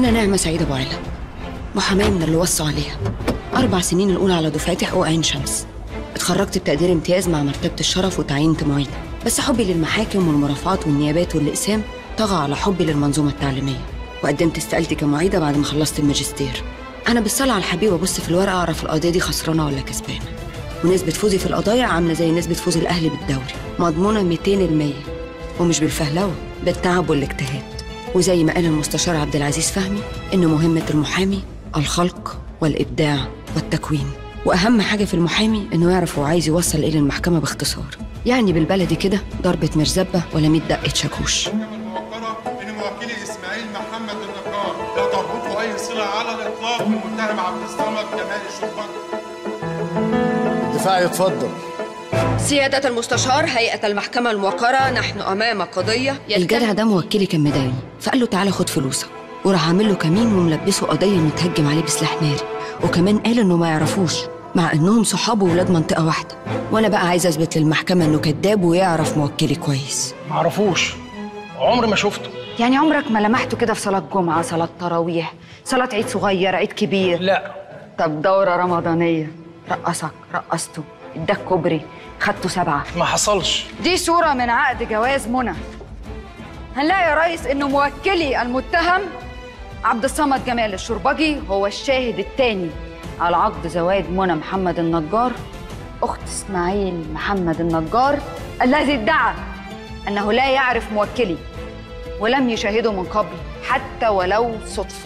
أنا نعمة سعيد أبو علا محامية من اللي وصوا عليها أربع سنين الأولى على دفعتي حقوق عين شمس اتخرجت بتقدير امتياز مع مرتبة الشرف وتعينت معيدة بس حبي للمحاكم والمرافعات والنيابات والأقسام طغى على حبي للمنظومة التعليمية وقدمت استقالتي كمعيدة بعد ما خلصت الماجستير أنا بالصلاة على الحبيب وأبص في الورقة أعرف القضية دي خسرانة ولا كسبانة ونسبة فوزي في القضايا عاملة زي نسبة فوز الأهلي بالدوري مضمونة 200% ومش بالفهلوة بالتعب والاجتهاد وزي ما قال المستشار عبد العزيز فهمي إن مهمة المحامي الخلق والإبداع والتكوين وأهم حاجة في المحامي إنه يعرف هو عايز يوصل إيه للمحكمة باختصار يعني بالبلدي كده ضربة مرزبة ولا 100 دقة شاكوش الموقرة إن موكلي إسماعيل محمد النجار لا تربطه أي صلة على الإطلاق بالمتهم عبد الصمد جمال الشربجي دفاعي اتفضل سيادة المستشار هيئة المحكمة الموقرة نحن أمام قضية الجدع ده موكلي كان مضايقني فقال له تعالى خد فلوسك وراح عامل له كمين وملبسه قضية إنه اتهجم عليه بسلاح ناري وكمان قال إنه ما يعرفوش مع إنهم صحابه وولاد منطقة واحدة وأنا بقى عايزة أثبت للمحكمة إنه كذاب ويعرف موكلي كويس معرفوش عمري ما شفته يعني عمرك ما لمحته كده في صلاة جمعة صلاة تراويح صلاة عيد صغير عيد كبير لا طب دورة رمضانية رقصك رقصته اداك كوبري خدته سبعة ما حصلش دي صورة من عقد جواز منى هنلاقي يا ريس انه موكلي المتهم عبد الصمد جمال الشربجي هو الشاهد الثاني على عقد زواج منى محمد النجار اخت اسماعيل محمد النجار الذي ادعى انه لا يعرف موكلي ولم يشاهده من قبل حتى ولو صدفه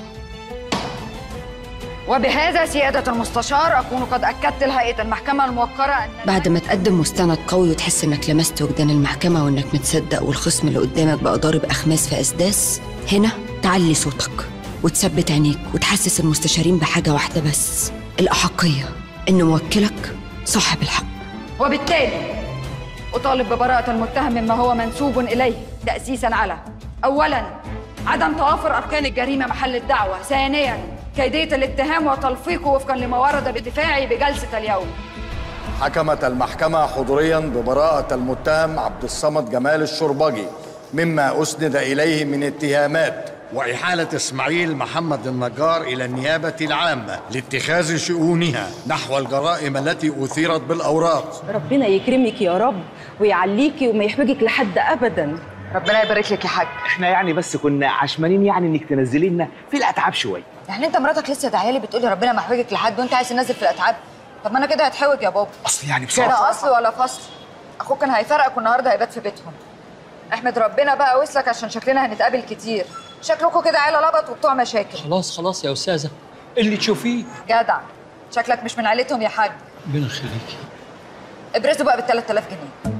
وبهذا سيادة المستشار أكون قد أكدت لهيئة المحكمة الموقرة أن بعد ما تقدم مستند قوي وتحس إنك لمست وجدان المحكمة وإنك متصدق والخصم اللي قدامك بقى ضارب أخماس في أسداس هنا تعلي صوتك وتثبت عينيك وتحسس المستشارين بحاجة واحدة بس الأحقية إن موكلك صاحب الحق وبالتالي أطالب ببراءة المتهم مما هو منسوب إليه تأسيسا على أولا عدم توافر أركان الجريمة محل الدعوة ثانيا كيدية الاتهام وتلفيقه وفقا لما ورد بدفاعي بجلسة اليوم حكمت المحكمة حضوريا ببراءة المتهم عبد الصمد جمال الشربجي مما أسند إليه من اتهامات وإحالة إسماعيل محمد النجار إلى النيابة العامة لاتخاذ شؤونها نحو الجرائم التي أثيرت بالأوراق ربنا يكرمك يا رب ويعليكي وما يحوجك لحد ابدا ربنا يبارك لك يا حاج احنا يعني بس كنا عشمانين يعني انك تنزلي لنا في الاتعاب شويه يعني انت مراتك لسه داعيه لي بتقولي ربنا ما يحوجك لحد وانت عايز تنزل في الاتعاب طب ما انا كده هتحوج يا بابا اصل يعني كده بصراحه اصل ولا فصل اخوك كان هيفرقك والنهارده هيبات في بيتهم احمد ربنا بقى وصلك عشان شكلنا هنتقابل كتير شكلكم كده عيله لبط وبتوع مشاكل خلاص خلاص يا استاذه اللي تشوفيه جدع شكلك مش من عيلتهم يا حاج ربنا يخليكي ابرزوا بقى بال 3000 جنيه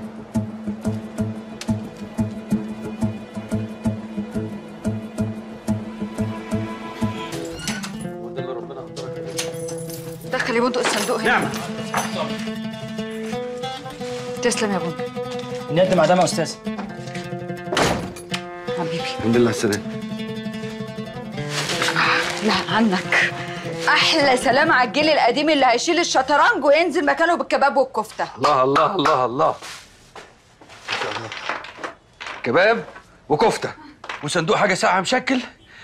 دخل يا بندق الصندوق هنا نعم تسلم يا بندق نقدم عدم يا استاذ حبيبي الحمد لله السلام لا عنك احلى سلام على الجيل القديم اللي هيشيل الشطرنج وينزل مكانه بالكباب والكفته الله الله الله الله كباب وكفته وصندوق حاجه ساعه مشكل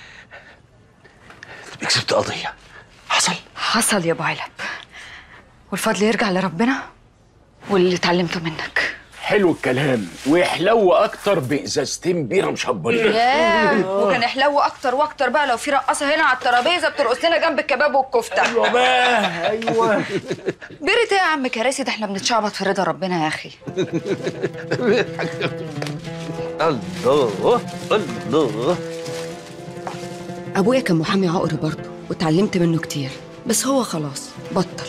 تبقى كسبت قضيه حصل حصل يا ابو علب والفضل يرجع لربنا واللي اتعلمته منك حلو الكلام ويحلو اكتر بازازتين بيره مشبرين ياه وكان يحلو اكتر واكتر بقى لو في رقاصه هنا على الترابيزه بترقص لنا جنب الكباب والكفته ايوه بقى ايوه بيرة ايه يا عم كراسي ده احنا بنتشعبط في رضا ربنا يا اخي الله الله أبويا كان محامي عقر برضه واتعلمت منه كتير بس هو خلاص بطل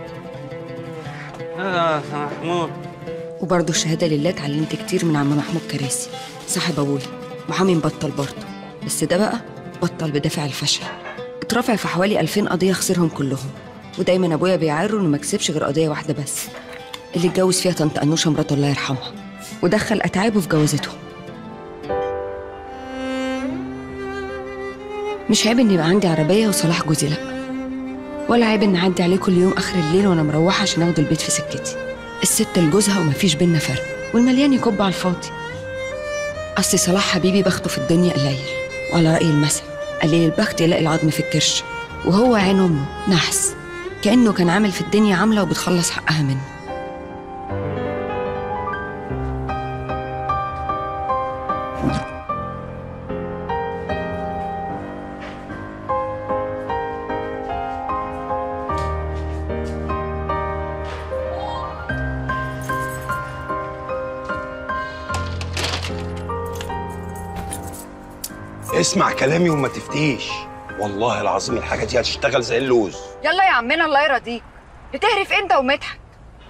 آه محمود وبرضه الشهادة لله اتعلمت كتير من عم محمود كراسي صاحب أبويا محامي مبطل برضه بس ده بقى بطل بدافع الفشل اترفع في حوالي 2000 قضية خسرهم كلهم ودايما أبويا بيعايره إنه ما كسبش غير قضية واحدة بس اللي اتجوز فيها طنط أنوشة مراته الله يرحمها ودخل أتعابه في جوازتهم مش عيب إن يبقى عندي عربية وصلاح جوزي لأ ولا عيب إن أعدي عليه كل يوم آخر الليل وأنا مروحة عشان أخد البيت في سكتي الست لجوزها ومفيش بينا فرق والمليان يكب على الفاضي أصل صلاح حبيبي بخته في الدنيا قليل وعلى رأي المثل قليل البخت يلاقي العظم في الكرش وهو عين امه نحس كانه كان عامل في الدنيا عامله وبتخلص حقها منه اسمع كلامي وما تفتيش والله العظيم الحاجة دي هتشتغل زي اللوز يلا يا عمنا الله يرضيك بتهرف انت ومدحت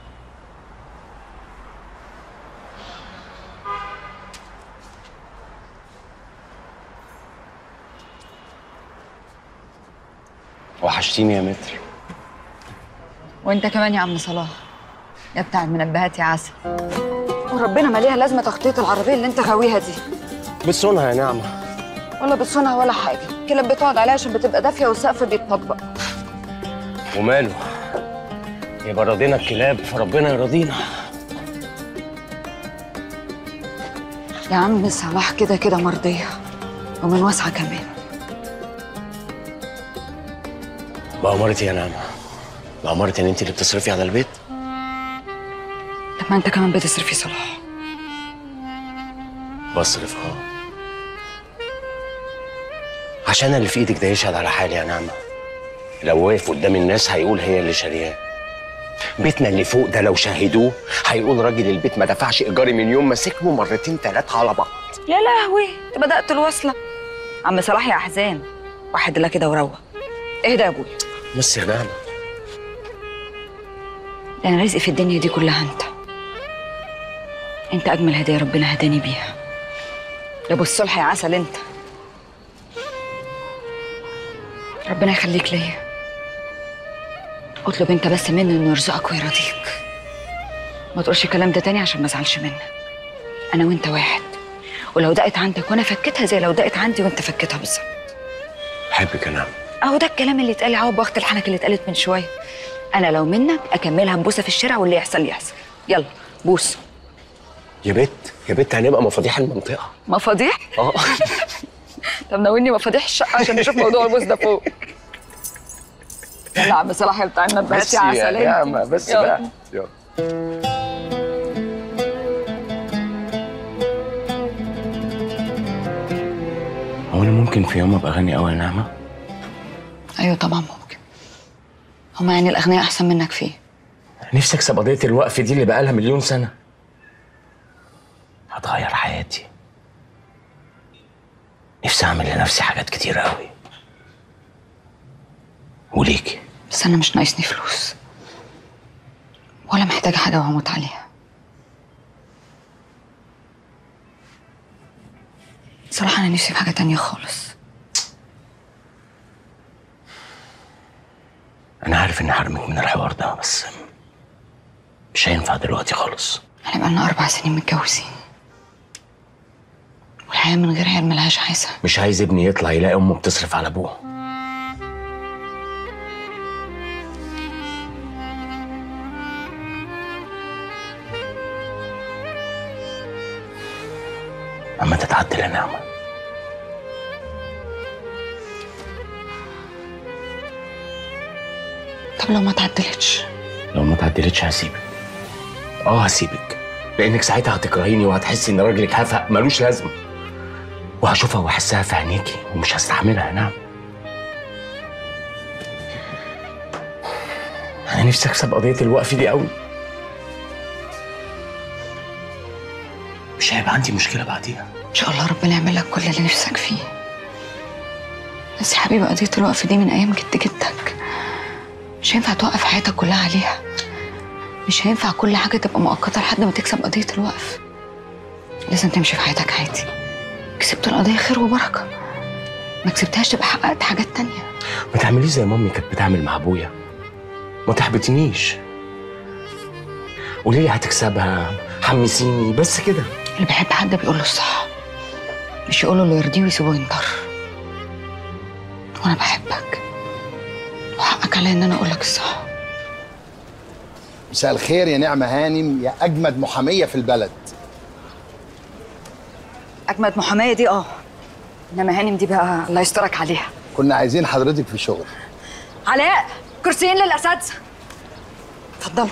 وحشتيني يا متر وانت كمان يا عم صلاح يا بتاع المنبهات يا عسل وربنا ما ليها لازمه تخطيط العربيه اللي انت غاويها دي بتصونها يا نعمة ولا بتصونها ولا حاجه كلاب بتقعد عليها عشان بتبقى دافيه والسقف بيتطبق وماله يبقى رضينا الكلاب فربنا يرضينا يا عم صلاح كده كده مرضيه ومن واسعه كمان بأمارتي يا نعمة بأمارتي ان انت اللي بتصرفي على البيت طب ما انت كمان بتصرف يا صلاح بصرف اه عشان اللي في ايدك ده يشهد على حالي يا نعمة لو وقف قدام الناس هيقول هي اللي شارياه بيتنا اللي فوق ده لو شاهدوه هيقول راجل البيت ما دفعش ايجاري من يوم ما سكنه مرتين ثلاثة على بعض يا لهوي انت بدات الوصله عم صلاح يا احزان واحد لا كده وروق اهدى يا ابويا بس يا نعمة ده انا رزقي في الدنيا دي كلها انت انت اجمل هديه ربنا هداني بيها يا ابو الصلح يا عسل انت ربنا يخليك ليا اطلب انت بس منه انه يرزقك ويرضيك ما تقولش الكلام ده تاني عشان ما ازعلش منك انا وانت واحد ولو دقت عندك وانا فكيتها زي لو دقت عندي وانت فكيتها بالظبط بحبك يا نعمة اهو ده الكلام اللي اتقال اهو بوقت الحنك اللي اتقالت من شويه انا لو منك اكملها ببوسه في الشارع واللي يحصل يحصل يلا بوس يا بت يا بت هنبقى مفاتيح المنطقة مفاضيح اه طب ناولني مفاتيح الشقه عشان نشوف موضوع البوس ده فوق يلا يا عم صلاح بتاع المنبهات بس يا عسل يا انت. نعمة بس يلا. بقى يلا هو انا ممكن في يوم ابقى غني قوي يا نعمة ايوه طبعا ممكن هما يعني الاغنياء احسن منك فيه نفسي اكسب قضية الوقف دي اللي بقالها مليون سنة هتغير حياتي نفسي اعمل لنفسي حاجات كتير قوي وليكي بس انا مش ناقصني فلوس ولا محتاجه حاجه وهموت عليها صراحه انا نفسي في حاجه تانية خالص انا عارف اني حرمك من الحوار ده بس مش هينفع دلوقتي خالص احنا بقالنا اربع سنين متجوزين والحياه من غير عيال ملهاش عايزه مش عايز ابني يطلع يلاقي امه بتصرف على ابوه اما تتعدل يا نعمه طب لو ما تعدلتش لو ما تعدلتش هسيبك اه هسيبك لانك ساعتها هتكرهيني وهتحسي ان راجلك هفق ملوش لازمه وهشوفها واحسها في عينيكي ومش هستحملها نعم انا نفسي اكسب قضيه الوقف دي قوي مش هيبقى عندي مشكله بعديها ان شاء الله ربنا يعمل لك كل اللي نفسك فيه بس يا حبيبي قضيه الوقف دي من ايام جد جدك مش هينفع توقف حياتك كلها عليها مش هينفع كل حاجه تبقى مؤقته لحد ما تكسب قضيه الوقف لازم تمشي في حياتك عادي كسبت القضيه خير وبركه ما كسبتهاش تبقى حققت حاجات تانية ما تعمليش زي مامي كانت بتعمل مع ابويا ما تحبطنيش قولي لي هتكسبها حمسيني بس كده اللي بيحب حد بيقول له الصح مش يقول له اللي يرضيه ويسيبه ينطر وانا بحبك وحقك عليا ان انا اقول لك الصح مساء الخير يا نعمة هانم يا أجمد محامية في البلد اجمد محاميه دي اه انما هانم دي بقى الله يسترك عليها كنا عايزين حضرتك في شغل علاء كرسيين للاساتذه اتفضلوا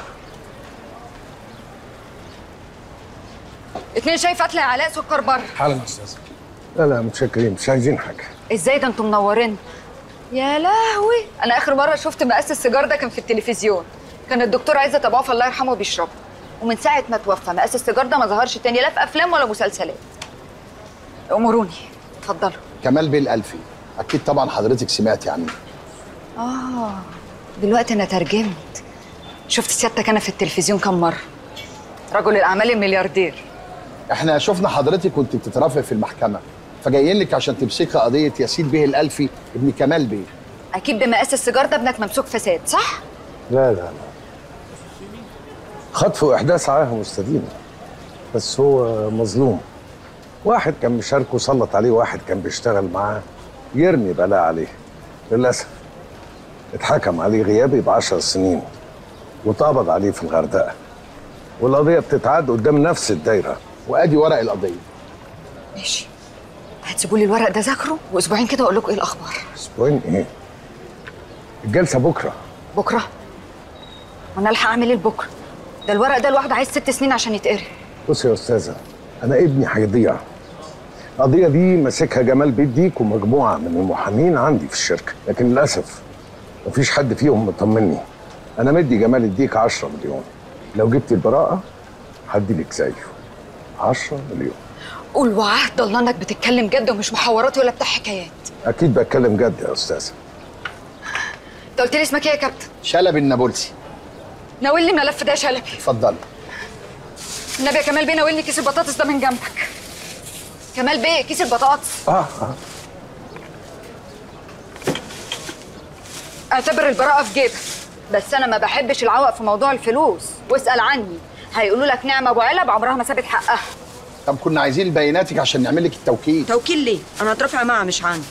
اتنين شاي فتله يا علاء سكر بره حالا يا استاذ لا لا متشكرين مش عايزين حاجه ازاي ده انتوا منورين يا لهوي انا اخر مره شفت مقاس السيجار ده كان في التلفزيون كان الدكتور عزت ابو عوف الله يرحمه بيشربه ومن ساعه ما توفى مقاس السيجار ده ما ظهرش تاني لا في افلام ولا مسلسلات امروني اتفضلوا كمال بيه الألفي أكيد طبعا حضرتك سمعتي عنه اه دلوقتي انا ترجمت شفت سيادتك انا في التلفزيون كم مره رجل الاعمال الملياردير احنا شفنا حضرتك وانت بتترافق في المحكمة فجايين لك عشان تمسكي قضية ياسين بيه الألفي ابن كمال بيه اكيد بمقاس السيجار ده ابنك ممسوك فساد صح لا لا لا خطف واحداث عاهه مستديمه بس هو مظلوم واحد كان مشاركه سلط عليه واحد كان بيشتغل معاه يرمي بلاء عليه للاسف اتحكم عليه غيابي ب 10 سنين واتقبض عليه في الغردقه والقضيه بتتعاد قدام نفس الدايره وادي ورق القضيه ماشي هتسيبوا لي الورق ده ذاكره واسبوعين كده اقول لكم ايه الاخبار اسبوعين ايه الجلسه بكره بكره وانا الحق اعمل ايه بكره ده الورق ده لوحده عايز ست سنين عشان يتقري بص يا استاذه انا ابني هيضيع القضيه دي ماسكها جمال بيديك ومجموعه من المحامين عندي في الشركه لكن للاسف مفيش حد فيهم مطمني انا مدي جمال الديك 10 مليون لو جبت البراءه هدي لك زيه 10 مليون قول وعهد الله انك بتتكلم جد ومش محاوراتي ولا بتاع حكايات اكيد بتكلم جد يا استاذه انت قلت لي اسمك ايه يا كابتن شلبي النابلسي ناولني الملف ده يا شلبي اتفضل النبي يا كمال بيه ناولني كيس البطاطس ده من جنبك كمال بيه كيس البطاطس اه اه اعتبر البراءة في جيبك بس انا ما بحبش العوق في موضوع الفلوس واسأل عني هيقولوا لك نعمة ابو علب عمرها ما سابت حقها طب كنا عايزين بياناتك عشان نعمل لك التوكيل توكيل ليه؟ انا هترافع معاها مش عندي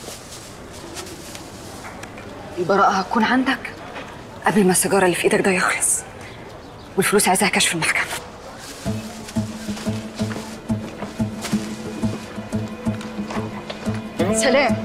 البراءة هتكون عندك قبل ما السيجارة اللي في ايدك ده يخلص والفلوس عايزاها كشف في المحكمة سلام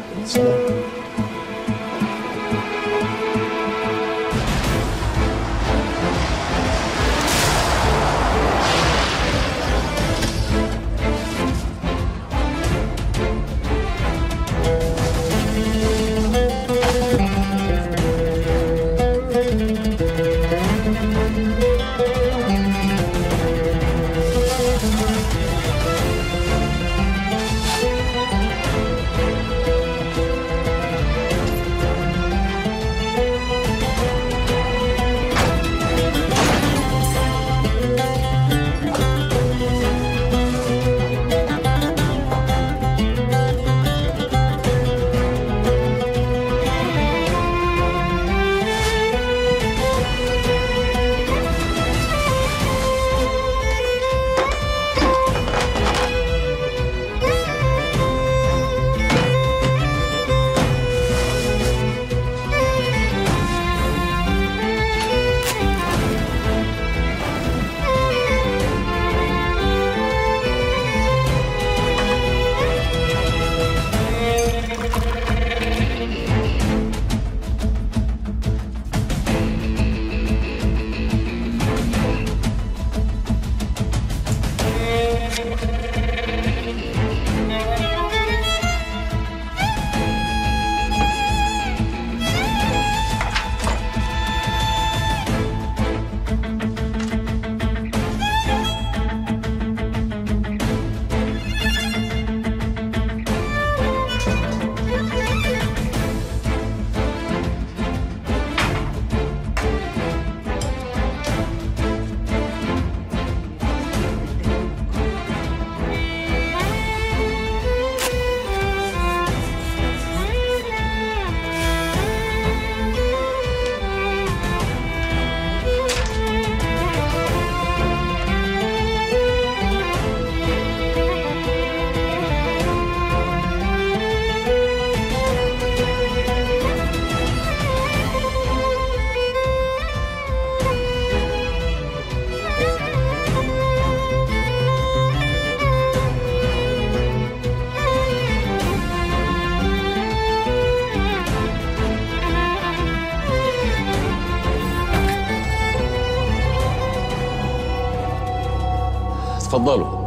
اتفضلوا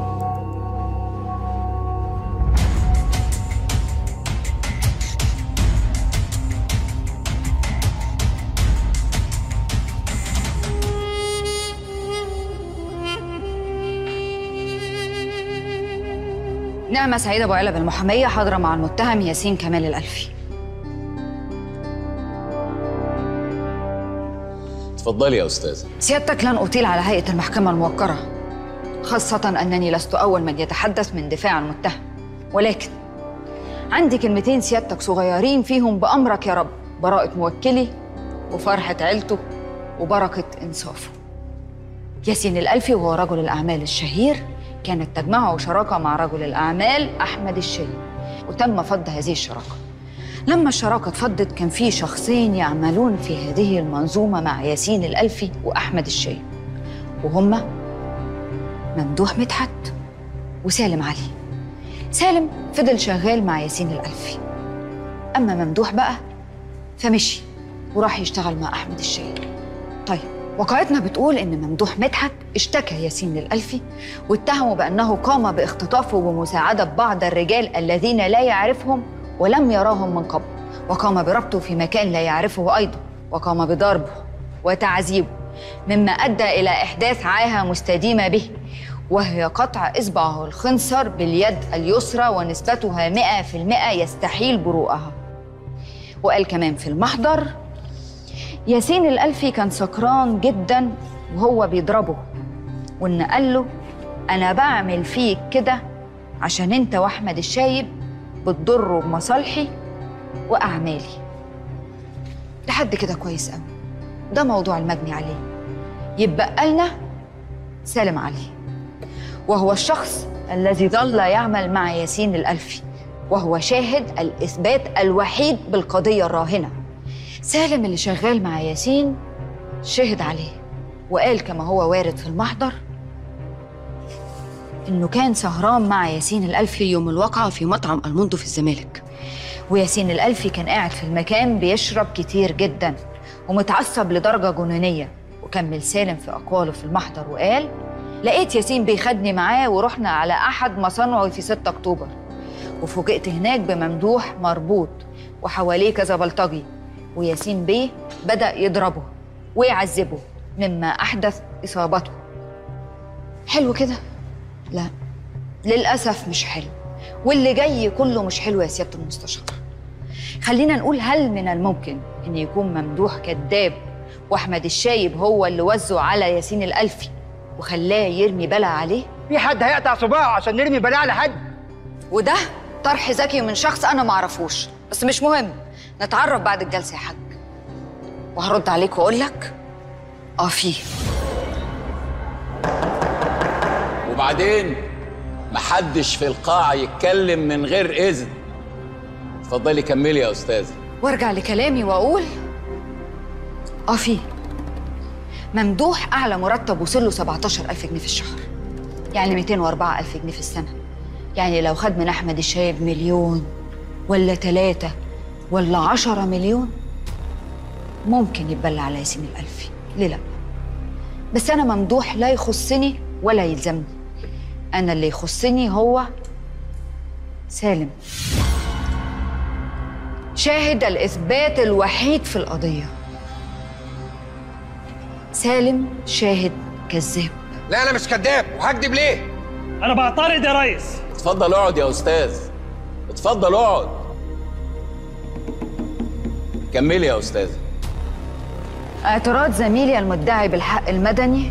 نعمة سعيدة أبو علب المحامية حاضرة مع المتهم ياسين كمال الألفي اتفضلي يا استاذه سيادتك لن أطيل على هيئة المحكمة الموقرة خاصة أنني لست أول من يتحدث من دفاع المتهم ولكن عندي كلمتين سيادتك صغيرين فيهم بأمرك يا رب براءة موكلي وفرحة عيلته وبركة إنصافه ياسين الألفي وهو رجل الأعمال الشهير كانت تجمعه شراكة مع رجل الأعمال أحمد الشيخ وتم فض هذه الشراكة لما الشراكة اتفضت كان في شخصين يعملون في هذه المنظومة مع ياسين الألفي وأحمد الشيخ وهما ممدوح مدحت وسالم علي سالم فضل شغال مع ياسين الألفي أما ممدوح بقى فمشي وراح يشتغل مع أحمد الشيخ طيب وقائتنا بتقول إن ممدوح مدحت اشتكى ياسين الألفي واتهمه بأنه قام باختطافه ومساعدة بعض الرجال الذين لا يعرفهم ولم يراهم من قبل وقام بربطه في مكان لا يعرفه أيضا وقام بضربه وتعذيبه مما أدى إلى إحداث عاهة مستديمة به وهي قطع إصبعه الخنصر باليد اليسرى ونسبتها 100% يستحيل بروءها وقال كمان في المحضر ياسين الألفي كان سكران جدا وهو بيضربه وإن قال له أنا بعمل فيك كده عشان أنت وأحمد الشايب بتضروا بمصالحي وأعمالي لحد كده كويس قوي ده موضوع المجني عليه يبقى لنا سالم علي وهو الشخص الذي ظل يعمل مع ياسين الألفي وهو شاهد الإثبات الوحيد بالقضية الراهنة سالم اللي شغال مع ياسين شهد عليه وقال كما هو وارد في المحضر إنه كان سهران مع ياسين الألفي يوم الواقعة في مطعم الموندو في الزمالك وياسين الألفي كان قاعد في المكان بيشرب كتير جدا ومتعصب لدرجة جنونية وكمل سالم في أقواله في المحضر وقال لقيت ياسين بيخدني معاه ورحنا على أحد مصانعه في 6 أكتوبر وفوجئت هناك بممدوح مربوط وحواليه كذا بلطجي وياسين بيه بدأ يضربه ويعذبه مما أحدث إصابته حلو كده؟ لا للأسف مش حلو واللي جاي كله مش حلو يا سيادة المستشار خلينا نقول هل من الممكن أن يكون ممدوح كذاب وأحمد الشايب هو اللي وزه على ياسين الألفي وخلاه يرمي بلا عليه؟ في حد هيقطع صباعه عشان نرمي بلاء على حد وده طرح ذكي من شخص أنا معرفوش بس مش مهم نتعرف بعد الجلسة يا حاج وهرد عليك وأقول لك آه فيه وبعدين محدش في القاعة يتكلم من غير إذن اتفضلي كملي يا أستاذة وارجع لكلامي واقول اه في ممدوح اعلى مرتب وصل له 17000 جنيه في الشهر يعني 204000 جنيه في السنه يعني لو خد من احمد الشايب مليون ولا ثلاثة ولا عشرة مليون ممكن يتبلى على ياسين الألفي ليه لا بس أنا ممدوح لا يخصني ولا يلزمني أنا اللي يخصني هو سالم شاهد الإثبات الوحيد في القضية سالم شاهد كذاب لا انا مش كذاب وهكدب ليه انا بعترض يا ريس اتفضل اقعد يا أستاذ اتفضل اقعد كملي يا أستاذة اعتراض زميلي المدعي بالحق المدني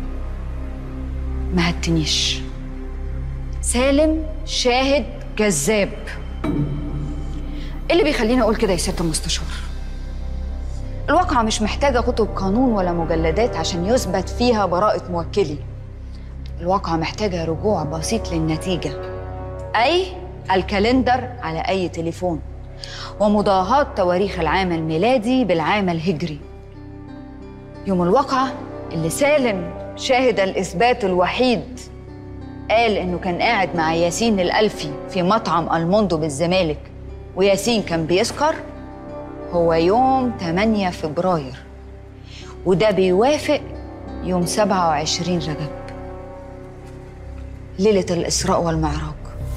ما هتنيش سالم شاهد كذاب إيه اللي بيخليني اقول كده يا سياده المستشار الواقعة مش محتاجة كتب قانون ولا مجلدات عشان يثبت فيها براءة موكلي الواقعة محتاجة رجوع بسيط للنتيجة أي الكالندر على أي تليفون ومضاهاة تواريخ العام الميلادي بالعام الهجري يوم الواقعة اللي سالم شاهد الإثبات الوحيد قال إنه كان قاعد مع ياسين الألفي في مطعم الموندو بالزمالك وياسين كان بيسكر هو يوم 8 فبراير وده بيوافق يوم 27 رجب ليلة الإسراء والمعراج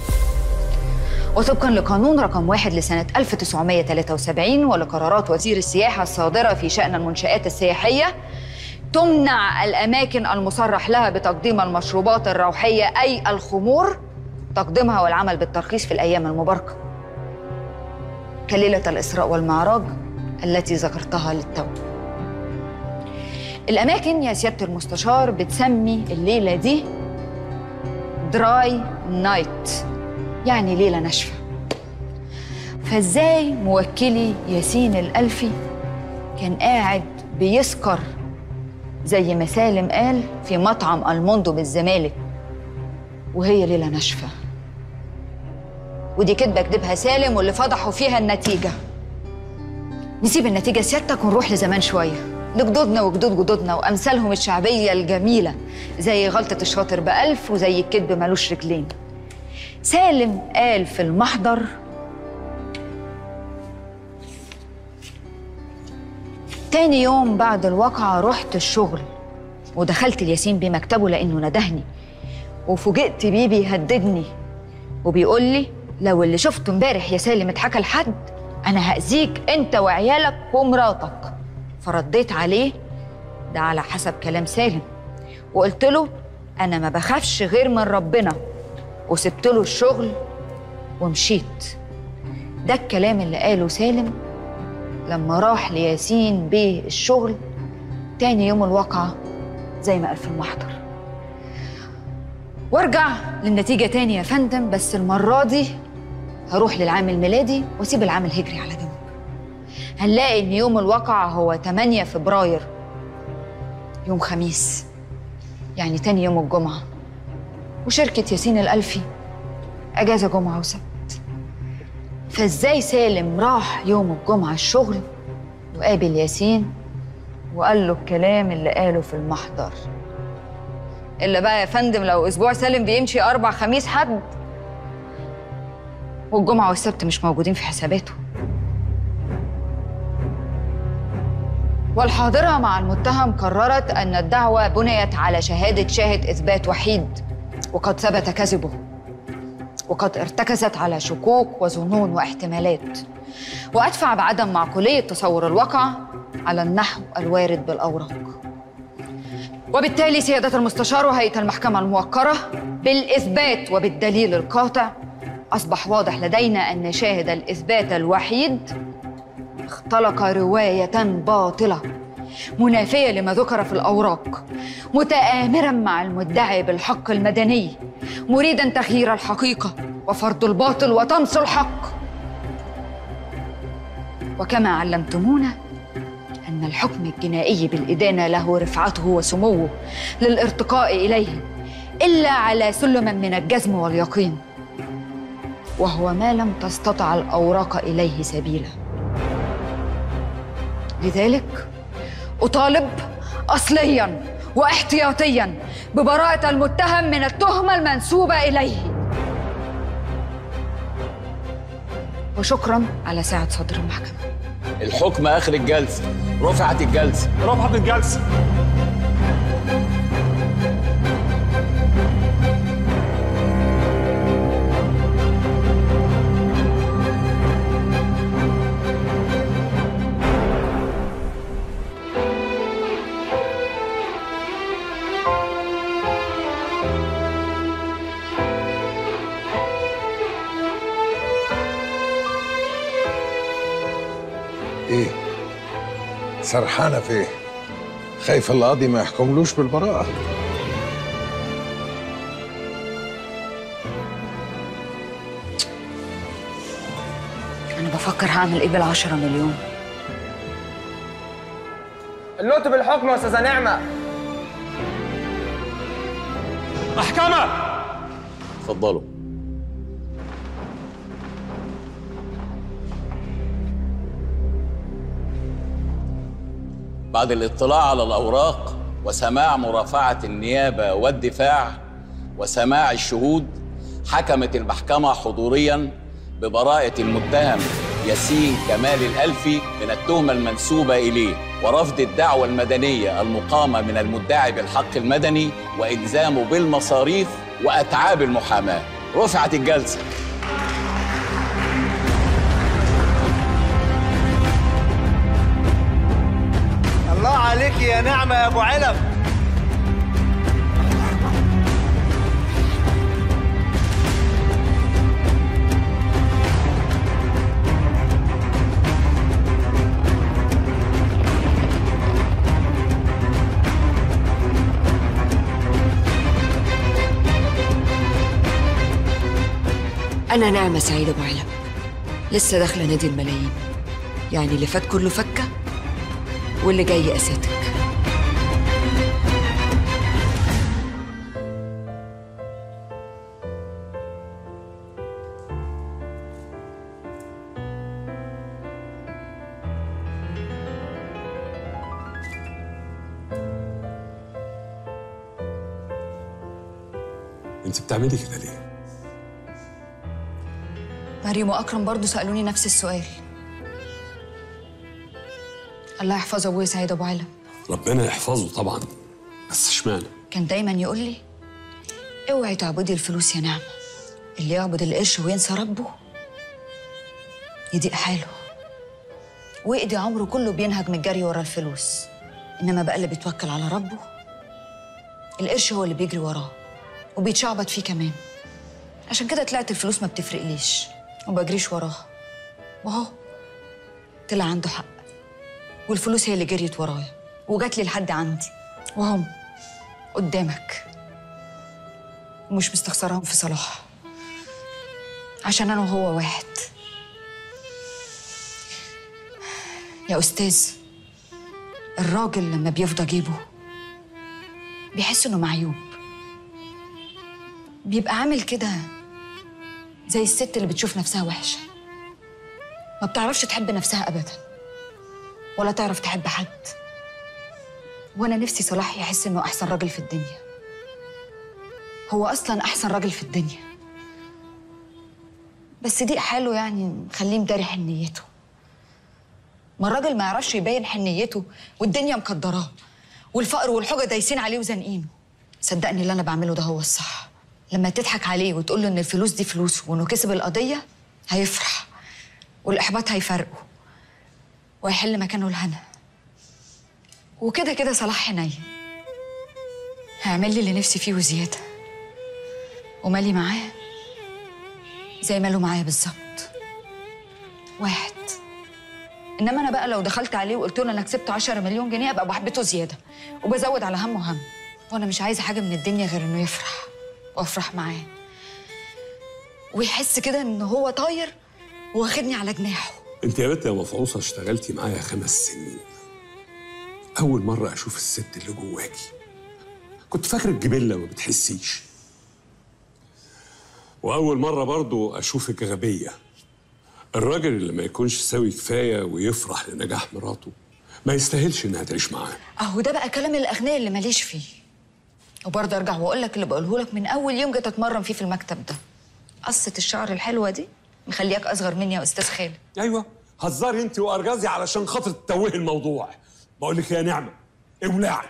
وطبقا لقانون رقم واحد لسنة 1973 ولقرارات وزير السياحة الصادرة في شأن المنشآت السياحية تمنع الأماكن المصرح لها بتقديم المشروبات الروحية أي الخمور تقديمها والعمل بالترخيص في الأيام المباركة كليلة الإسراء والمعراج التي ذكرتها للتو الأماكن يا سيادة المستشار بتسمي الليلة دي دراي نايت يعني ليلة ناشفة فازاي موكلي ياسين الألفي كان قاعد بيسكر زي ما سالم قال في مطعم الموندو بالزمالك وهي ليلة ناشفة ودي كدبة كدبها سالم واللي فضحوا فيها النتيجة نسيب النتيجة سيادتك ونروح لزمان شوية لجدودنا وجدود جدودنا وأمثالهم الشعبية الجميلة زي غلطة الشاطر بألف وزي الكذب ملوش رجلين سالم قال في المحضر تاني يوم بعد الواقعة رحت الشغل ودخلت الياسين بمكتبه لأنه ندهني وفوجئت بيه بيهددني وبيقول لي لو اللي شفته امبارح يا سالم اتحكى لحد أنا هأذيك أنت وعيالك ومراتك فرديت عليه ده على حسب كلام سالم وقلت له أنا ما بخافش غير من ربنا وسبت له الشغل ومشيت ده الكلام اللي قاله سالم لما راح لياسين بيه الشغل تاني يوم الواقعة زي ما قال في المحضر وارجع للنتيجة تاني يا فندم بس المرة دي هروح للعام الميلادي واسيب العام الهجري على جنب هنلاقي ان يوم الواقعة هو 8 فبراير يوم خميس يعني تاني يوم الجمعة وشركة ياسين الألفي أجازة جمعة وسبت فازاي سالم راح يوم الجمعة الشغل وقابل ياسين وقال له الكلام اللي قاله في المحضر إلا بقى يا فندم لو أسبوع سالم بيمشي أربع خميس حد والجمعة والسبت مش موجودين في حساباته والحاضرة مع المتهم قررت أن الدعوة بنيت على شهادة شاهد إثبات وحيد وقد ثبت كذبه وقد ارتكزت على شكوك وظنون واحتمالات وأدفع بعدم معقولية تصور الواقع على النحو الوارد بالأوراق وبالتالي سيادة المستشار وهيئة المحكمة الموقرة بالإثبات وبالدليل القاطع أصبح واضح لدينا أن شاهد الإثبات الوحيد اختلق رواية باطلة منافية لما ذكر في الأوراق متآمرا مع المدعي بالحق المدني مريدا تغيير الحقيقة وفرض الباطل وطمس الحق وكما علمتمونا أن الحكم الجنائي بالإدانة له رفعته وسموه للارتقاء إليه إلا على سلم من الجزم واليقين وهو ما لم تستطع الأوراق إليه سبيلا لذلك أطالب أصليا واحتياطيا ببراءة المتهم من التهمة المنسوبة إليه وشكرا على ساعة صدر المحكمة الحكم اخر الجلسه رفعت الجلسه رفعت الجلسه ايه سرحانه في ايه خايف القاضي ما يحكملوش بالبراءه أنا بفكر هعمل إيه بالعشرة مليون اللوت بالحكم يا استاذه نعمه محكمة اتفضلوا بعد الاطلاع على الأوراق وسماع مرافعة النيابة والدفاع وسماع الشهود حكمت المحكمة حضوريا ببراءة المتهم ياسين كمال الألفي من التهمة المنسوبة إليه ورفض الدعوة المدنية المقامة من المدعي بالحق المدني وإلزامه بالمصاريف وأتعاب المحاماة رفعت الجلسة الله عليك يا نعمة يا أبو علب أنا نعمة سعيد أبو علب لسه داخلة نادي الملايين يعني اللي فات كله فكة واللي جاي أساتك انت بتعملي كده ليه؟ مريم واكرم برضو سالوني نفس السؤال الله يحفظ ابويا سعيد ابو علم ربنا يحفظه طبعا بس اشمعنى؟ كان دايما يقول لي اوعي تعبدي الفلوس يا نعمه اللي يعبد القرش وينسى ربه يضيق حاله ويقضي عمره كله بينهج من الجري ورا الفلوس انما بقى اللي بيتوكل على ربه القرش هو اللي بيجري وراه وبيتشعبط فيه كمان عشان كده طلعت الفلوس ما بتفرقليش وبجريش وراها وهو طلع عنده حق والفلوس هي اللي جريت ورايا وجات لي لحد عندي وهم قدامك ومش مستخسراهم في صلاح عشان انا وهو واحد يا استاذ الراجل لما بيفضى جيبه بيحس انه معيوب بيبقى عامل كده زي الست اللي بتشوف نفسها وحشه ما بتعرفش تحب نفسها ابدا ولا تعرف تحب حد وانا نفسي صلاح يحس انه احسن راجل في الدنيا هو اصلا احسن راجل في الدنيا بس ضيق حاله يعني مخليه مداري حنيته ما الراجل ما يعرفش يبين حنيته والدنيا مقدراه والفقر والحجة دايسين عليه وزانقينه صدقني اللي انا بعمله ده هو الصح لما تضحك عليه وتقول له ان الفلوس دي فلوسه وانه كسب القضيه هيفرح والاحباط هيفرقه وهيحل مكانه الهنا وكده كده صلاح حنين هيعمل لي اللي نفسي فيه وزياده ومالي معاه زي ماله معايا بالظبط واحد انما انا بقى لو دخلت عليه وقلت له انا كسبت 10 مليون جنيه ابقى بحبته زياده وبزود على همه هم وانا مش عايزه حاجه من الدنيا غير انه يفرح وافرح معاه ويحس كده ان هو طاير واخدني على جناحه انت يا بنت يا مفعوصه اشتغلتي معايا خمس سنين اول مره اشوف الست اللي جواكي كنت فاكرك جبله ما بتحسيش واول مره برضو اشوفك غبيه الراجل اللي ما يكونش سوي كفايه ويفرح لنجاح مراته ما يستاهلش انها تعيش معاه اهو ده بقى كلام الاغنياء اللي ماليش فيه وبرضه ارجع واقول لك اللي بقوله لك من اول يوم جيت اتمرن فيه في المكتب ده قصه الشعر الحلوه دي مخلياك اصغر مني يا استاذ خالد ايوه هزاري انت وارجازي علشان خاطر تتوهي الموضوع بقول لك يا نعمه اولعي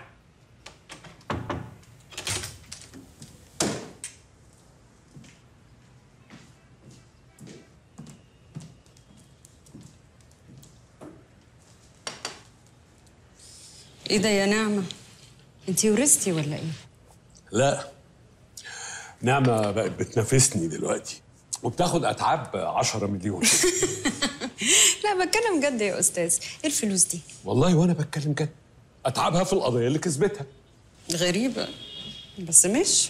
ايه ده يا نعمة؟ انتي ورثتي ولا ايه؟ لا نعمه بقت بتنافسني دلوقتي وبتاخد اتعاب 10 مليون لا بتكلم جد يا استاذ، ايه الفلوس دي؟ والله وانا بتكلم جد اتعابها في القضيه اللي كسبتها غريبة بس مش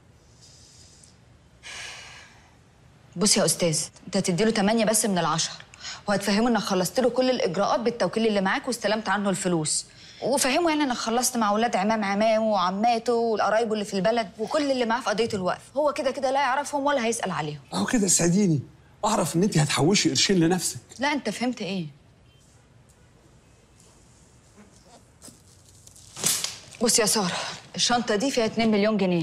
بص يا استاذ انت هتديله 8 بس من العشر وهتفهمه انك خلصت له كل الاجراءات بالتوكيل اللي معاك واستلمت عنه الفلوس وفهمه يعني انك خلصت مع اولاد عمام عمامه وعماته والقرايبه اللي في البلد وكل اللي معاه في قضيه الوقف هو كده كده لا يعرفهم ولا هيسال عليهم اهو كده سعديني اعرف ان انت هتحوشي قرشين لنفسك لا انت فهمت ايه بص يا ساره الشنطه دي فيها 2 مليون جنيه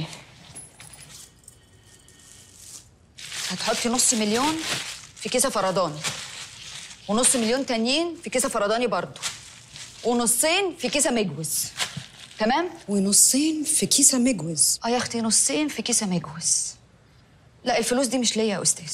هتحطي نص مليون في كيسه فرداني ونص مليون تانيين في كيسه فرداني برضه ونصين في كيسه مجوز تمام ونصين في كيسه مجوز اه يا اختي نصين في كيسه مجوز لا الفلوس دي مش ليا يا استاذ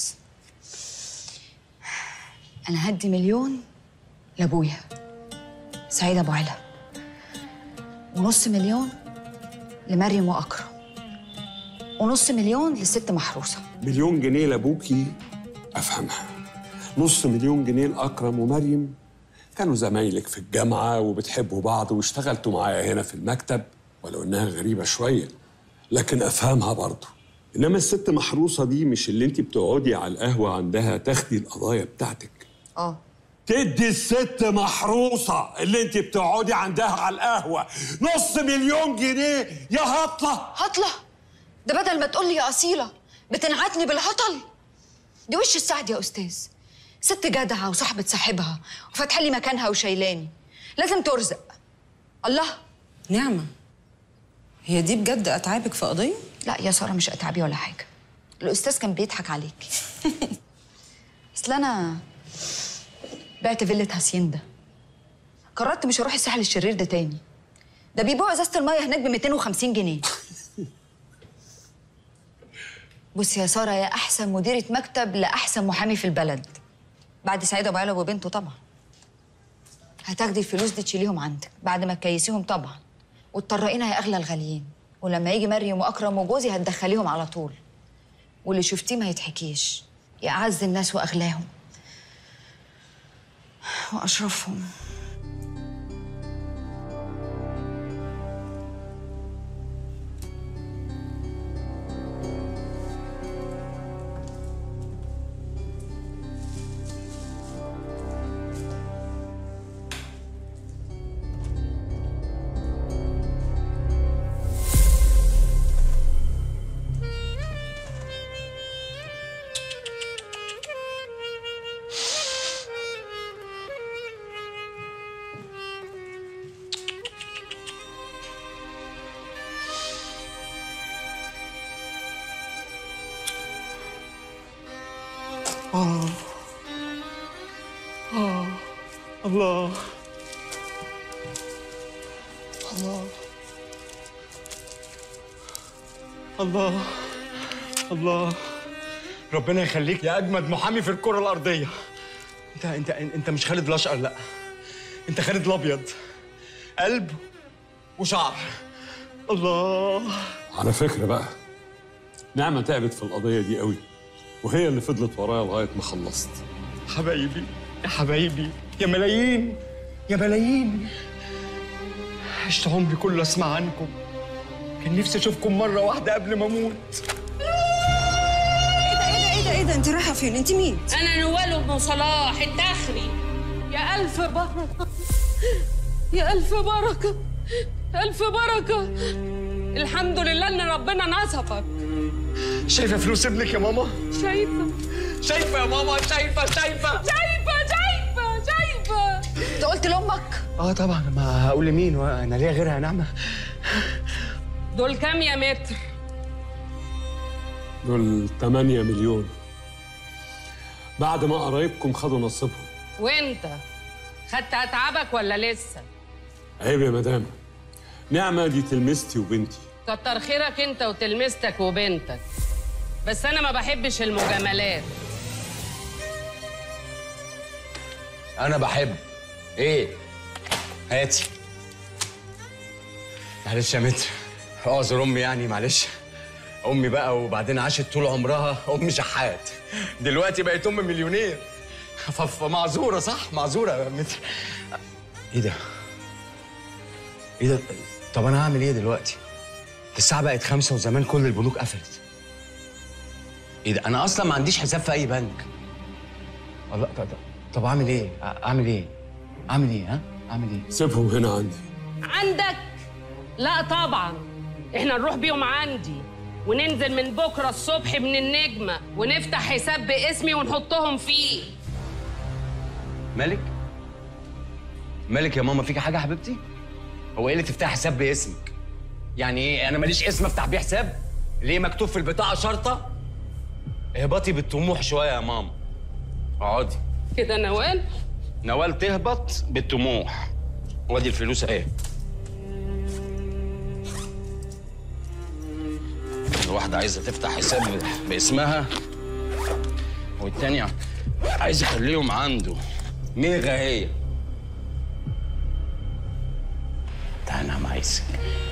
انا هدي مليون لابويا سعيد ابو علا ونص مليون لمريم واكرم ونص مليون للست محروسه مليون جنيه لابوكي افهمها نص مليون جنيه لاكرم ومريم كانوا زمايلك في الجامعه وبتحبوا بعض واشتغلتوا معايا هنا في المكتب ولو انها غريبه شويه لكن افهمها برضه انما الست محروسه دي مش اللي انت بتقعدي على القهوه عندها تاخدي القضايا بتاعتك اه تدي الست محروسه اللي انت بتقعدي عندها على القهوه نص مليون جنيه يا هطله هطله ده بدل ما تقول لي يا اصيله بتنعتني بالهطل دي وش السعد يا استاذ ست جدعه وصاحبه صاحبها وفاتحه لي مكانها وشايلاني لازم ترزق الله نعمه هي دي بجد اتعابك في قضيه لا يا ساره مش اتعبي ولا حاجه الاستاذ كان بيضحك عليكي اصل انا بعت فيلة هاسيندا قررت مش هروح الساحل الشرير ده تاني ده بيبيعوا ازازه الميه هناك ب 250 جنيه بصي يا ساره يا احسن مديره مكتب لاحسن محامي في البلد بعد سعيد ابو علا وبنته طبعا هتاخدي الفلوس دي تشيليهم عندك بعد ما تكيسيهم طبعا وتطرقينا يا اغلى الغاليين ولما يجي مريم واكرم وجوزي هتدخليهم على طول واللي شفتيه ما يتحكيش يا اعز الناس واغلاهم واشرفهم آه آه الله الله الله الله ربنا يخليك يا اجمد محامي في الكره الارضيه انت انت انت مش خالد الاشقر لا انت خالد الابيض قلب وشعر الله على فكره بقى نعمه تعبت في القضيه دي قوي وهي اللي فضلت ورايا لغايه ما خلصت حبايبي يا حبايبي يا ملايين يا ملايين عشت عمري كله اسمع عنكم كان نفسي اشوفكم مره واحده قبل ما اموت ايه ده ايه ده ايه ده ايه ده انت رايحه فين انت مين أنا نوال أم صلاح الداخلي يا ألف بركة يا ألف بركة ألف بركة الحمد لله إن ربنا نصفك شايفه فلوس ابنك يا ماما شايفة شايفه يا ماما شايفه شايفه شايفة شايفة شايفة انت قلت لامك اه طبعا ما هقول لمين وانا ليا غيرها يا نعمه دول كام يا متر؟ دول 8 مليون بعد ما قرايبكم خدوا نصيبهم وأنت خدت أتعابك ولا لسه؟ عيب يا مدام نعمه دي تلمستي وبنتي كتر خيرك أنت وتلمستك وبنتك بس أنا ما بحبش المجاملات انا بحب ايه هاتي معلش يا متر اعذر امي يعني معلش امي بقى وبعدين عاشت طول عمرها ام شحات دلوقتي بقت ام مليونير ف- فمعذوره صح معذوره يا متر ايه ده ايه ده طب انا هعمل ايه دلوقتي الساعه بقت خمسة وزمان كل البنوك قفلت ايه ده انا اصلا ما عنديش حساب في اي بنك الله طب, طب, طب اعمل ايه اعمل ايه اعمل ايه ها اعمل ايه سيبهم هنا عندي عندك؟ لا طبعا احنا نروح بيهم عندي وننزل من بكره الصبح من النجمه ونفتح حساب باسمي ونحطهم فيه مالك مالك يا ماما فيك حاجه يا حبيبتي هو ايه اللي تفتح حساب باسمك يعني ايه انا ماليش اسم افتح بيه حساب ليه مكتوب في البطاقه شرطه اهبطي بالطموح شويه يا ماما اقعدي كده نوال نوال تهبط بالطموح وادي الفلوس اهي الواحدة عايزة تفتح حساب باسمها والتانية عايز يخليهم عنده ميغا هي تعال انا عايزك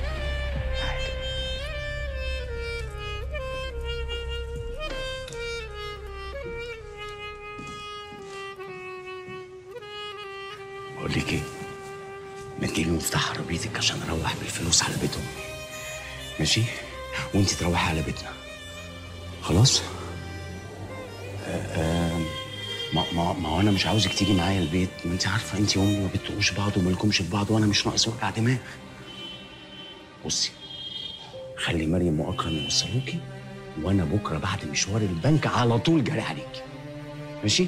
بقول لك ايه مديلي مفتاح عربيتك عشان اروح بالفلوس على بيت امي ماشي وانت تروحي على بيتنا خلاص آه، آه، ما ما ما هو انا مش عاوزك تيجي معايا البيت ما انت عارفه انت وامي ما بتقوش بعض ومالكمش في بعض وانا مش ناقص وجع دماغ بصي خلي مريم واكرم يوصلوكي وانا بكره بعد مشوار البنك على طول جاري عليكي ماشي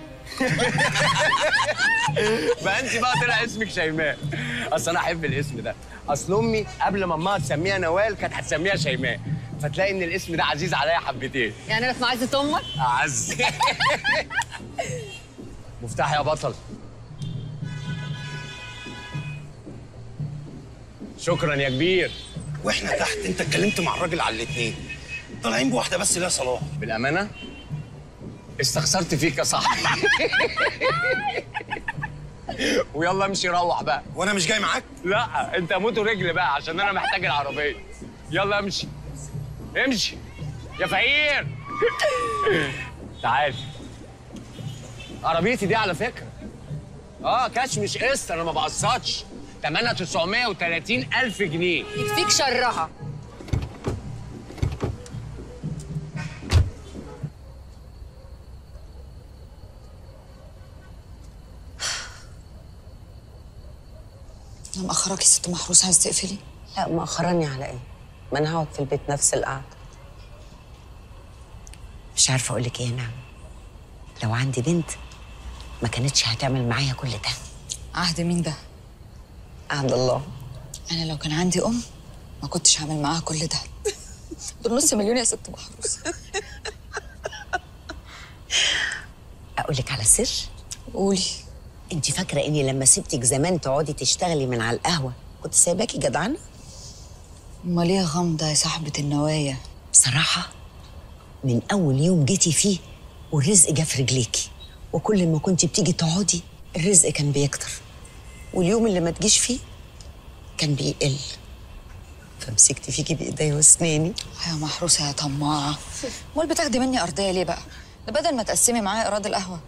بقى انت بقى طلع اسمك شيماء اصل انا احب الاسم ده اصل امي قبل ما امها تسميها نوال كانت هتسميها شيماء فتلاقي ان الاسم ده عزيز عليا حبتين يعني انا في معزه امك اعز مفتاح يا بطل شكرا يا كبير واحنا تحت انت اتكلمت مع الراجل على الاثنين طالعين بواحده بس لا صلاح بالامانه استخسرت فيك يا صاحبي ويلا امشي روح بقى وانا مش جاي معاك لا انت موت رجل بقى عشان انا محتاج العربيه يلا امشي امشي يا فقير تعال عربيتي دي على فكره اه كاش مش قسط انا ما بقسطش تمنها 930 الف جنيه يكفيك شرها انا مأخراكي ست محروس عايز تقفلي لا مأخراني على ايه؟ ما انا هقعد في البيت نفس القعده مش عارفه اقول لك ايه يا نعم لو عندي بنت ما كانتش هتعمل معايا كل ده عهد مين ده عهد الله انا لو كان عندي ام ما كنتش هعمل معاها كل ده دول نص مليون يا ست محروس اقول لك على سر قولي انت فاكره اني لما سبتك زمان تقعدي تشتغلي من على القهوه كنت سايباكي جدعانه امال ايه غامضه يا صاحبه النوايا بصراحه من اول يوم جيتي فيه والرزق جه في رجليكي وكل ما كنت بتيجي تقعدي الرزق كان بيكتر واليوم اللي ما تجيش فيه كان بيقل فمسكت فيكي بايديا واسناني يا محروسه يا طماعه امال بتاخدي مني ارضيه ليه بقى ده بدل ما تقسمي معايا ايراد القهوه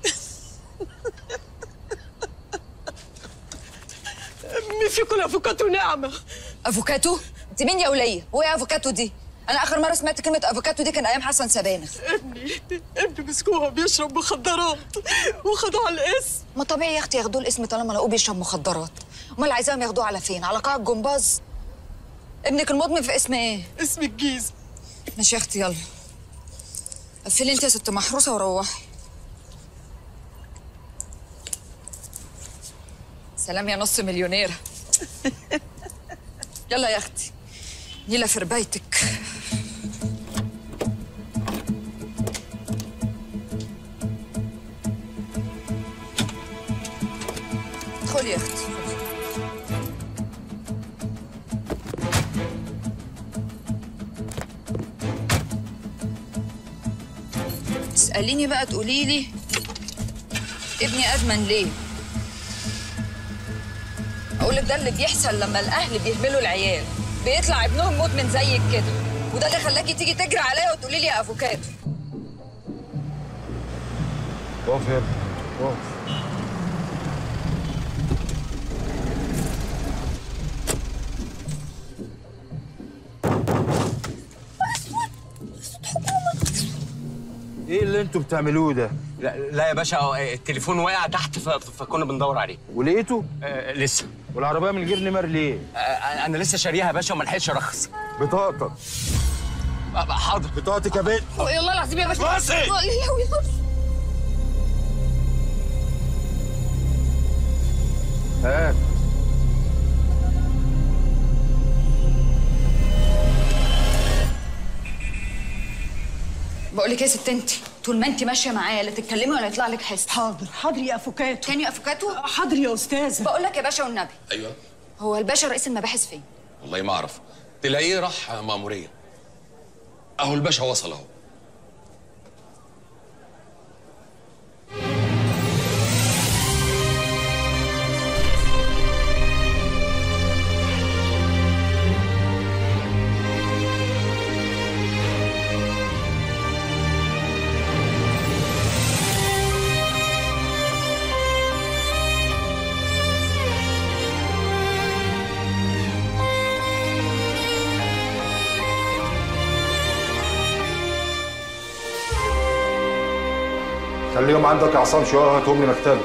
مين فيكم افوكاتو نعمه افوكاتو انت مين يا وليه هو ايه افوكاتو دي انا اخر مره سمعت كلمه افوكاتو دي كان ايام حسن سبانخ ابني ابني مسكوها بيشرب مخدرات وخدوه على الاسم ما طبيعي يا اختي ياخدوه الاسم طالما لقوه بيشرب مخدرات امال عايزاهم ياخدوه على فين على قاع الجمباز ابنك المدمن في اسم ايه اسم الجيزه ماشي يا اختي يلا قفلي انت يا ست محروسه وروحي سلام يا نص مليونيره يلا يا اختي نيله في ربايتك ادخلي يا اختي اساليني بقى تقولي لي ابني ادمن ليه اقول لك ده اللي بيحصل لما الاهل بيهملوا العيال بيطلع ابنهم مدمن زيك كده وده اللي خلاكي تيجي تجري عليا وتقولي لي يا افوكاتو اقف يا ابني اقف ايه اللي انتوا بتعملوه ده؟ لا, لا يا باشا هو التليفون وقع تحت ف- ف- فكنا بندور عليه ولقيته؟ آه لسه والعربيه من غير نمر ليه؟ آه انا لسه شاريها يا باشا وما لحقتش ارخص بطاقتك آه حاضر بطاقتك يا بنت والله العظيم يا باشا بصي. يا لهوي هات بقول لك ايه يا ست انت طول ما انت ماشيه معايا لا تتكلمي ولا يطلع لك حس حاضر حاضر يا افوكاتو تاني افوكاتو حاضر يا استاذه بقول لك يا باشا والنبي ايوه هو الباشا رئيس المباحث فين والله ما اعرف تلاقيه راح مأمورية اهو الباشا وصل اهو خليهم عندك يا عصام شويه وهاتهم لي مكتبي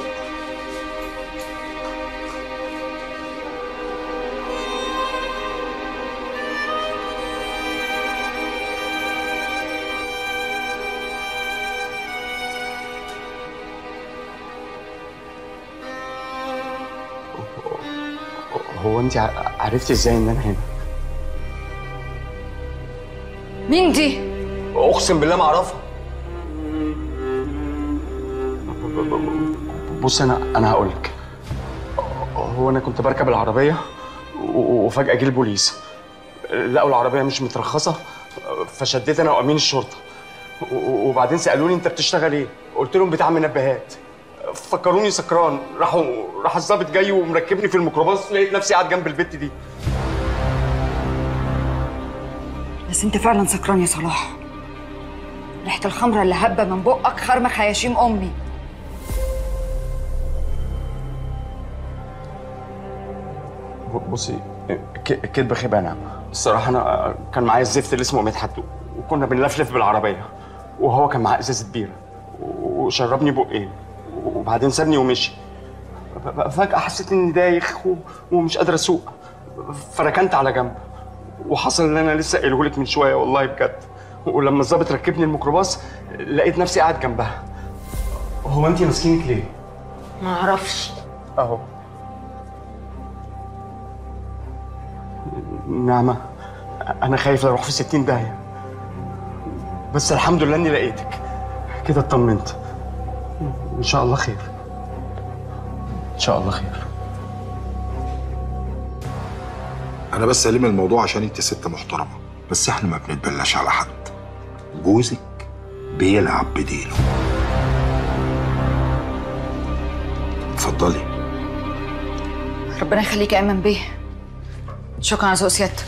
هو انت ع- عرفتي ازاي ان انا هنا مين دي اقسم بالله ما اعرفها بص انا انا هقول لك هو انا كنت بركب العربيه و- وفجاه جه البوليس لقوا العربيه مش مترخصه فشديت انا وامين الشرطه و- وبعدين سالوني انت بتشتغل ايه قلت لهم بتاع منبهات فكروني سكران راحوا راح الظابط جاي ومركبني في الميكروباص لقيت نفسي قاعد جنب البت دي بس انت فعلا سكران يا صلاح ريحه الخمره اللي هبه من بقك خرمه خياشيم امي بصي ك- كدب خيبانه الصراحه انا كان معايا الزفت اللي اسمه مدحت وكنا بنلفلف بالعربيه وهو كان معاه ازازه بيره وشربني بقين وبعدين سابني ومشي ف- فجاه حسيت اني دايخ و- ومش قادر اسوق فركنت على جنب وحصل اللي انا لسه قايله لك من شويه والله بجد ولما الظابط ركبني الميكروباص لقيت نفسي قاعد جنبها هو انت ماسكينك ليه؟ ما اعرفش اهو نعمة أنا خايف أروح في ستين داهية بس الحمد لله إني لقيتك كده اطمنت إن شاء الله خير إن شاء الله خير انا بس قليل الموضوع عشان انت ست محترمه بس احنا ما بنتبلاش على حد جوزك بيلعب بديله اتفضلي ربنا يخليك يا ايمن بيه شكرا على ذوق سيادتك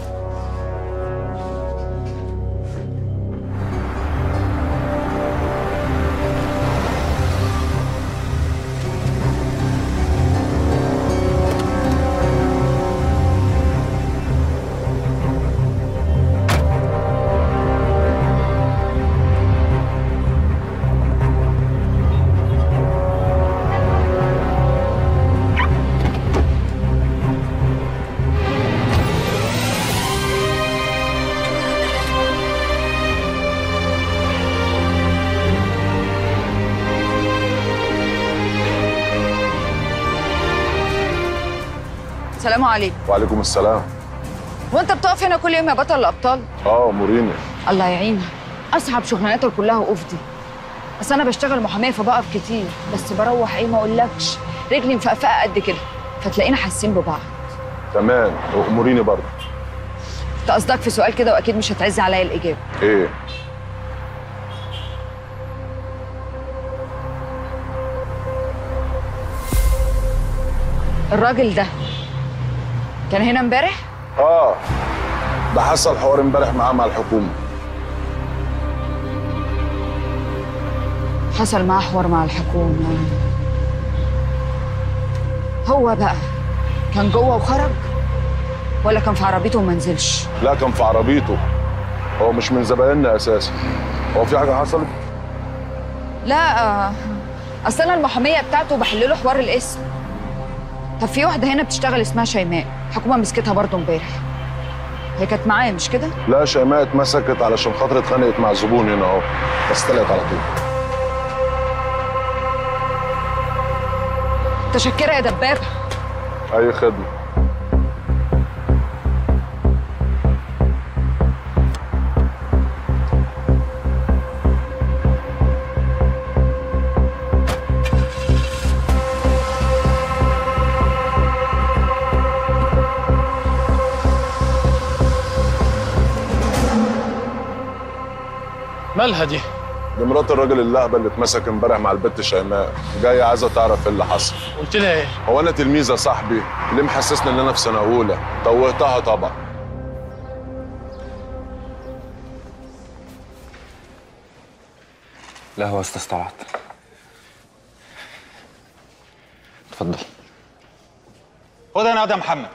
السلام عليكم وعليكم السلام وانت بتقف هنا كل يوم يا بطل الابطال اه موريني الله يعينك اصعب شغلانات كلها اوف دي بس انا بشتغل محاميه فبقف كتير بس بروح ايه ما اقولكش رجلي مفقفقه قد كده فتلاقينا حاسين ببعض تمام واموريني برضه انت قصدك في سؤال كده واكيد مش هتعز عليا الاجابه ايه الراجل ده كان هنا امبارح اه ده حصل حوار امبارح معاه مع الحكومه حصل معاه حوار مع الحكومه هو بقى كان جوه وخرج ولا كان في عربيته وما نزلش لا كان في عربيته هو مش من زبايننا اساسا هو في حاجه حصلت لا آه، اصل انا المحاميه بتاعته بحل له حوار الاسم طب في واحده هنا بتشتغل اسمها شيماء الحكومه مسكتها برضه امبارح هي كانت معايا مش كده لا شيماء اتمسكت علشان خاطر اتخانقت مع زبون هنا اهو بس طلعت على طول متشكره يا دبابه اي خدمه مالها دي؟ دي مرات الراجل اللهبه اللي اتمسك امبارح مع البت شيماء جايه عايزه تعرف ايه اللي حصل قلت لها ايه؟ هو انا تلميذ يا صاحبي ليه محسسني ان انا في سنه اولى توهتها طبعا لا هو استاذ طلعت اتفضل خد انا يا محمد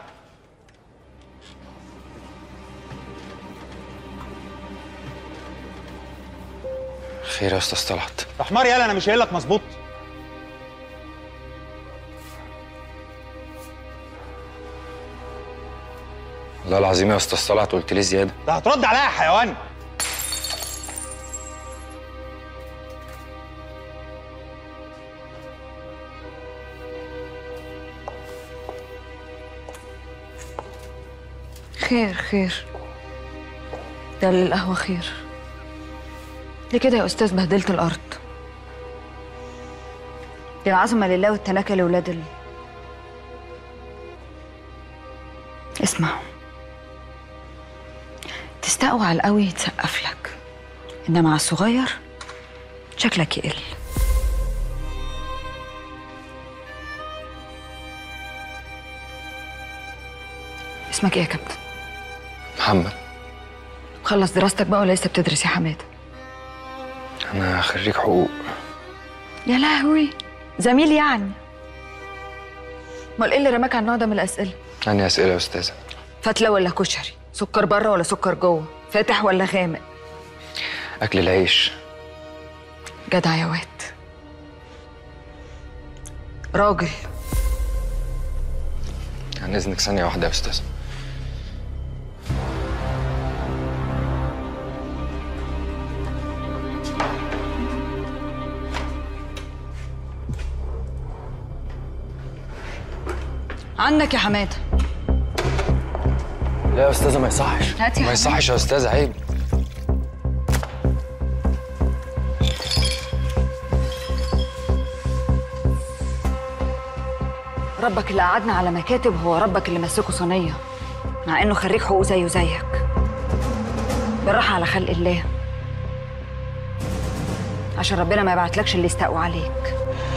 خير يا استاذ طلعت يا حمار يالا انا مش قايل لك مظبوط والله العظيم يا استاذ طلعت قلت لي زياده ده هترد عليا يا حيوان خير خير ده للقهوة خير ليه كده يا أستاذ بهدلت الأرض دي العظمة لله والتناكة لولاد ال... اسمع تستقوى على القوي يتسقف لك إنما على الصغير شكلك يقل اسمك ايه يا كابتن؟ محمد خلص دراستك بقى ولا لسه بتدرس يا حماده؟ انا خريج حقوق يا لهوي زميل يعني امال ايه اللي رماك على النوع ده من الاسئله؟ عندي اسئله يا استاذه فتله ولا كشري؟ سكر بره ولا سكر جوه؟ فاتح ولا غامق؟ اكل العيش جدع يا واد راجل عن اذنك ثانيه واحده يا استاذ عنك يا حماده لا يا استاذه ما يصحش هات يا ما يصحش يا استاذه عيب ربك اللي قعدنا على مكاتب هو ربك اللي مسكه صينيه مع انه خريج حقوق زيه زيك بالراحه على خلق الله عشان ربنا ما يبعتلكش اللي يستقوى عليك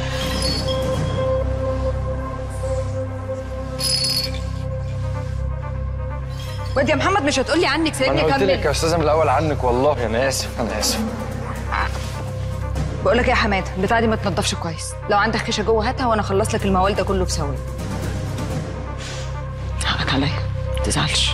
واد يا محمد مش هتقولي عنك ما سيبني انا قلت لك يا اكمل استاذه من الاول عنك والله انا اسف انا اسف بقول لك ايه يا حماده البتاعه دي ما تنضفش كويس لو عندك خيشه جوه هاتها وانا اخلص لك الموال ده كله في ثواني حقك عليا ما تزعلش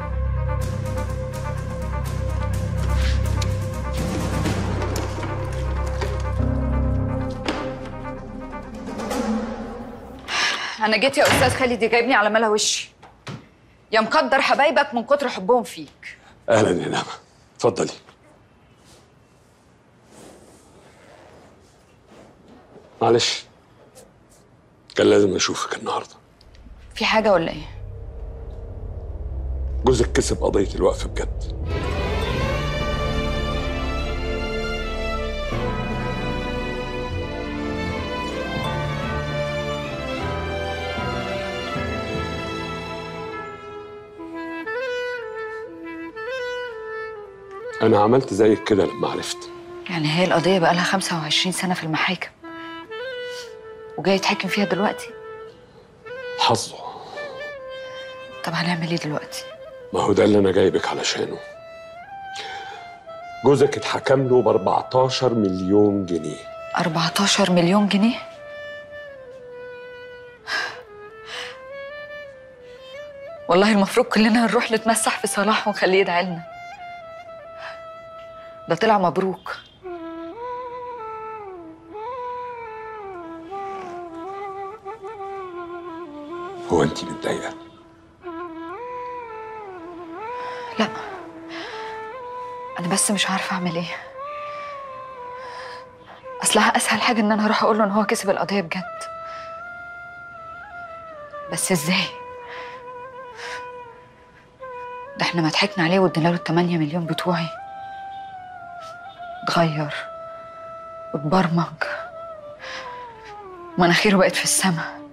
انا جيت يا استاذ خالد جايبني على ملا وشي يا مقدر حبايبك من كتر حبهم فيك اهلا يا نعمه اتفضلي معلش كان لازم اشوفك النهارده في حاجه ولا ايه جوزك كسب قضيه الوقف بجد انا عملت زيك كده لما عرفت يعني هي القضيه بقى لها 25 سنه في المحاكم وجاي يتحكم فيها دلوقتي حظه طب هنعمل ايه دلوقتي ما هو ده اللي انا جايبك علشانه جوزك اتحكم له ب 14 مليون جنيه 14 مليون جنيه والله المفروض كلنا نروح نتمسح في صلاح ونخليه يدعي لنا ده طلع مبروك هو انت متضايقه لا انا بس مش عارفه اعمل ايه اصلها اسهل حاجه ان انا اروح اقول له ان هو كسب القضيه بجد بس ازاي ده احنا ما ضحكنا عليه وادينا له ال 8 مليون بتوعي اتغير واتبرمج مناخيره بقت في السما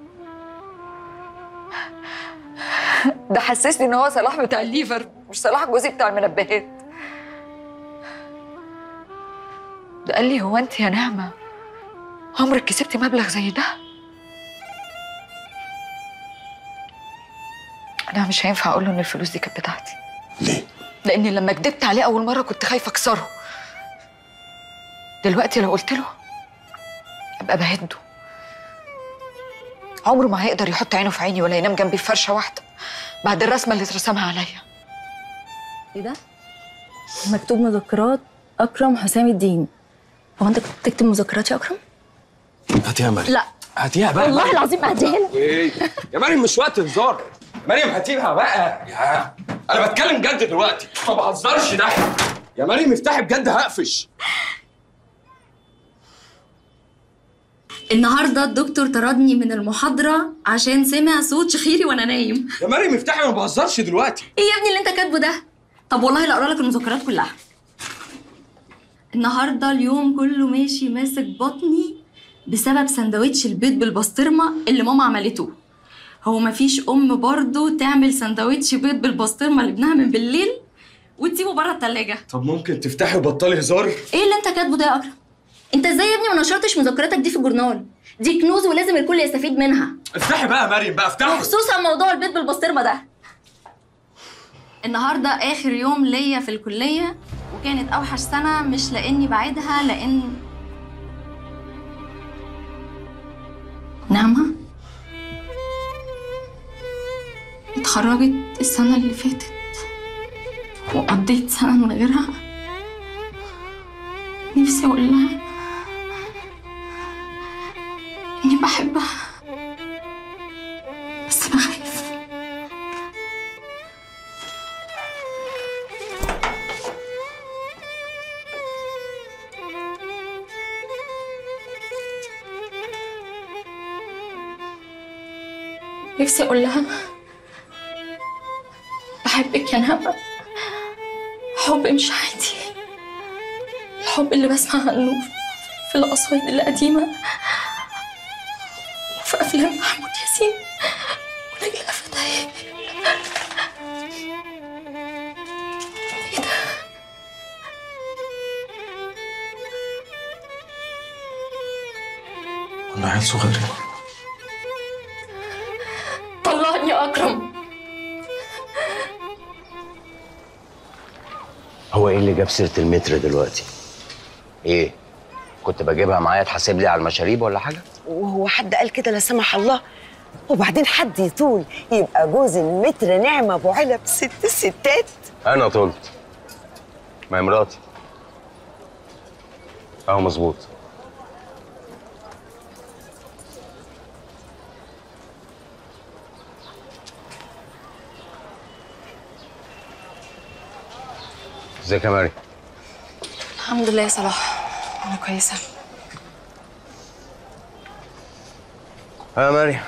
ده حسسني ان هو صلاح بتاع الليفر مش صلاح جوزي بتاع المنبهات ده قال لي هو انت يا نعمه عمرك كسبتي مبلغ زي ده انا مش هينفع اقول له ان الفلوس دي كانت بتاعتي ليه لاني لما كدبت عليه اول مره كنت خايفه اكسره دلوقتي لو قلت له ابقى بهده عمره ما هيقدر يحط عينه في عيني ولا ينام جنبي في فرشه واحده بعد الرسمه اللي اترسمها عليا ايه ده؟ مكتوب مذكرات اكرم حسام الدين هو انت كنت بتكتب مذكرات يا اكرم؟ هاتيها يا مريم لا هاتيها بقى والله العظيم هديها لك ايه يا مريم مش وقت هزار مريم هاتيها بقى يا انا بتكلم جد دلوقتي ما بهزرش ده يا مريم افتحي بجد هقفش النهارده الدكتور طردني من المحاضره عشان سمع صوت شخيري وانا نايم يا مريم افتحي ما بهزرش دلوقتي ايه يا ابني اللي انت كاتبه ده طب والله لا اقرا لك المذكرات كلها النهارده اليوم كله ماشي ماسك بطني بسبب سندوتش البيض بالبسطرمه اللي ماما عملته هو مفيش ام برضه تعمل سندوتش بيض بالبسطرمه لابنها من بالليل وتسيبه بره التلاجة طب ممكن تفتحي وبطلي هزار ايه اللي انت كاتبه ده يا اكرم انت ازاي يا ابني ما نشرتش مذكراتك دي في الجورنال دي كنوز ولازم الكل يستفيد منها افتحي بقى يا مريم بقى افتحي وخصوصا موضوع البيض بالبسطرمه ده النهارده اخر يوم ليا في الكليه وكانت اوحش سنه مش لاني بعيدها لان نعمه اتخرجت السنه اللي فاتت وقضيت سنه من غيرها نفسي اقول لها اني بحبها بس بخاف نفسي اقول لها بحبك يا نعمة حب مش عادي الحب اللي بسمع عنه في القصايد القديمة وفي أفلام محمود ياسين ونجلاء فتحي ايه ده؟ انا عيل صغير طلعني يا أكرم هو ايه اللي جاب سيره المتر دلوقتي؟ ايه؟ كنت بجيبها معايا تحاسب لي على المشاريب ولا حاجه؟ وهو حد قال كده لا سمح الله وبعدين حد يطول يبقى جوز المتر نعمة ابو علب ست الستات انا طولت ما هي مراتي اهو مظبوط ازيك يا مريم الحمد لله يا صلاح أنا كويسة ها يا مريم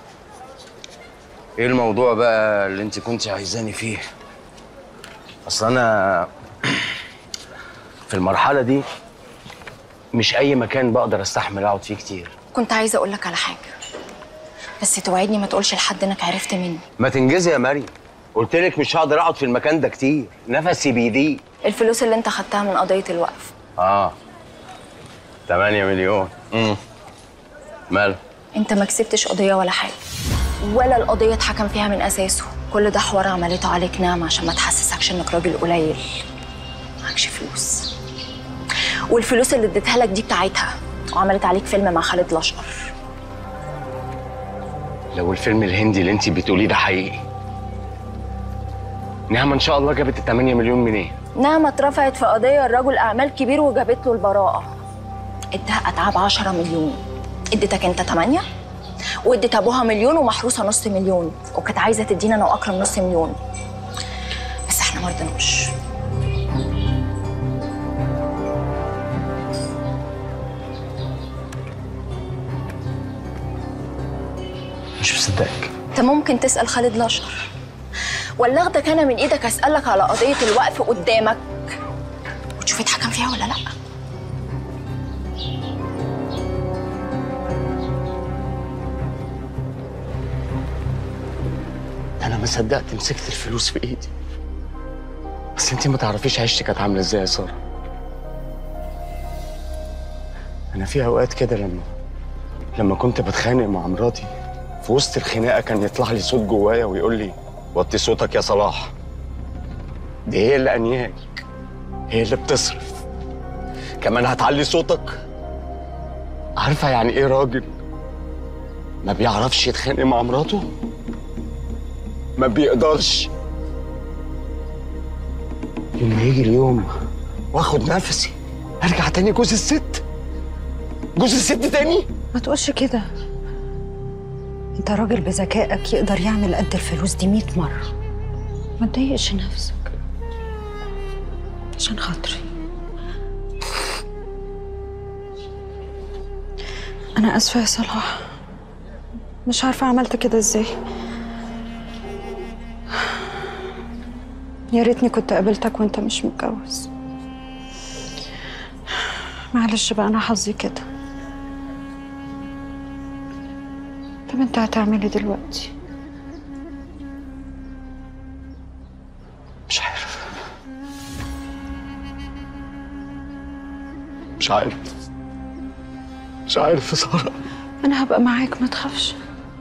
ايه الموضوع بقى اللي انت كنت عايزاني فيه اصل انا في المرحله دي مش اي مكان بقدر استحمل اقعد فيه كتير كنت عايزة أقول لك على حاجة بس توعدني ما تقولش لحد إنك عرفت مني ما تنجزي يا مريم قلت لك مش هقدر اقعد في المكان ده كتير نفسي بيضيق الفلوس اللي أنت خدتها من قضية الوقف اه 8 مليون امم ماله أنت ما كسبتش قضية ولا حاجة ولا القضية اتحكم فيها من أساسه كل ده حوار عملته عليك نعمة عشان ما تحسسكش إنك راجل قليل معكش فلوس والفلوس اللي اديتها لك دي بتاعتها وعملت عليك فيلم مع خالد الأشقر لو الفيلم الهندي اللي انت بتقوليه ده حقيقي نعمة ان شاء الله جابت ال 8 مليون منين نعمة اترفعت في قضية الرجل أعمال كبير وجابت له البراءة ادها أتعاب 10 مليون اديتك أنت 8 وادت أبوها مليون ومحروسة نص مليون وكانت عايزة تدينا أنا وأكرم نص مليون بس احنا ما رضيناش مش مصدقك انت ممكن تسأل خالد الأشقر ولا اخدك انا من ايدك اسألك على قضية الوقف قدامك وتشوف اتحكم فيها ولا لا انا ما صدقت مسكت الفلوس في ايدي بس انت ما تعرفيش عيشتي كانت عامله ازاي يا ساره انا في اوقات كده لما لما كنت بتخانق مع مراتي في وسط الخناقه كان يطلع لي صوت جوايا ويقول لي وطي صوتك يا صلاح دي هي اللي انياك هي اللي بتصرف كمان هتعلي صوتك عارفه يعني ايه راجل ما بيعرفش يتخانق مع مراته ما بيقدرش لما يجي اليوم واخد نفسي ارجع تاني جوز الست جوز الست تاني ما تقولش كده انت راجل بذكائك يقدر يعمل قد الفلوس دي 100 مرة ما تضايقش نفسك عشان خاطري انا اسفة يا صلاح مش عارفة عملت كده ازاي يا ريتني كنت قابلتك وانت مش متجوز معلش بقى انا حظي كده طب انت هتعملي دلوقتي مش عارف مش عارف مش عارف يا ساره انا هبقى معاك ما تخافش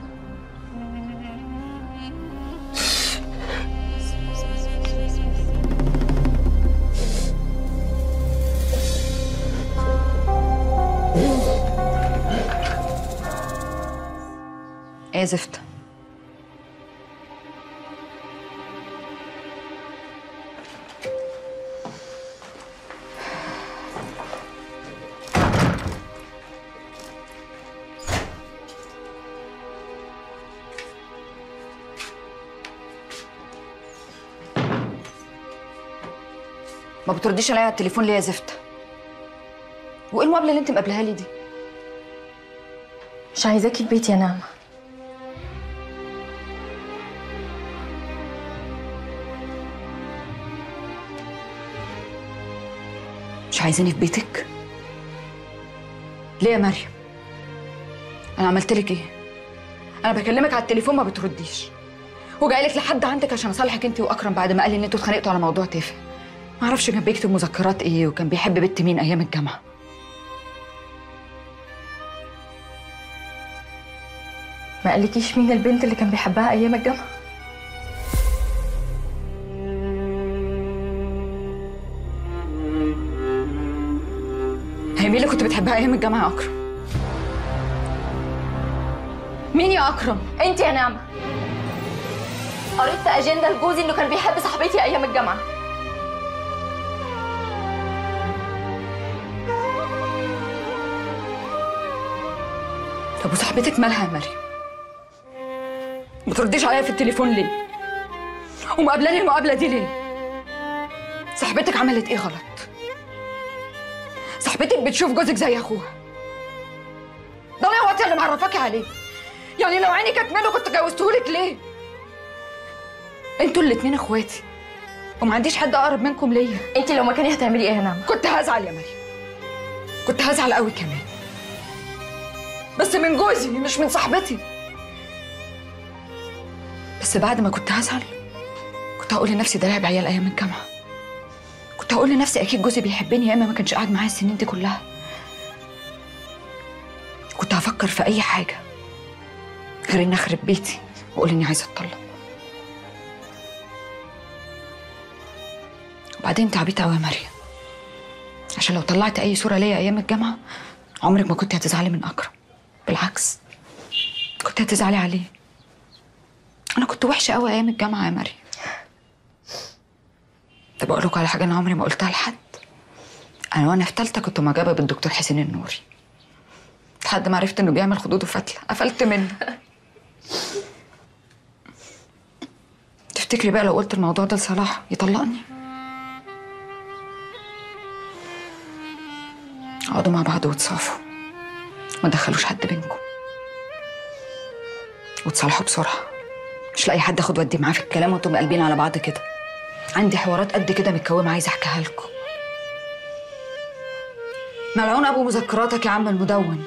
ايه يا زفت ما بترديش عليا على التليفون ليه يا زفت وايه المقابله اللي انت مقابلها لي دي مش عايزاكي في بيتي يا نعمة مش عايزاني في بيتك ليه يا مريم انا عملت لك ايه انا بكلمك على التليفون ما بترديش وجاي لك لحد عندك عشان اصالحك انت واكرم بعد ما قال لي ان انتوا اتخانقتوا على موضوع تافه ما اعرفش كان بيكتب مذكرات ايه وكان بيحب بنت مين ايام الجامعه ما قالكيش مين البنت اللي كان بيحبها ايام الجامعة هي مين اللي كنت بتحبها ايام الجامعه يا اكرم مين يا اكرم انت يا نعمة قريت في اجنده لجوزي انه كان بيحب صاحبتي ايام الجامعة طب وصاحبتك مالها يا مريم ما ترديش عليا في التليفون ليه ومقابلاني المقابله دي ليه صاحبتك عملت ايه غلط صاحبتك بتشوف جوزك زي اخوها ده انا وقتي اللي معرفاكي عليه يعني لو عيني كانت منه كنت جوزتهولك ليه انتوا الاتنين اخواتي وما عنديش حد اقرب منكم ليا انت لو مكاني هتعملي ايه يا نعمة كنت هزعل يا مريم كنت هزعل قوي كمان بس من جوزي مش من صاحبتي بس بعد ما كنت هزعل كنت هقول لنفسي ده لعب عيال ايام الجامعه كنت هقول لنفسي اكيد جوزي بيحبني يا اما ما كانش قاعد معايا السنين دي كلها كنت هفكر في اي حاجه غير اني اخرب بيتي واقول اني عايزه اتطلق وبعدين انت عبيطه قوي يا مريم عشان لو طلعت اي صوره ليا ايام الجامعه عمرك ما كنت هتزعلي من اكرم بالعكس كنت هتزعلي عليه انا كنت وحشه قوي ايام الجامعه يا مريم طب اقول لكم على حاجه انا عمري ما قلتها لحد انا وانا في ثالثه كنت معجبه بالدكتور حسين النوري لحد ما عرفت انه بيعمل خدود وفتله قفلت منه تفتكري بقى لو قلت الموضوع ده لصلاح يطلقني اقعدوا مع بعض وتصافوا ما تدخلوش حد بينكم وتصالحوا بسرعه مش لاقي حد اخد ودي معاه في الكلام وانتم قلبين على بعض كده عندي حوارات قد كده متكومه عايزه احكيها لكم ملعون ابو مذكراتك يا عم المدون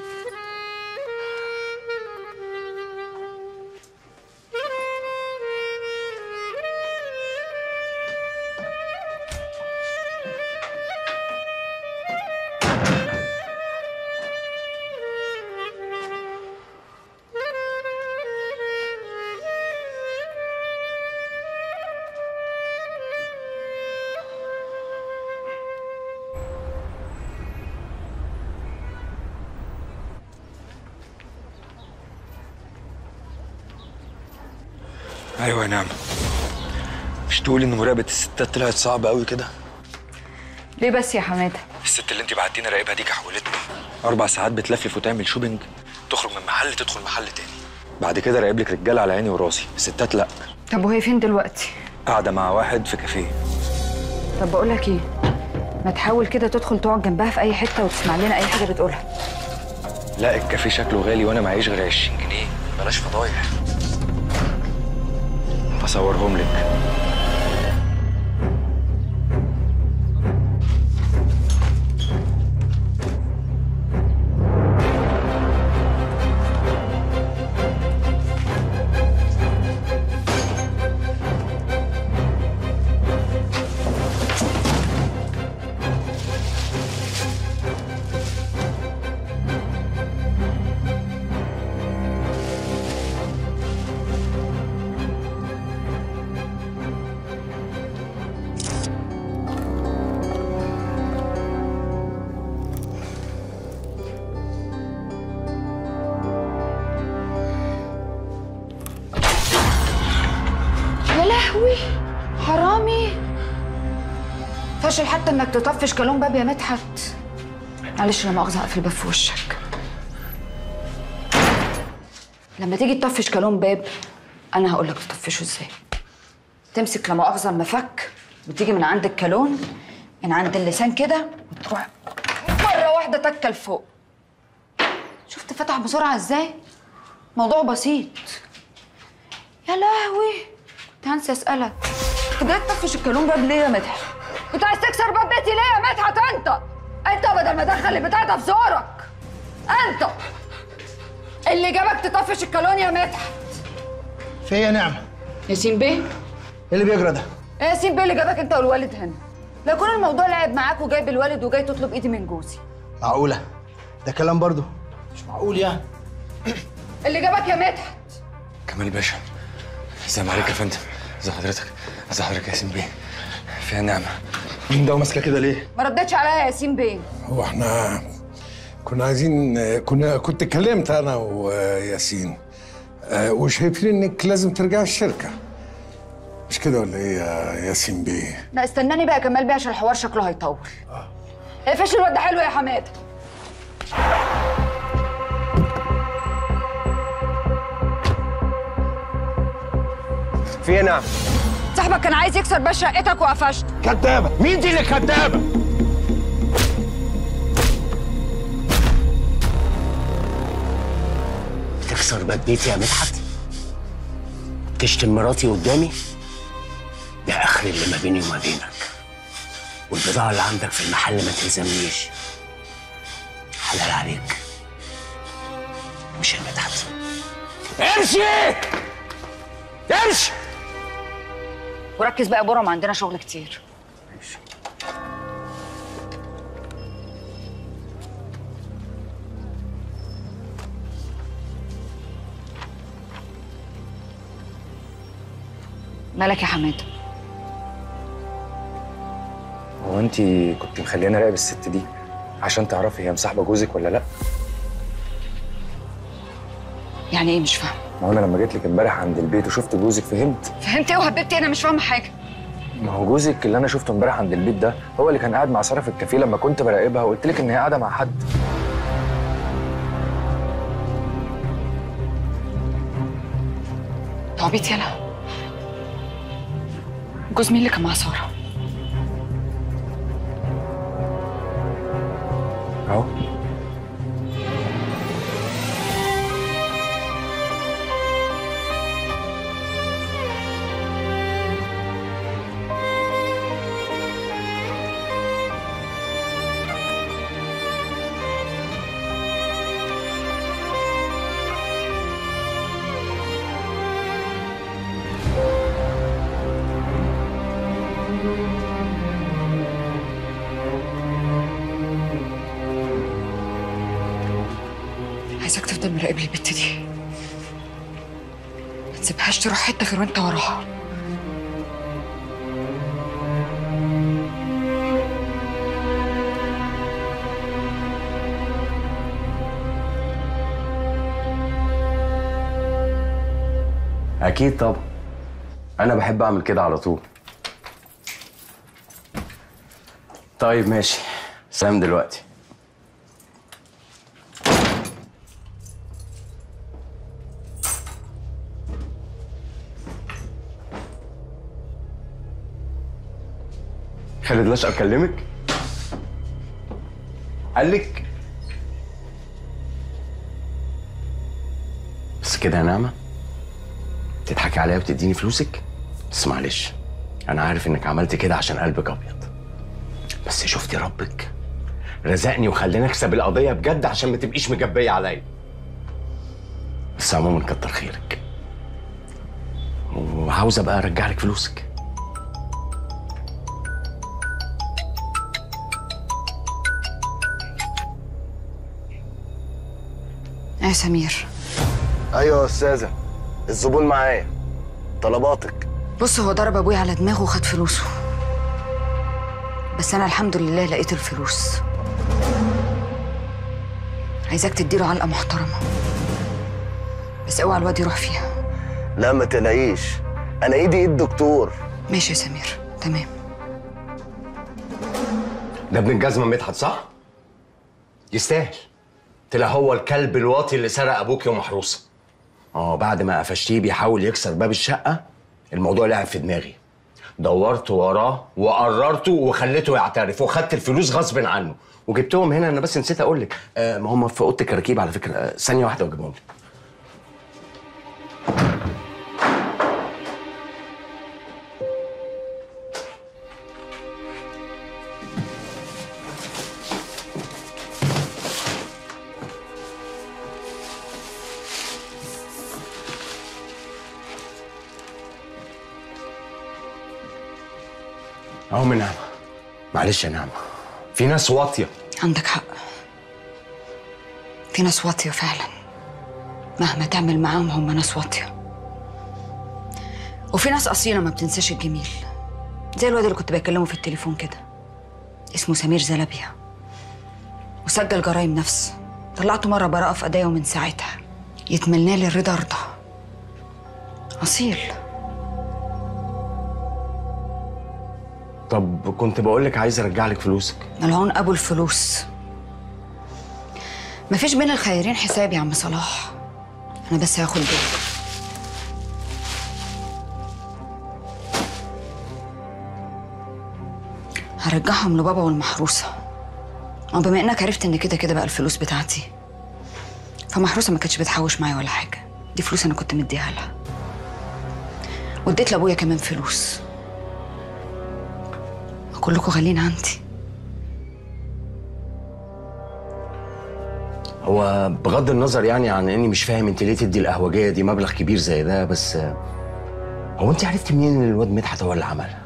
ايوه يا نعمة مش تقولي ان مراقبة الستات طلعت صعبة قوي كده ليه بس يا حماده الست اللي انت بعتينا راقبها دي كحولتنا اربع ساعات بتلفلف وتعمل شوبينج تخرج من محل تدخل محل تاني بعد كده راقب لك رجاله على عيني وراسي الستات لا طب وهي فين دلوقتي قاعده مع واحد في كافيه طب بقول لك ايه ما تحاول كده تدخل تقعد جنبها في اي حته وتسمع لنا اي حاجه بتقولها لا الكافيه شكله غالي وانا معيش غير 20 جنيه بلاش فضايح بصورهم لك يا لهوي حرامي فاشل حتى انك تطفش كالون باب يا مدحت معلش لا مؤاخذه هقفل الباب في وشك لما تيجي تطفش كالون باب انا هقول لك تطفشه ازاي تمسك لا مؤاخذه المفك وتيجي من عند الكالون من عند اللسان كده وتروح مره واحده تكه لفوق شفت فتح بسرعه ازاي موضوع بسيط يا لهوي كنت هنسى اسالك كنت جاي تطفش الكالون باب ليه يا مدحت كنت عايز تكسر باب بيتي ليه يا مدحت انت انت بدل ما ادخل البتاع ده في زورك انت اللي جابك تطفش الكالون يا مدحت في ايه يا نعمة؟ ياسين بيه ايه اللي بيجرى ده؟ إيه ياسين بيه اللي جابك انت والوالد هنا لا يكون الموضوع لعب معاك وجايب الوالد وجاي تطلب ايدي من جوزي معقولة ده كلام برضو مش معقول يعني اللي جابك يا مدحت كمال باشا السلام عليكم يا فندم ازي حضرتك ازي حضرتك يا ياسين بيه فيها نعمة مين ده وماسكة كده ليه؟ ما ردتش عليا يا ياسين بيه هو احنا كنا عايزين كنا كنت اتكلمت انا وياسين آه، وشايفين انك لازم ترجع الشركه مش كده ولا ايه يا ياسين بيه؟ لا استناني بقى يا كمال بيه عشان الحوار شكله هيطول اقفش الواد ده حلو يا حماده في ايه نعم صاحبك كان عايز يكسر باب شقتك وقفشت كدابه مين دي اللي كدابه تكسر باب بيتي يا مدحت تشتم مراتي قدامي ده اخر اللي ما بيني وما بينك والبضاعه اللي عندك في المحل ما تلزمنيش حلال عليك مش يا مدحت امشي امشي وركز بقى يا برم عندنا شغل كتير مالك يا حماده هو انت كنت مخلياني اراقب الست دي عشان تعرفي هي مصاحبه جوزك ولا لا يعني ايه مش فاهمه ما هو انا لما جيت لك امبارح عند البيت وشفت جوزك فهمت فهمت ايه وهببتي انا مش فاهمه حاجه ما هو جوزك اللي انا شفته امبارح عند البيت ده هو اللي كان قاعد مع ساره في الكافيه لما كنت براقبها وقلت لك ان هي قاعده مع حد تعبيط يلا جوز مين اللي كان مع ساره اهو عايزك تفضل مراقب لي البت دي ما تسيبهاش تروح حته غير وانت وراها اكيد طبعا انا بحب اعمل كده على طول طيب ماشي سلام دلوقتي خالد لاشقر كلمك قال لك بس كده يا نعمه تضحكي عليا وتديني فلوسك بس معلش انا عارف انك عملت كده عشان قلبك ابيض بس شفتي ربك رزقني وخلاني اكسب القضيه بجد عشان ما تبقيش مجبيه عليا بس عموما كتر خيرك وعاوز ابقى ارجع لك فلوسك يا سمير ايوه يا استاذه الزبون معايا طلباتك بص هو ضرب ابويا على دماغه وخد فلوسه بس انا الحمد لله لقيت الفلوس عايزاك تديله علقه محترمه بس اوعى الواد يروح فيها لا ما تلاقيش انا ايدي ايد دكتور ماشي يا سمير تمام ده ابن الجزمه مدحت صح يستاهل طلع هو الكلب الواطي اللي سرق ابوك يوم محروسه اه بعد ما قفشتيه بيحاول يكسر باب الشقه الموضوع لعب في دماغي دورت وراه وقررته وخليته يعترف وخدت الفلوس غصب عنه وجبتهم هنا انا بس نسيت اقول لك آه ما هم في اوضه الكراكيب على فكره آه ثانيه واحده واجيبهم لك اهو من نعمه معلش يا نعمه في ناس واطيه عندك حق في ناس واطيه فعلا مهما تعمل معاهم هم ناس واطيه وفي ناس اصيله ما بتنساش الجميل زي الواد اللي كنت بكلمه في التليفون كده اسمه سمير زلبيا وسجل جرايم نفس طلعته مره براءه في قضايا ومن ساعتها يتمنى لي الرضا رضا اصيل طب كنت بقول لك عايز ارجع لك فلوسك ملعون ابو الفلوس مفيش بين الخيرين حساب يا عم صلاح انا بس هاخد دول هرجعهم لبابا والمحروسه وبما انك عرفت ان كده كده بقى الفلوس بتاعتي فمحروسه ما كانتش بتحوش معايا ولا حاجه دي فلوس انا كنت مديها لها واديت لابويا كمان فلوس كلكم غاليين عندي هو بغض النظر يعني عن اني مش فاهم انت ليه تدي القهوجيه دي مبلغ كبير زي ده بس آه، هو انت عرفتي منين ان الواد مدحت هو اللي عملها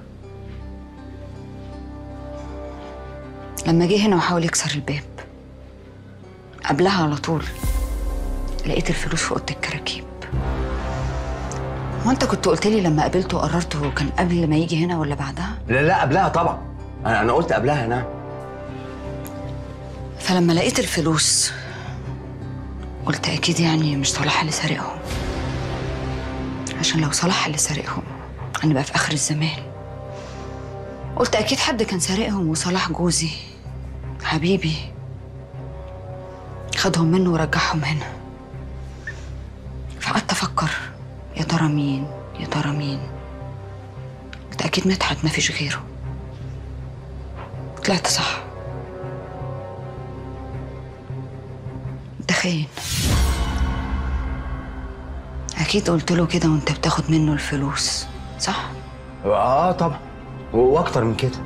لما جه هنا وحاول يكسر الباب قبلها على طول لقيت الفلوس في اوضه الكراكيب هو انت كنت قلت لي لما قابلته وقررته كان قبل ما يجي هنا ولا بعدها لا لا قبلها طبعا انا انا قلت قبلها نعم فلما لقيت الفلوس قلت اكيد يعني مش صلاح اللي سارقهم عشان لو صلاح اللي سارقهم هنبقى في اخر الزمان قلت اكيد حد كان سارقهم وصلاح جوزي حبيبي خدهم منه ورجعهم هنا فقعدت افكر يا ترى مين يا ترى مين قلت اكيد مدحت ما فيش غيره طلعت صح ده خاين اكيد قلت له كده وانت بتاخد منه الفلوس صح اه طبعا و- واكتر من كده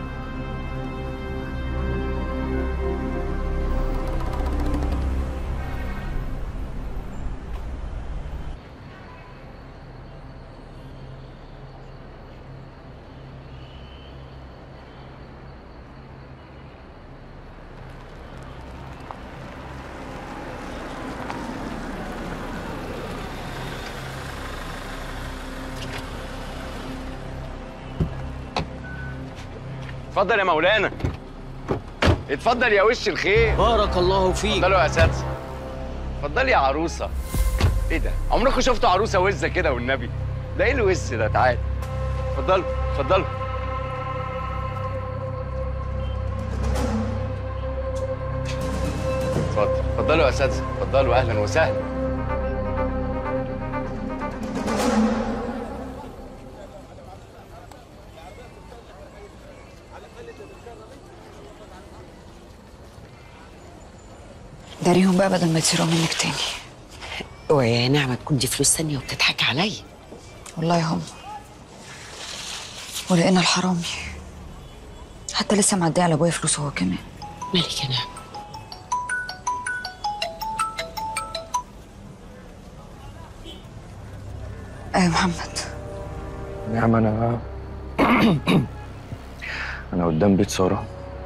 اتفضل يا مولانا اتفضل يا وش الخير بارك الله فيك اتفضلوا يا اساتذه اتفضلي يا عروسه ايه ده عمركم شفتوا عروسه وزه كده والنبي ده ايه الوس ده تعال اتفضلوا اتفضلوا اتفضل اتفضلوا يا اساتذه اتفضلوا اهلا وسهلا داريهم بقى بدل ما يصيروا منك تاني اوعي يا نعمه تكون دي فلوس ثانيه وبتضحكي عليا والله هم ولقينا الحرامي حتى لسه معديه على ابويا فلوس هو كمان مالك يا نعمه ايه محمد نعم انا انا قدام بيت ساره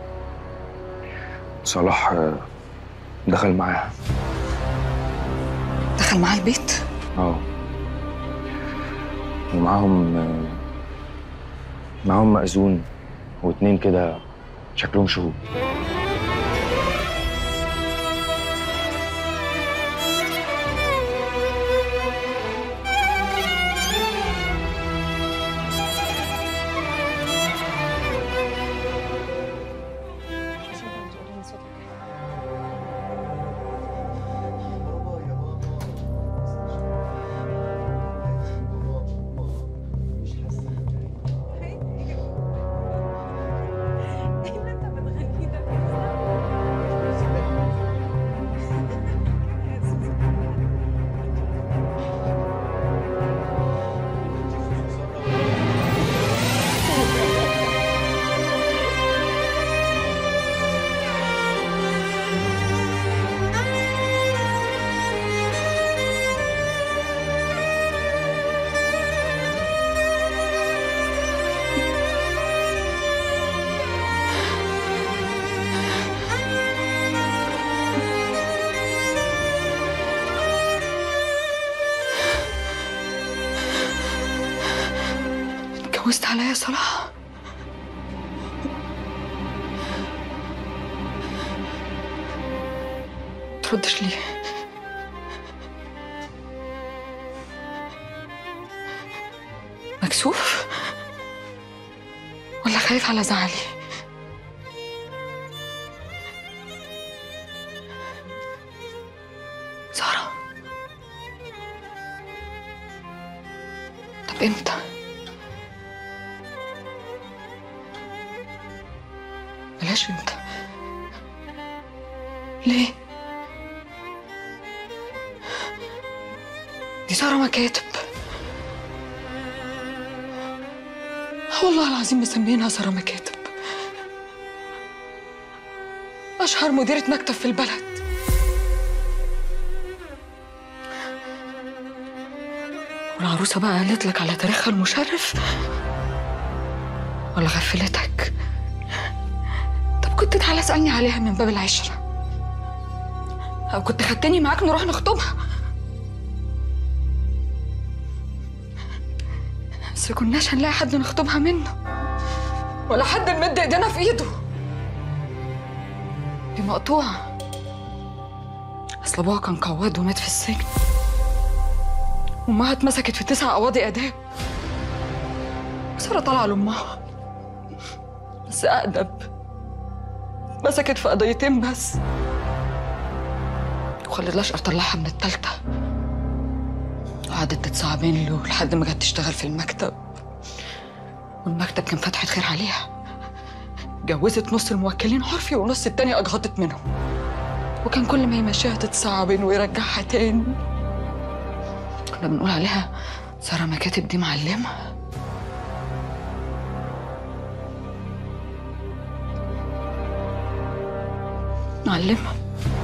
صلاح آه، دخل معاها دخل معاه البيت اه ومعاهم آه، معاهم مأذون واتنين كده شكلهم شهود اتجوزت عليا يا صلاح تردش ليه مكسوف ولا خايف على زعلي سارة طب امتى بلاش انت ليه دي سارة مكاتب آه والله العظيم مسمينها سارة مكاتب أشهر مديرة مكتب في البلد والعروسة بقى قالت لك على تاريخها المشرف ولا غفلتك طب كنت تعالى اسألني عليها من باب العشرة أو كنت خدتني معاك نروح نخطبها بس كناش هنلاقي حد نخطبها منه ولا حد نمد ايدينا في ايده دي مقطوعة أصل أبوها كان قواد ومات في السجن وأمها اتمسكت في تسع قواضي آداب سارة طالعة لأمها بس أقدم مسكت في قضيتين بس وخلت الأشقر طلعها من التالتة وقعدت تتصعبين له لحد ما جت تشتغل في المكتب والمكتب كان فتحة خير عليها جوزت نص الموكلين عرفي ونص التاني أجهضت منهم وكان كل ما يمشيها تتصعبين ويرجعها تاني كنا بنقول عليها سارة مكاتب دي معلمة معلمة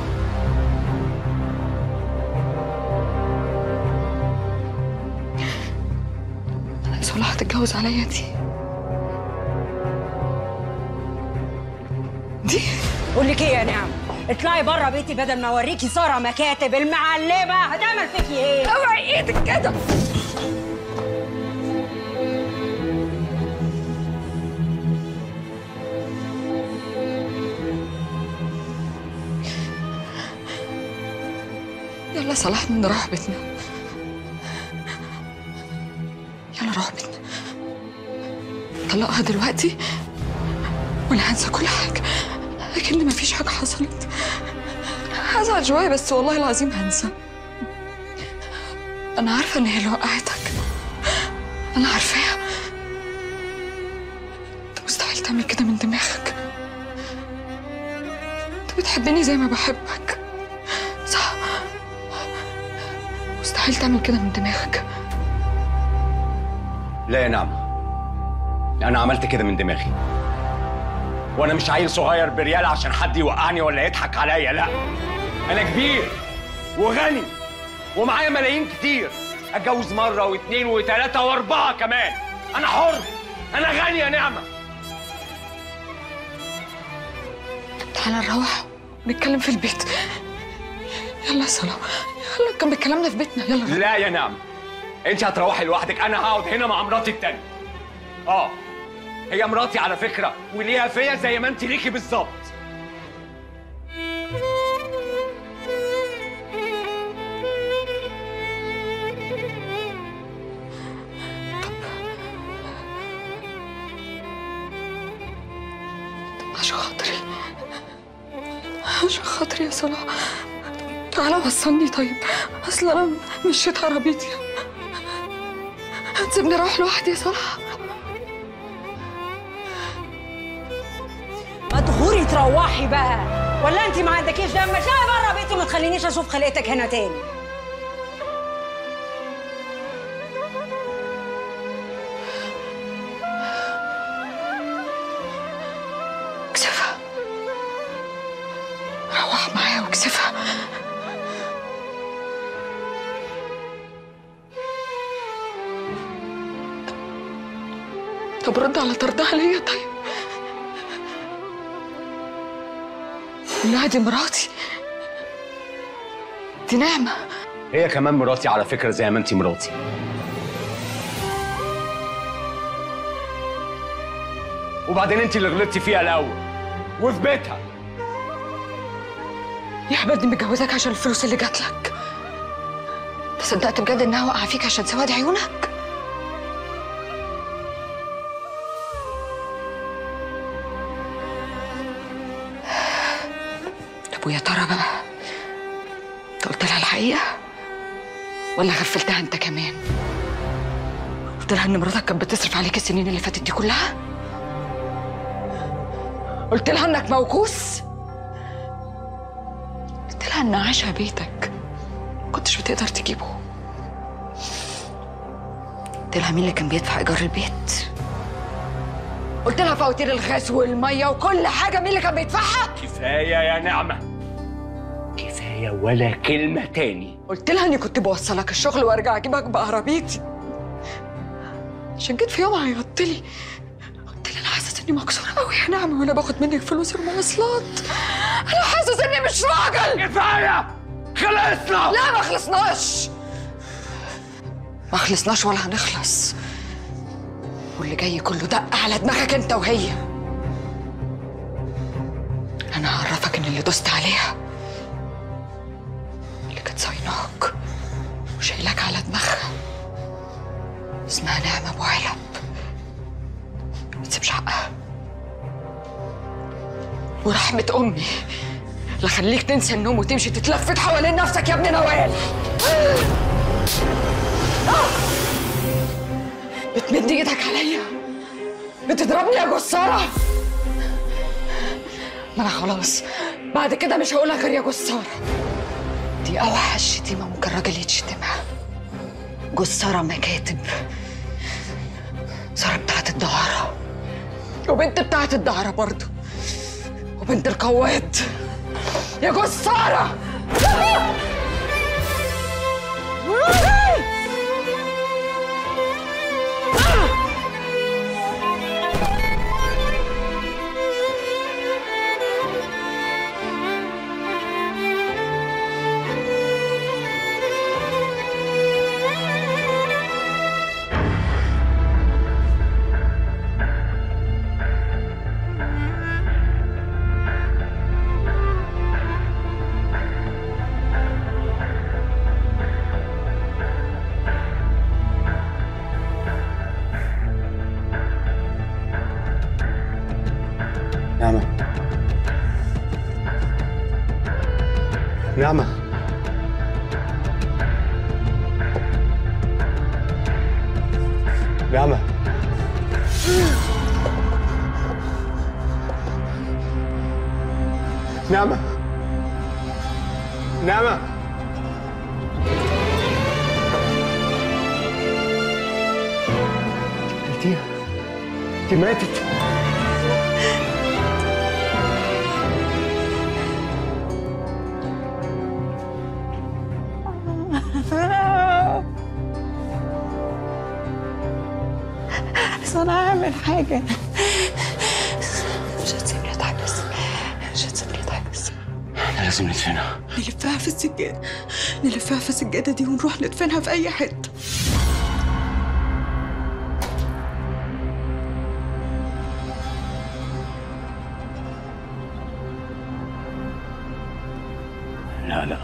صلاح تتجوز عليا دي دي بقول لك ايه يا نعم اطلعي بره بيتي بدل ما اوريكي ساره مكاتب المعلمه هتعمل فيكي ايه اوعي ايدك كده يلا صلاح نروح بيتنا هطلقها دلوقتي وانا هنسى كل حاجه اكن مفيش حاجه حصلت هزعل شويه بس والله العظيم هنسى انا عارفه ان هي اللي وقعتك انا عارفاها انت مستحيل تعمل كده من دماغك انت بتحبني زي ما بحبك صح مستحيل تعمل كده من دماغك لا يا نعمة أنا عملت كده من دماغي وأنا مش عيل صغير بريال عشان حد يوقعني ولا يضحك عليا لا أنا كبير وغني ومعايا ملايين كتير أتجوز مرة واثنين وثلاثة وأربعة كمان أنا حر أنا غني يا نعمة تعالى نروح نتكلم في البيت يلا يا سلام يلا كان بكلامنا في بيتنا يلا لا يا نعمة أنت هتروحي لوحدك أنا هقعد هنا مع مراتي التانية آه هي مراتي على فكرة وليها فيا زي ما أنت ليكي بالظبط عشان خاطري عشان خاطري يا صلاح تعالى وصلني طيب اصل انا مشيت عربيتي هتسيبني اروح لوحدي يا صلاح ما تغوري تروحي بقى ولا انت ما عندكيش دم اطلعي بره بيتي ما تخلينيش اشوف خلقتك هنا تاني كسفها روح معايا وكسفها طب رد على طردها ليا طيب لا دي مراتي دي نعمة هي كمان مراتي على فكرة زي ما أنت مراتي وبعدين أنت اللي غلطتي فيها الأول وفي بيتها يا حبيبتي متجوزاك عشان الفلوس اللي جات لك انت صدقت بجد انها واقعه فيك عشان سواد عيونك طب ويا ترى بقى انت قلت لها الحقيقه ولا غفلتها انت كمان قلت لها ان مراتك كانت بتصرف عليك السنين اللي فاتت دي كلها قلت لها انك موكوس قلت لها ان عاشها بيتك ما كنتش بتقدر تجيبه قلت لها مين اللي كان بيدفع ايجار البيت قلت لها فواتير الغاز والميه وكل حاجه مين اللي كان بيدفعها كفاية يا نعمة كفاية ولا كلمة تاني قلت لها اني كنت بوصلك الشغل وارجع اجيبك بعربيتي عشان جيت في يوم عيطت لي قلت لي انا حاسس اني مكسوره قوي يا نعمه وانا باخد منك فلوس المواصلات انا حاسس اني مش راجل كفايه خلصنا لا ما خلصناش ما خلصناش ولا هنخلص واللي جاي كله دق على دماغك انت وهي انا هعرفك ان اللي دوست عليها اللي كانت صايناك وشايلاك على دماغها اسمها نعمة ابو علب ما تسيبش حقها ورحمة امي لا خليك تنسى النوم وتمشي تتلفت حوالين نفسك يا ابن نوال بتمد ايدك عليا بتضربني يا جسارة ما انا خلاص بعد كده مش هقولها غير يا جسارة دي اوحش شتيمة ممكن راجل يتشتمها جسارة مكاتب سارة بتاعت الدعارة وبنت بتاعت الدعارة برضه وبنت القواد يا جسارة نعمة نعمة نعمة نعمة قتلتيها دي ماتت بس انا هعمل حاجه مش هتسيبني اتحبس مش هتسيبني اتحبس احنا لازم ندفنها نلفها في السجاده نلفها في السجاده دي ونروح ندفنها في اي حته لا لا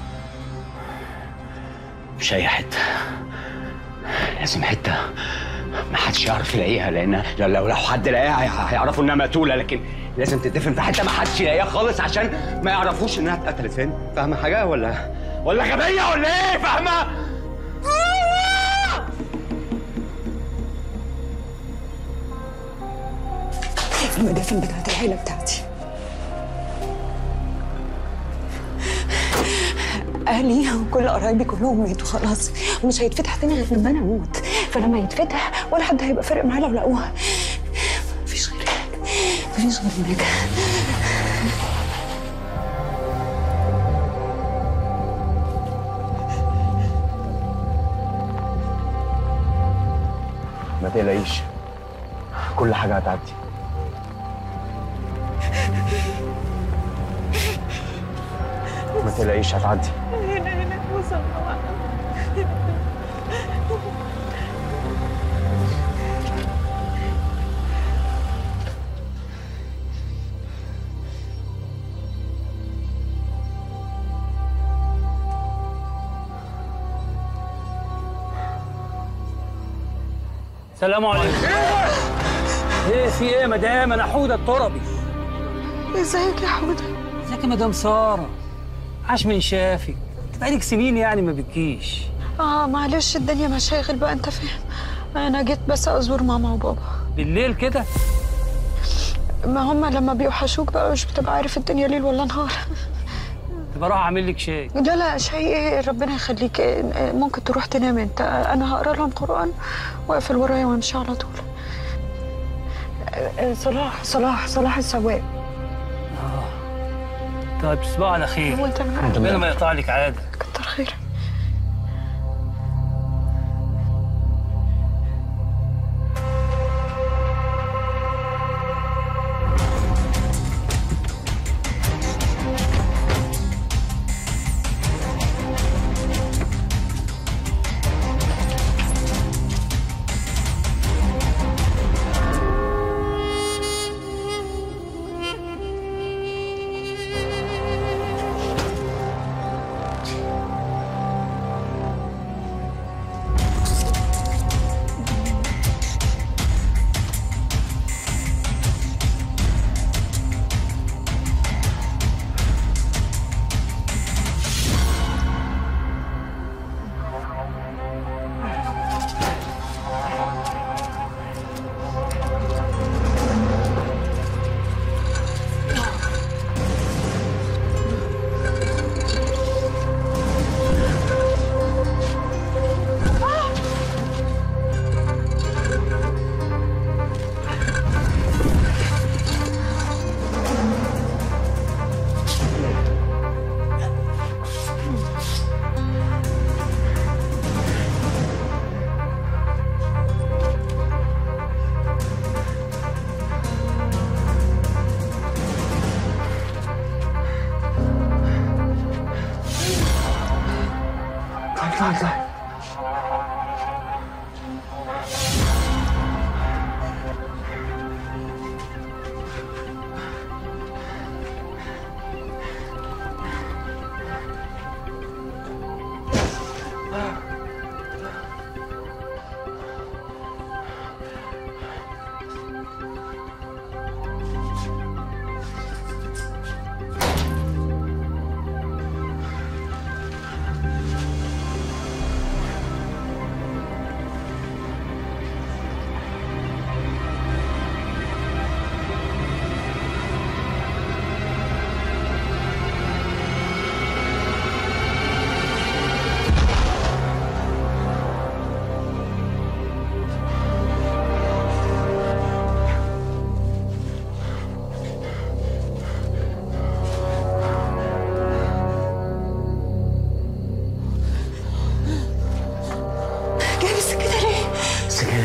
مش اي حته لازم حته ما حدش يعرف يلاقيها لان لو لو لو حد لاقيها هي- هيعرفوا انها مقتوله لكن لازم تدفن في حته ما حدش يلاقيها خالص عشان ما يعرفوش انها اتقتلت فين فاهمه حاجه ولا ولا غبيه ولا ايه فاهمه المدافن بتاعت العيله بتاعتي اهلي وكل قرايبي كلهم ماتوا خلاص ومش هيتفتح تاني غير لما انا اموت فلما يتفتح ولا حد هيبقى فارق معايا لو لقوها مفيش غيرك مفيش غيرك ما تقلقيش كل حاجه هتعدي ما تقلقيش هتعدي هنا هنا وصلنا سلام عليكم ايه في ايه يا مدام انا حوده التربي ازيك يا حوده ازيك يا مدام ساره عاش من شافك بقالك سنين يعني ما بتجيش اه معلش الدنيا مشاغل بقى انت فاهم انا جيت بس ازور ماما وبابا بالليل كده ما هم لما بيوحشوك بقى مش بتبقى عارف الدنيا ليل ولا نهار تبقى اروح اعمل لك شاي لا لا شيء ايه ربنا يخليك إيه، ممكن تروح تنام انت انا هقرا لهم قران واقفل ورايا وامشي على طول آه، صلاح صلاح صلاح السواق طيب تصبحوا على خير وانت من أهل. ربنا ما يقطع لك عاده كتر خيرك اطلع اطلع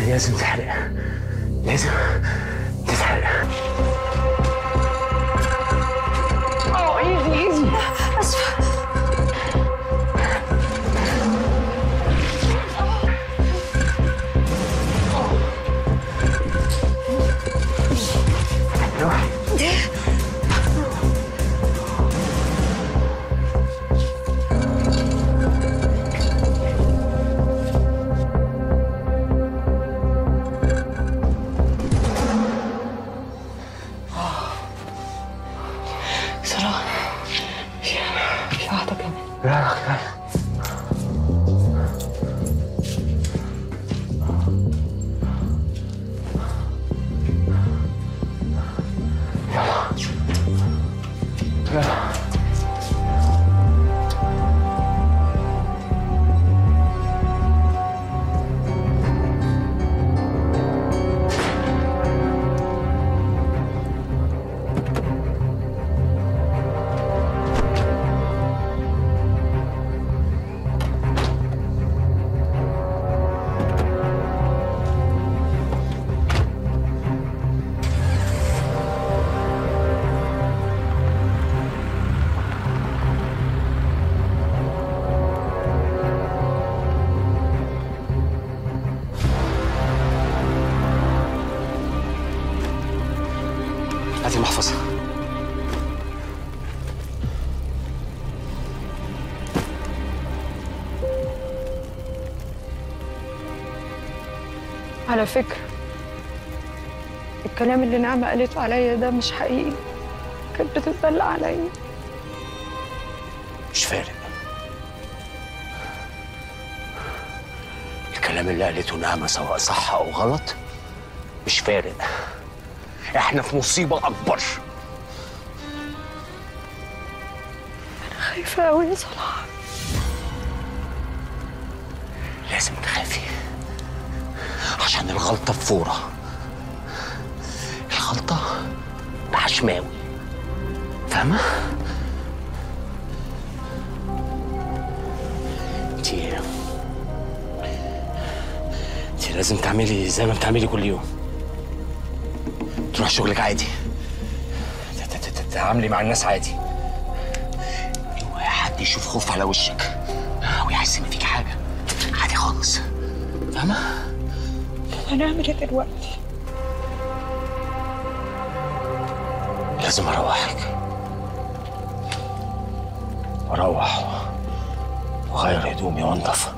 دي لازم تتحرق لازم تتحرق اه ايدي ايدي اسفه صلاح في في واحدة كمان لا لا يلا هاتي المحفظة على فكرة الكلام اللي نعمة قالته عليا ده مش حقيقي كانت بتتدلع عليا مش فارق الكلام اللي قالته نعمة سواء صح أو غلط مش فارق احنا في مصيبة أكبر أنا خايفة أوي يا صلاح لازم تخافي عشان الغلطة بفورة الغلطة بعشماوي فاهمة؟ انتي انتي لازم تعملي زي ما بتعملي كل يوم تروح شغلك عادي ت- ت- ت- تتعاملي مع الناس عادي اوعي حد يشوف خوف على وشك او يحس ان فيك حاجة عادي خالص فاهمة؟ هنعمل ايه دلوقتي؟ لازم اروحك اروح واغير هدومي وانضف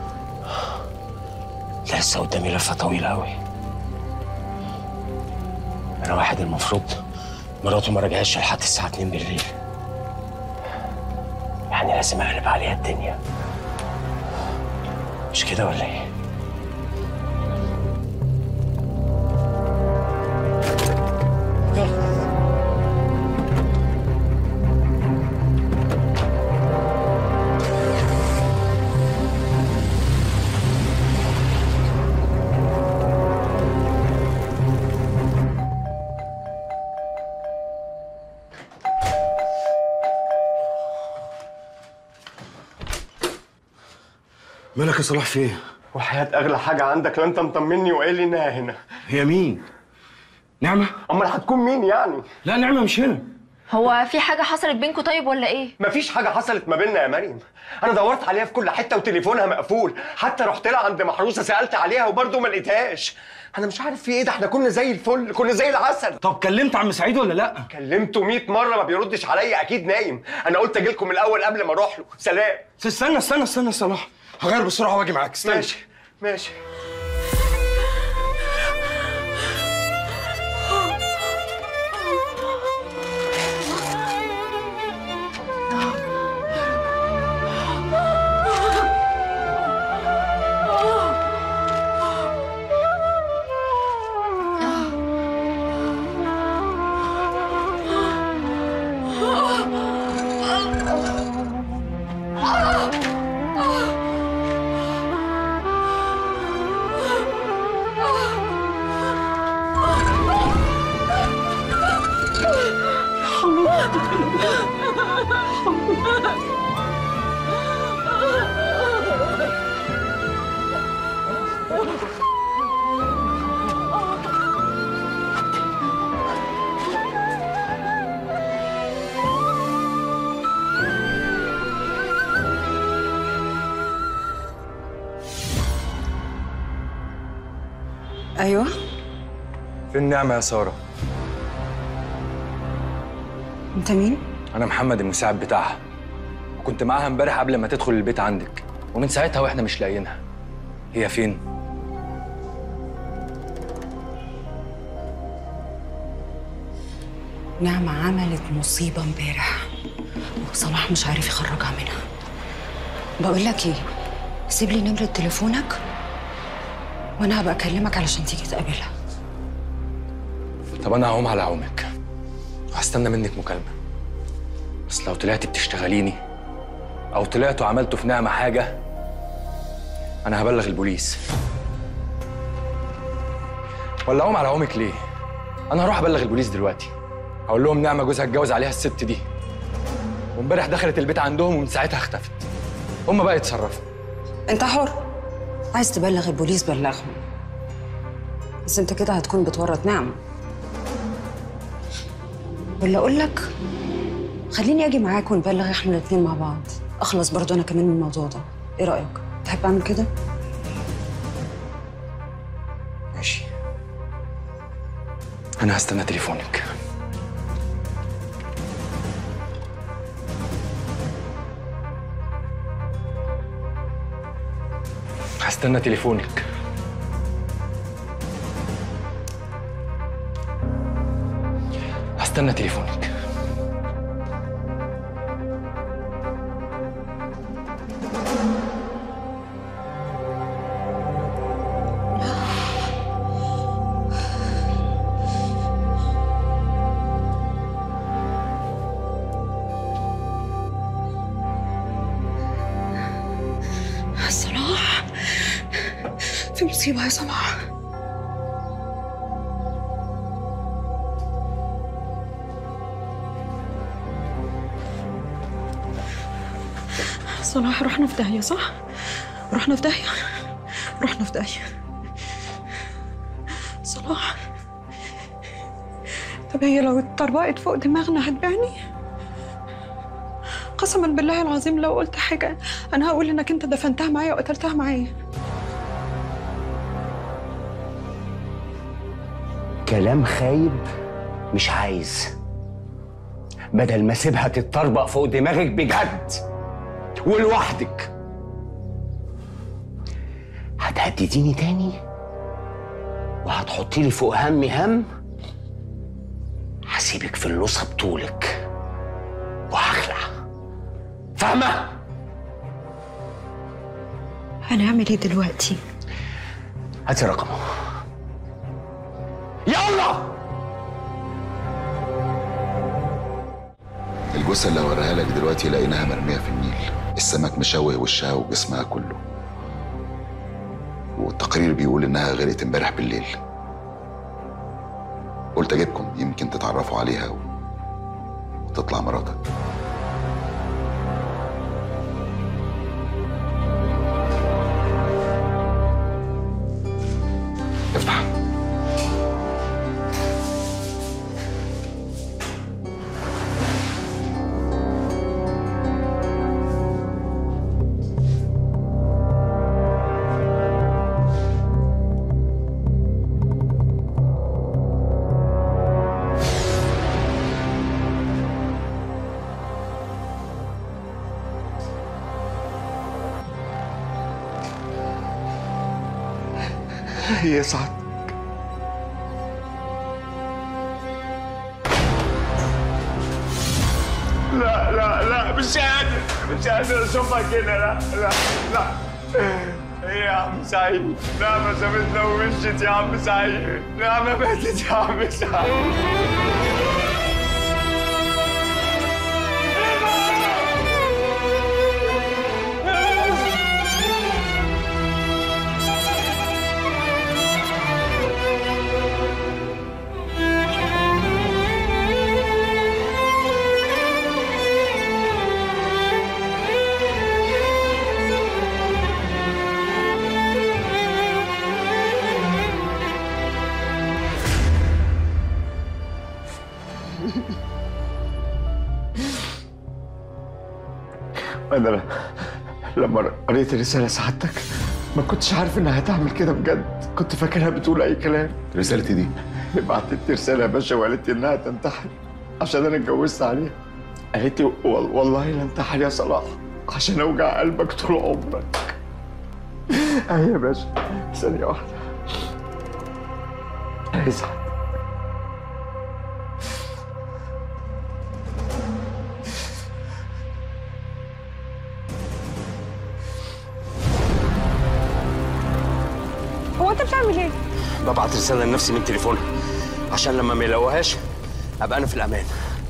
لسه قدامي لفه طويله قوي انا واحد المفروض مراته ما رجعتش لحد الساعه 2 بالليل يعني لازم اقلب عليها الدنيا مش كده ولا ايه مالك يا صلاح في ايه؟ وحياة أغلى حاجة عندك لا أنت مطمني وقايل لي إنها هنا هي مين؟ نعمة؟ أمال هتكون مين يعني؟ لا نعمة مش هنا هو في حاجة حصلت بينكم طيب ولا ايه؟ مفيش حاجة حصلت ما بيننا يا مريم أنا دورت عليها في كل حتة وتليفونها مقفول حتى رحت لها عند محروسة سألت عليها وبرضه ما لقيتهاش أنا مش عارف في إيه ده إحنا كنا زي الفل كنا زي العسل طب كلمت عم سعيد ولا لا؟ كلمته 100 مرة ما بيردش عليا أكيد نايم أنا قلت أجي لكم الأول قبل ما أروح له سلام استنى استنى استنى يا صلاح هغير بسرعة واجي معاك استنى ماشي ماشي ايوه فين النعمة يا سارة؟ انت مين أنا محمد المساعد بتاعها وكنت معاها امبارح قبل ما تدخل البيت عندك ومن ساعتها واحنا مش لاقيينها هي فين؟ نعمة عملت مصيبة امبارح وصلاح مش عارف يخرجها منها بقول لك ايه سيب لي نمرة تليفونك وانا هبقى اكلمك علشان تيجي تقابلها طب أنا هقوم على عومك وهستنى منك مكالمة بس لو طلعتي بتشتغليني أو طلعتوا عملتوا في نعمة حاجة أنا هبلغ البوليس ولا أقوم على عومك ليه؟ أنا هروح أبلغ البوليس دلوقتي هقول لهم نعمة جوزها اتجوز عليها الست دي وامبارح دخلت البيت عندهم ومن ساعتها اختفت هما بقى يتصرفوا انت حر عايز تبلغ البوليس بلغهم بس انت كده هتكون بتورط نعمة ولا اقول لك خليني اجي معاك ونبلغ احنا الاتنين مع بعض اخلص برضو انا كمان من الموضوع ده ايه رايك تحب اعمل كده ماشي أنا هستنى تليفونك هستنى تليفونك هستنى تليفونك صلاح في مصيبة يا صلاح صلاح رحنا في داهية صح؟ رحنا في داهية رحنا في داهية صلاح طب هي لو اتطربقت فوق دماغنا هتبيعني؟ قسما بالله العظيم لو قلت حاجة أنا هقول إنك أنت دفنتها معايا وقتلتها معايا كلام خايب مش عايز بدل ما اسيبها تتطربق فوق دماغك بجد ولوحدك هتهدديني تاني وهتحطي لي فوق همي هم هسيبك في اللوصه بطولك وهخلع فاهمه هنعمل إيه دلوقتي؟ هاتي رقمه يلا الجثة اللي هوريها لك دلوقتي لقيناها مرمية في النيل السمك مشوه وشها وجسمها كله والتقرير بيقول إنها غرقت امبارح بالليل قلت أجيبكم يمكن تتعرفوا عليها و... وتطلع مراتك افتح هي سعد لا لا لا مش قادر مش قادر اشوفها كده لا لا لا ايه يا عم سعيد نعمة سابتنا ومشيت يا عم سعيد نعمة ماتت يا عم سعيد انا لما قريت رسالة سعادتك ما كنتش عارف انها هتعمل كده بجد كنت فاكرها بتقول اي كلام رسالتي دي بعتت لي رساله يا باشا وقالت لي انها تنتحر عشان انا اتجوزت عليها قالت لي وال- والله لا انتحر يا صلاح عشان اوجع قلبك طول عمرك اهي يا باشا ثانيه واحده هيزعل هو انت بتعمل ايه؟ ببعت رساله لنفسي من تليفونها عشان لما ما يلاقوهاش ابقى انا في الامان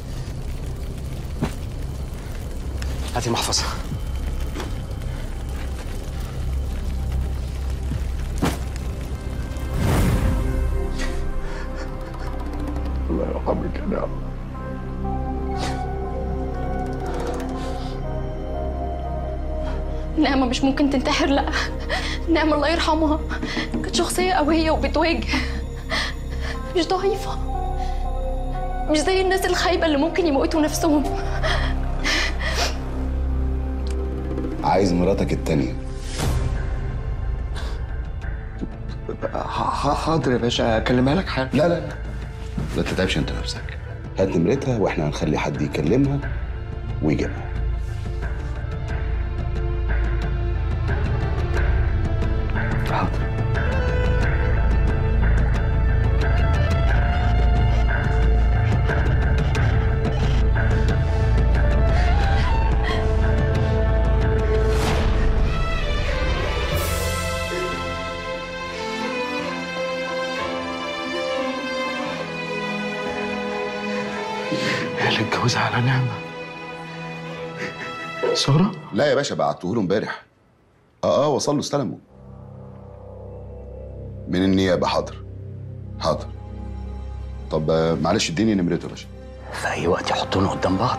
هاتي المحفظه الله يرحمك يا نعم نعمة مش ممكن تنتحر لا نعمة الله يرحمها كانت شخصية قوية وبتواجه مش ضعيفة مش زي الناس الخايبة اللي ممكن يموتوا نفسهم عايز مراتك التانية حاضر يا باشا اكلمها لك حالا لا لا لا ما تتعبش انت نفسك هات نمرتها واحنا هنخلي حد يكلمها ويجيبها حاضر هي اللي اتجوزها على نعمة سارة؟ لا يا باشا بعته له امبارح اه اه وصل له استلمه من النيابة حاضر حاضر طب آه، معلش اديني نمرته يا باشا في اي وقت يحطونا قدام بعض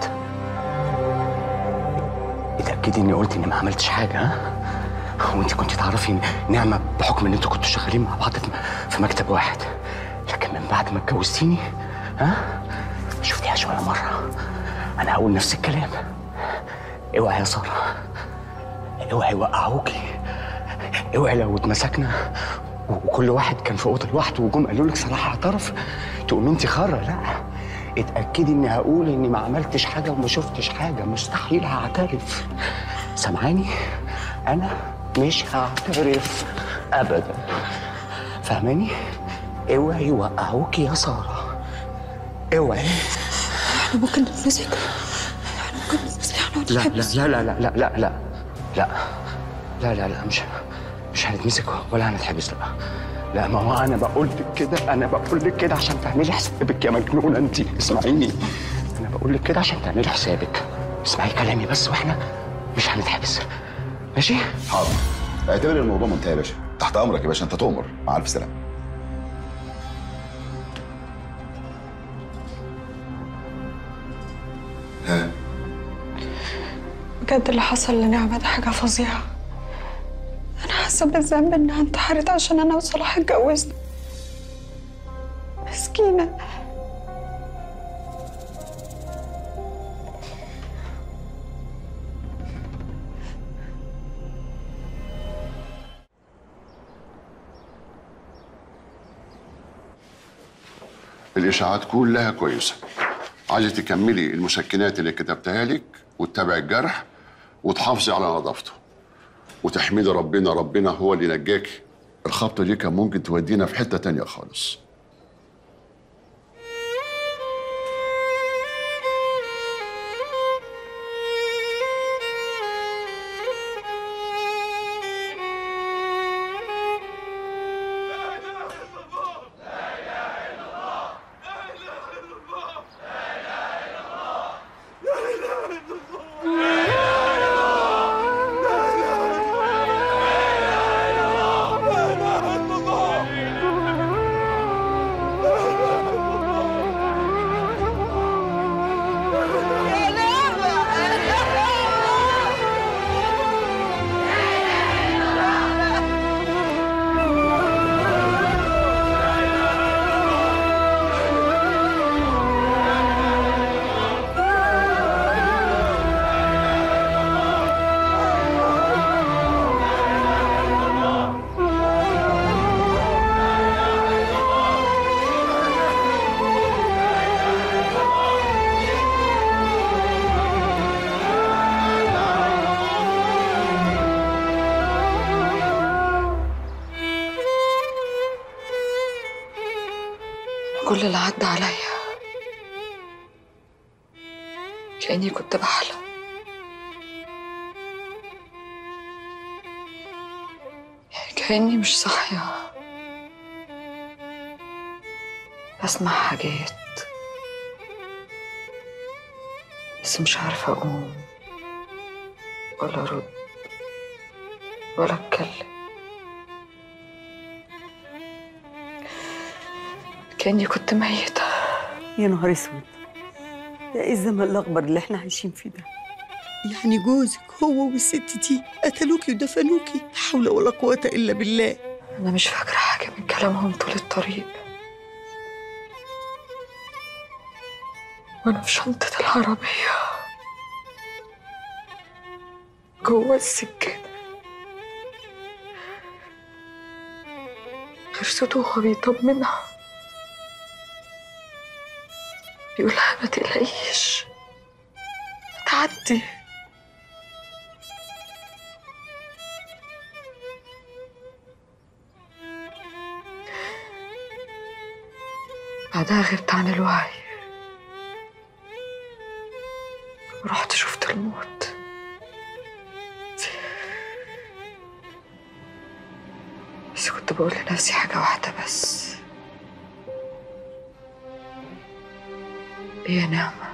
اتاكدي اني قلت اني ما عملتش حاجه ها وانت كنت تعرفي إن نعمه بحكم ان انتوا كنتوا شغالين مع بعض في- في مكتب واحد لكن من بعد ما اتجوزتيني ها ما شفتيهاش ولا مره انا هقول نفس الكلام اوعي يا ساره اوعي يوقعوكي اوعي لو اتمسكنا وكل واحد كان في اوضه لوحده وجم قالوا لك صلاح اعترف تقوم انت خره لا اتاكدي اني هقول اني ما عملتش حاجه وما شفتش حاجه مستحيل هعترف سامعاني انا مش هعترف ابدا فاهماني اوعي يوقعوكي يا ساره اوعي احنا ممكن نتمسك احنا ممكن نتمسك احنا لا ونتحبس لا لا لا لا لا لا لا لا لا لا مش مش هنتمسك ولا هنتحبس لا لا ما هو انا بقول لك كده انا بقول لك كده عشان تعملي حسابك يا مجنونه انت اسمعيني انا بقول لك كده عشان تعملي حسابك اسمعي كلامي بس واحنا مش هنتحبس ماشي حاضر اعتبر الموضوع منتهي يا باشا تحت امرك يا باشا انت تؤمر مع الف سلامه ها بجد اللي حصل لنعمة ده حاجة فظيعة أنا حاسة بالذنب إنها انتحرت عشان أنا وصلاح اتجوزنا مسكينة الاشاعات كلها كويسه عايزه تكملي المسكنات اللي كتبتها لك وتتابعي الجرح وتحافظي على نظافته وتحمدي ربنا ربنا هو اللي نجاكي الخبطه دي كان ممكن تودينا في حته تانية خالص كل اللي عدى عليا كأني كنت بحلم كأني مش صاحية بسمع حاجات بس مش عارفة أقوم ولا أرد ولا أتكلم كأني كنت ميتة يا نهار اسود ده ايه الزمن الاخضر اللي احنا عايشين فيه ده يعني جوزك هو والست دي قتلوكي ودفنوكي لا حول ولا قوه الا بالله أنا مش فاكرة حاجة من كلامهم طول الطريق وأنا في شنطة العربية جوه السكينة غير صوته وهو بيطمنها بيقول لها ما تقلقيش هتعدي بعدها غبت عن الوعي ورحت شفت الموت بس كنت بقول لنفسي حاجة واحدة بس إيه يا نعمة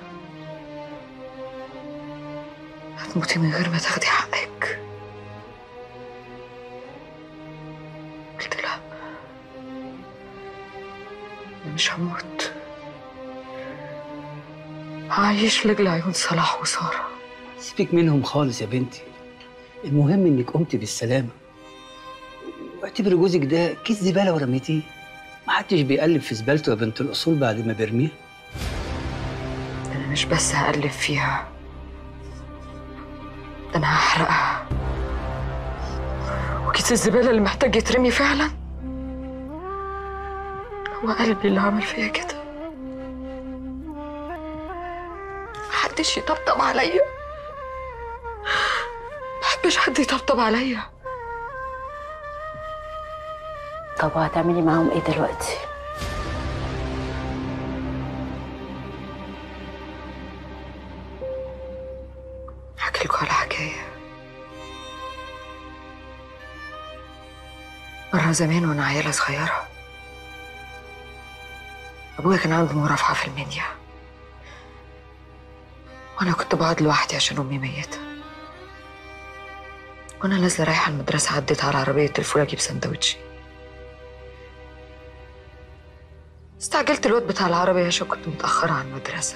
هتموتي من غير ما تاخدي حقك قلت لا أنا مش هموت هعيش لأجل عيون صلاح وسارة سيبك منهم خالص يا بنتي المهم انك قمتي بالسلامه واعتبري جوزك ده كيس زباله ورميتيه ما حدش بيقلب في زبالته يا بنت الاصول بعد ما بيرميها أنا مش بس هقلب فيها ده أنا هحرقها وكيس الزبالة اللي محتاج يترمي فعلا هو قلبي اللي عمل فيا كده محدش يطبطب عليا محبش حد يطبطب عليا طب وهتعملي معاهم ايه دلوقتي؟ احكي لكم على حكايه مرة زمان وانا عيلة صغيرة ابويا كان عنده مرافعة في المنيا وانا كنت بقعد لوحدي عشان امي ميتة وانا نازلة رايحة المدرسة عديت على عربية الفول اجيب سندوتشي استعجلت الواد بتاع العربية عشان كنت متأخرة على المدرسة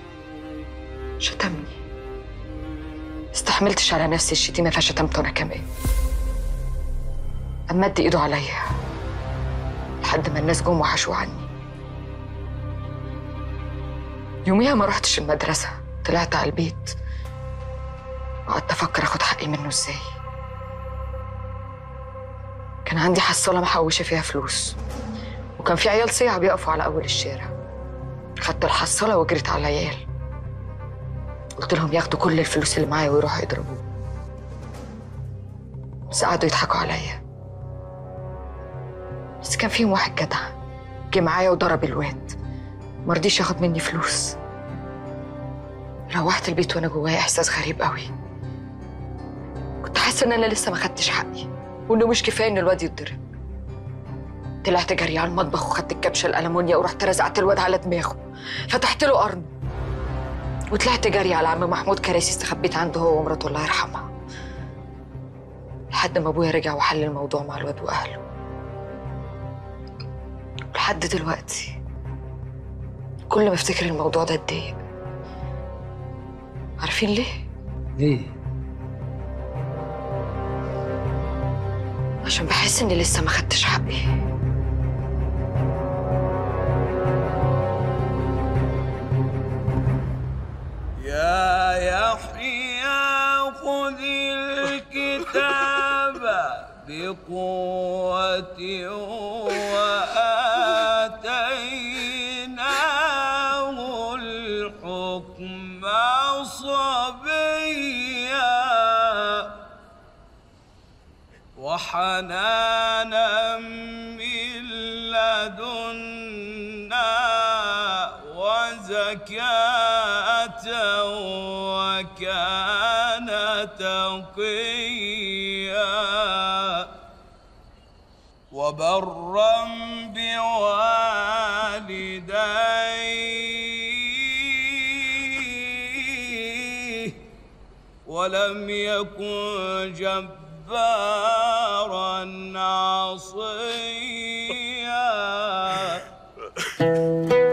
شتمني استحملتش على نفسي الشتيمة فشتمته أنا كمان أما مد إيده عليا لحد ما الناس جم وحشوا عني يوميها ما رحتش المدرسة طلعت على البيت وقعدت أفكر أخد حقي منه إزاي كان عندي حصالة محوشة فيها فلوس وكان في عيال صيع بيقفوا على أول الشارع خدت الحصالة وجريت على العيال قلت لهم ياخدوا كل الفلوس اللي معايا ويروحوا يضربوه بس قعدوا يضحكوا عليا بس كان فيهم واحد جدع جه معايا وضرب الواد مرضيش ياخد مني فلوس روحت البيت وانا جوايا احساس غريب قوي كنت حاسه ان انا لسه ما خدتش حقي وانه مش كفايه ان الواد يتضرب طلعت جري على المطبخ وخدت الكبشه الالمونيا ورحت رزعت الواد على دماغه فتحت له قرن وطلعت جري على عم محمود كراسي استخبيت عنده هو ومراته الله يرحمها لحد ما ابويا رجع وحل الموضوع مع الواد واهله لحد دلوقتي كل ما افتكر الموضوع ده اتضايق عارفين ليه؟ ليه؟ عشان بحس اني لسه ما خدتش حقي يا يحيى خذ الكتاب بقوة وآتيناه الحكم صبيا وحنانا من لدنا كان تقيا وبرا بوالديه ولم يكن جبارا عصيا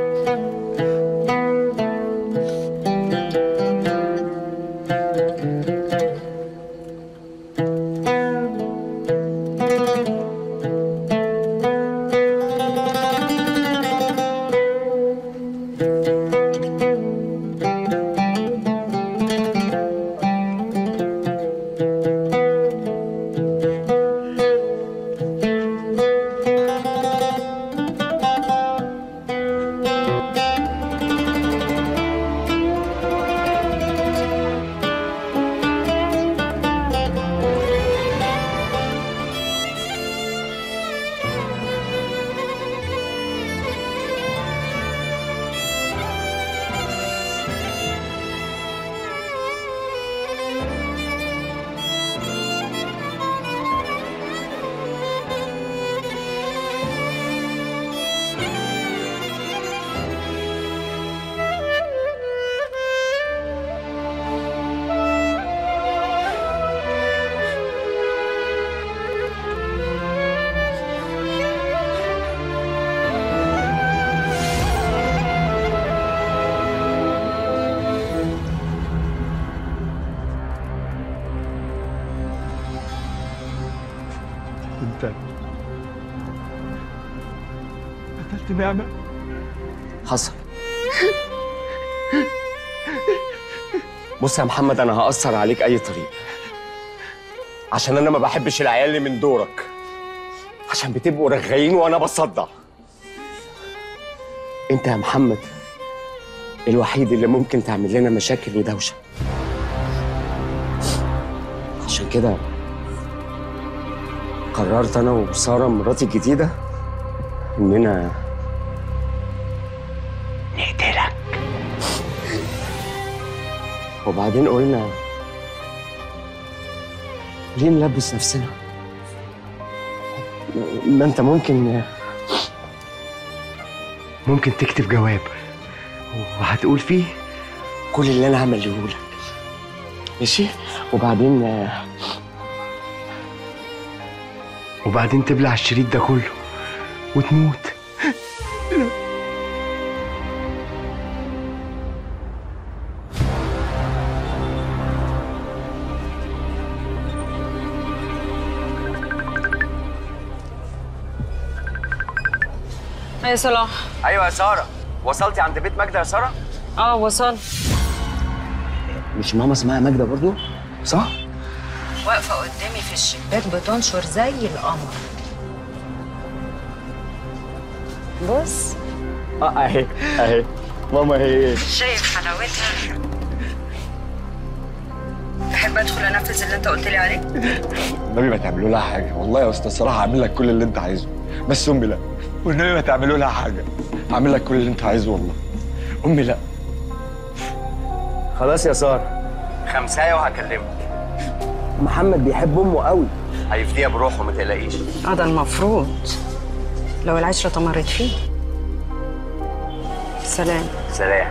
انت قتلت نعمة حصل بص يا محمد انا هأثر عليك اي طريق عشان انا ما بحبش العيال اللي من دورك عشان بتبقوا رغايين وانا بصدع انت يا محمد الوحيد اللي ممكن تعمل لنا مشاكل ودوشه عشان كده قررت انا وساره مراتي الجديده اننا نقتلك وبعدين قلنا ليه نلبس نفسنا ما انت ممكن ممكن تكتب جواب وهتقول فيه كل اللي انا عمله لك ماشي وبعدين وبعدين تبلع الشريط ده كله وتموت يا صلاح ايوه يا ساره وصلتي عند بيت ماجده يا ساره اه وصلت مش ماما اسمها ماجده برضو صح واقفة قدامي في الشباك بتنشر زي القمر بص اه اهي اهي ماما هي شايف حلاوتها تحب ادخل انفذ اللي انت قلت لي عليه النبي ما تعملوا لها حاجه والله يا استاذ صلاح هعمل لك كل اللي انت عايزه بس امي لا والنبي ما تعملوا لها حاجه هعمل لك كل اللي انت عايزه والله امي لا خلاص يا ساره خمسايه وهكلمك محمد بيحب امه قوي هيفديها بروحه ما تقلقيش اه ده المفروض لو العشرة تمرت فيه سلام سلام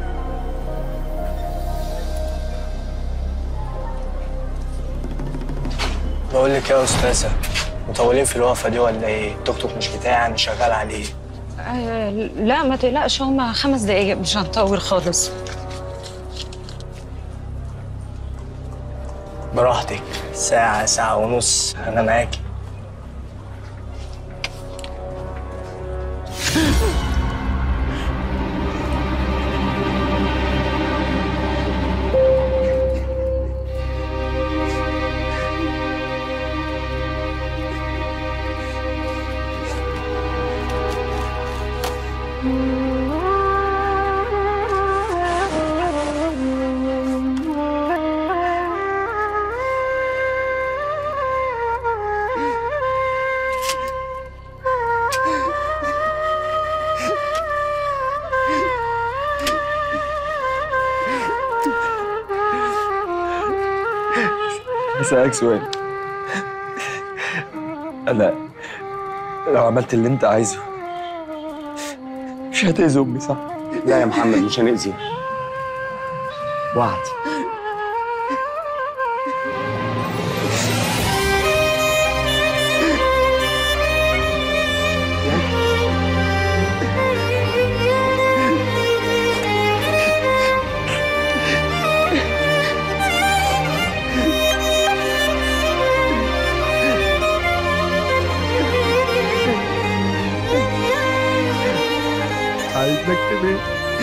بقول لك يا استاذه مطولين في الوقفه دي ولا ايه التوك توك مش بتاعي انا شغال عليه آه لا ما تقلقش هما خمس دقايق مش هنطول خالص براحتك ساعه ساعه ونص انا معاكي هسألك سؤال انا لو عملت اللي انت عايزه مش هتأذي امي صح؟ لا يا محمد مش هنأذيها وعد عايزك تبقى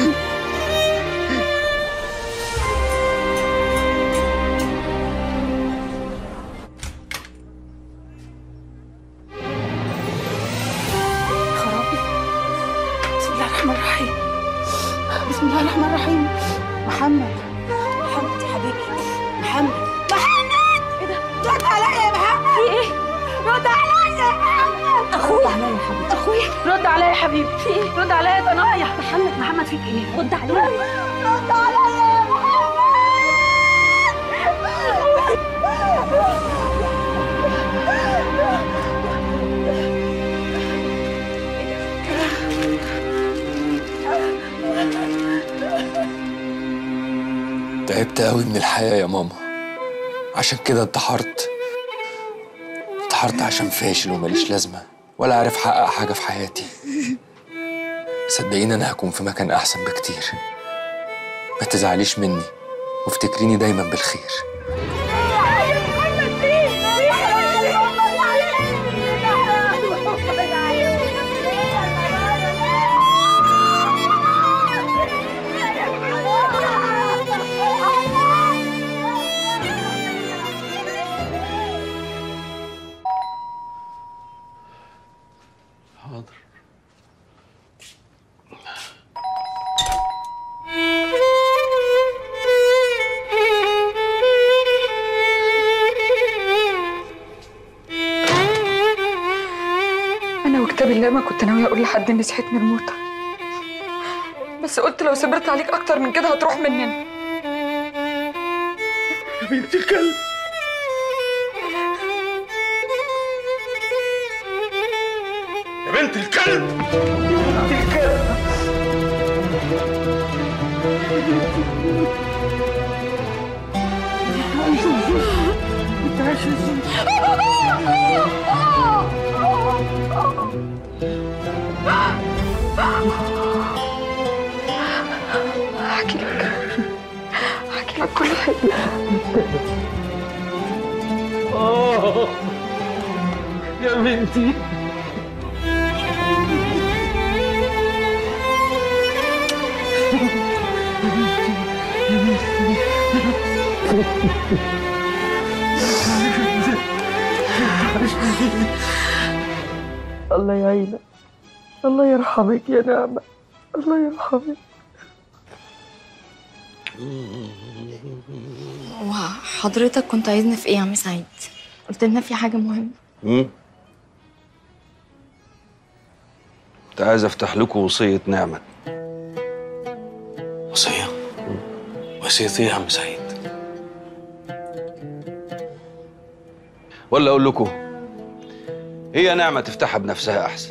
خرابي بسم الله الرحمن الرحيم بسم الله الرحمن الرحيم محمد محمد يا حبيبي محمد محمد ايه ده رد عليا يا محمد في ايه رد عليا يا محمد اخويا عليا يا حبيبي اخويا رد عليا يا حبيبي في ايه رد عليا يا ضنايا محمد محمد فيك ايه رد عليا رد عليا يا تعبت قوي من الحياة يا ماما عشان كده انتحرت انتحرت عشان فاشل وماليش لازمة ولا عارف أحقق حاجة في حياتي صدقيني أنا هكون في مكان أحسن بكتير ما تزعليش مني وافتكريني دايما بالخير حاضر انا وكتاب الله ما كنت ناويه اقول لحد اني صحيت من الموتى بس قلت لو صبرت عليك اكتر من كده هتروح مننا يا بنت الكلب يا بنت الكلب بنت الكلب هحكي لك هحكي لك كل حاجه آه يا بنتي الله يعينك الله يرحمك يا نعمة الله يرحمك وحضرتك كنت عايزني في ايه يا عم سعيد؟ قلت لنا في حاجة مهمة امم كنت عايز افتح لكم وصية نعمة وصية وصية ايه يا عم سعيد؟ ولا اقول لكم هي نعمة تفتحها بنفسها احسن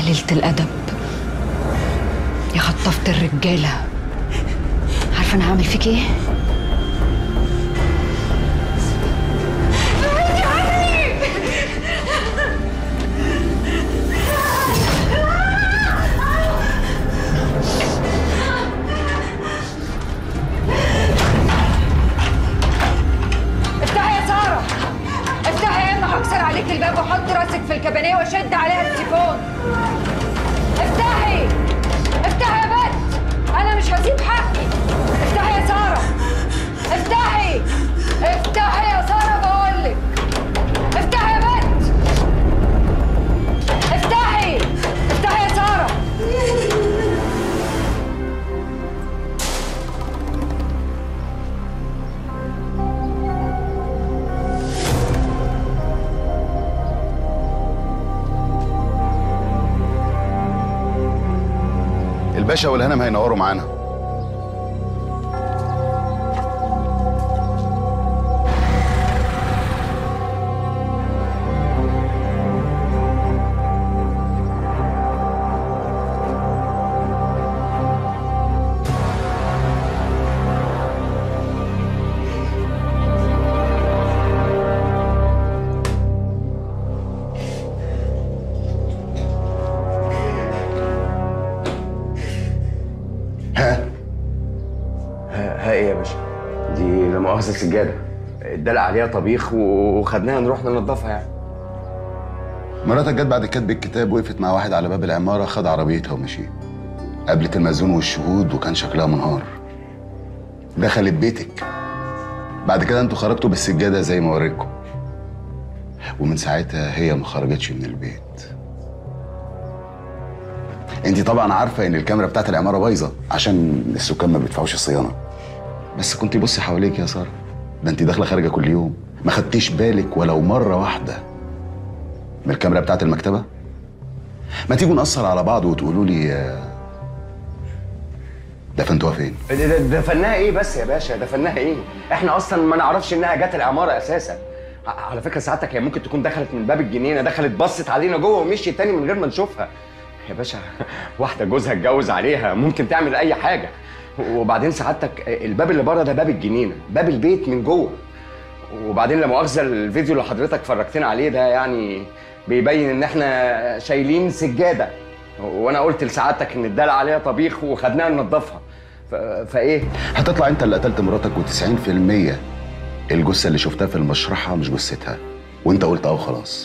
قليلة الأدب يا خطفت الرجالة عارفة أنا هعمل فيك إيه؟ افتحي يا سارة افتحي يا اما هكسر عليك الباب واحط راسك في الكابينيه واشد عليها السيفون افتحي افتحي يا بنت انا مش هسيب حقي افتحي يا سارة افتحي افتحي يا سارة بقولك افتحي يا بنت افتحي افتحي يا سارة الباشا والهنم هينوروا معانا ها ها ايه يا باشا دي لا مؤاخذة سجادة اتدلق عليها طبيخ وخدناها نروح ننضفها يعني مراتك جت بعد كتب الكتاب وقفت مع واحد على باب العمارة خد عربيتها ومشي قابلت المأذون والشهود وكان شكلها منهار دخلت بيتك بعد كده انتوا خرجتوا بالسجادة زي ما وريتكم ومن ساعتها هي ما خرجتش من البيت انت طبعا عارفة ان الكاميرا بتاعت العمارة بايظة عشان السكان ما بيدفعوش الصيانة بس كنت بصي حواليك يا سارة ده انت داخلة خارجة كل يوم ما خدتيش بالك ولو مرة واحدة من الكاميرا بتاعت المكتبة ما تيجوا نقصر على بعض وتقولوا لي آه، دفنتوها فين ده- ده- دفناها ايه بس يا باشا دفناها ايه احنا اصلا ما نعرفش انها جت العماره اساسا ع- على فكره سعادتك هي ممكن تكون دخلت من باب الجنينه دخلت بصت علينا جوه ومشيت تاني من غير ما نشوفها يا باشا واحده جوزها اتجوز عليها ممكن تعمل اي حاجه وبعدين سعادتك الباب اللي بره ده باب الجنينه باب البيت من جوه وبعدين لا مؤاخذه الفيديو اللي حضرتك فرجتنا عليه ده يعني بيبين ان احنا شايلين سجاده وانا قلت لسعادتك ان اتدلق عليها طبيخ وخدناها ننضفها ف... فايه هتطلع انت اللي قتلت مراتك و90% الجثه اللي شفتها في المشرحه مش جثتها وانت قلت اه خلاص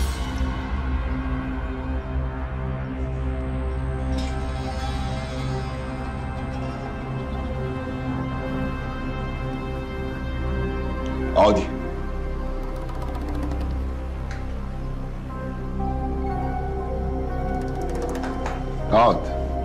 اقعدي اقعد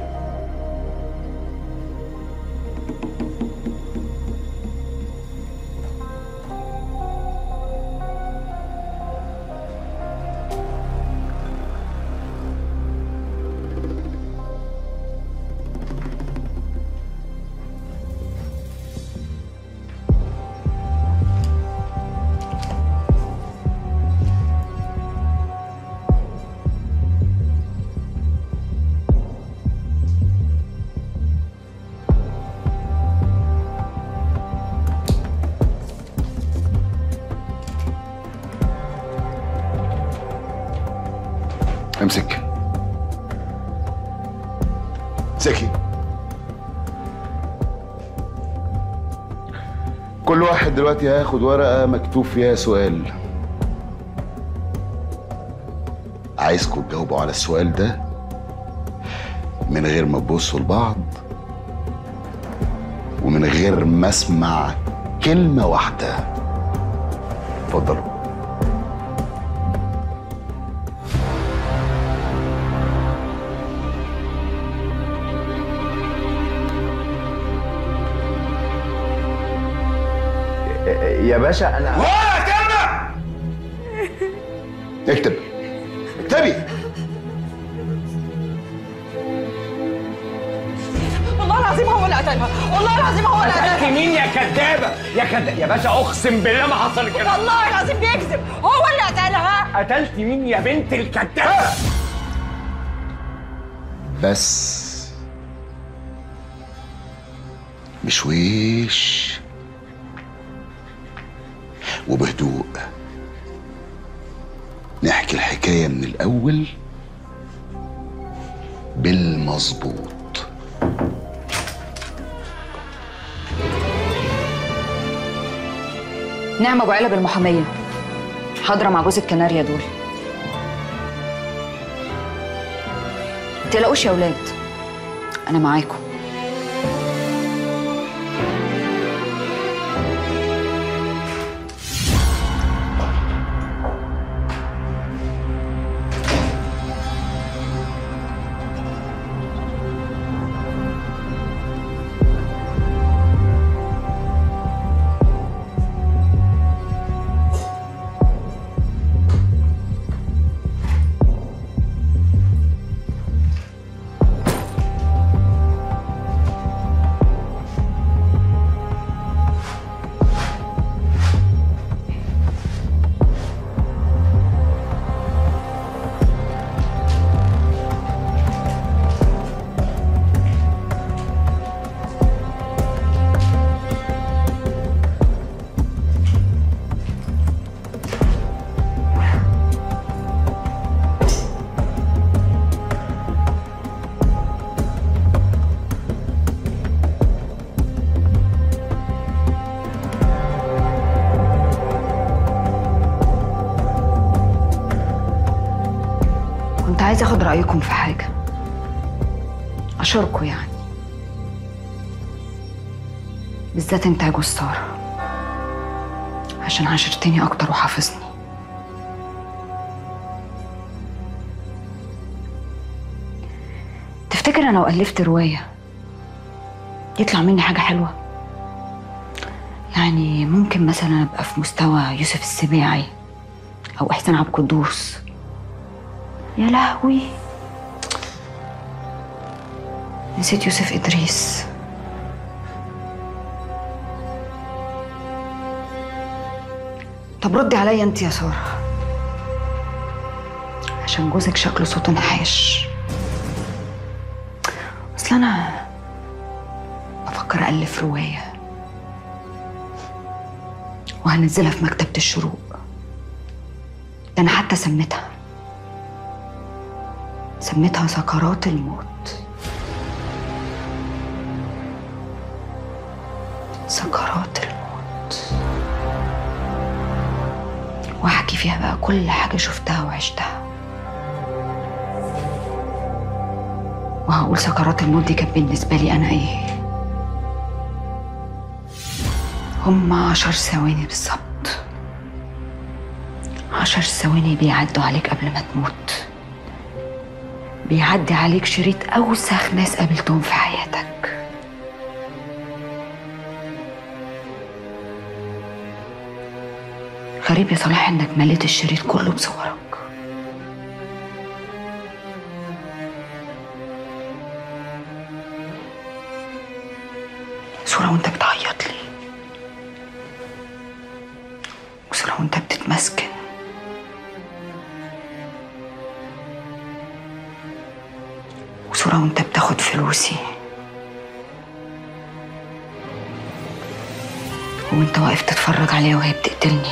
امسك امسكي كل واحد دلوقتي هياخد ورقة مكتوب فيها سؤال عايزكم تجاوبوا على السؤال ده من غير ما تبصوا لبعض ومن غير ما اسمع كلمة واحدة اتفضلوا يا باشا انا اكتب اكتبي والله العظيم هو اللي قتلها والله العظيم هو اللي قتلت قتلها مين يا كدابه يا كدابه يا باشا اقسم بالله ما حصل كده والله العظيم بيكذب هو اللي قتلها قتلت مين يا بنت الكدابه بس بشويش وبهدوء نحكي الحكاية من الأول بالمظبوط نعمة أبو علب المحامية حاضرة مع جوز الكناريا دول متقلقوش يا ولاد أنا معاكم كنت عايزة أخد رأيكم في حاجة أشاركوا يعني بالذات أنت يا جوز سارة عشان عاشرتني أكتر وحافظني تفتكر أنا لو ألفت رواية يطلع مني حاجة حلوة يعني ممكن مثلا أبقى في مستوى يوسف السباعي أو إحسان عبد القدوس يا لهوي نسيت يوسف إدريس طب ردي عليا انت يا سارة عشان جوزك شكله صوت نحاش اصل انا بفكر الف رواية وهنزلها في مكتبة الشروق ده انا حتى سميتها سميتها سكرات الموت سكرات الموت واحكي فيها بقى كل حاجة شفتها وعشتها وهقول سكرات الموت دي كانت بالنسبة لي أنا إيه هم عشر ثواني بالظبط عشر ثواني بيعدوا عليك قبل ما تموت بيعدي عليك شريط أوسخ ناس قابلتهم في حياتك غريب يا صلاح إنك مليت الشريط كله بصورك صورة وانت بتعيط لي وصورة وانت بتتمسكن وصورة وانت بتاخد فلوسي وانت واقف تتفرج عليها وهي بتقتلني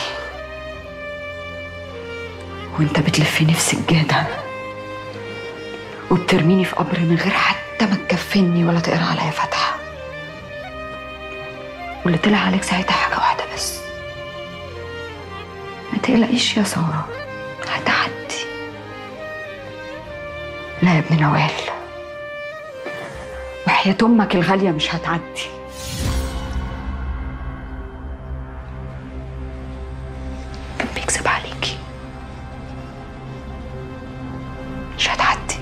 وانت بتلفني في سجادة وبترميني في قبر من غير حتى ما تكفني ولا تقرا عليا فاتحة واللي طلع عليك ساعتها حاجة واحدة بس ما تقلقيش يا سارة هتعدي لا يا ابن نوال وحياة أمك الغالية مش هتعدي كان بيكذب عليكي مش هتعدي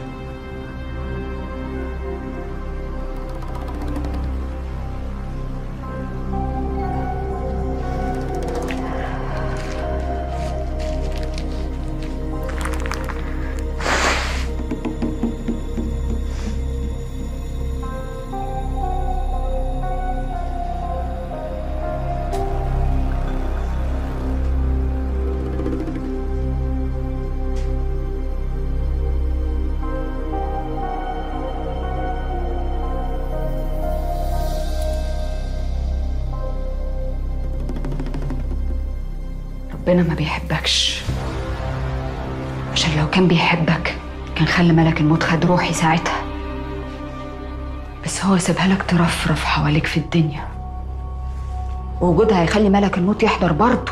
ربنا ما بيحبكش عشان لو كان بيحبك كان خلى ملك الموت خد روحي ساعتها بس هو سابها لك ترفرف حواليك في الدنيا ووجودها هيخلي ملك الموت يحضر برضه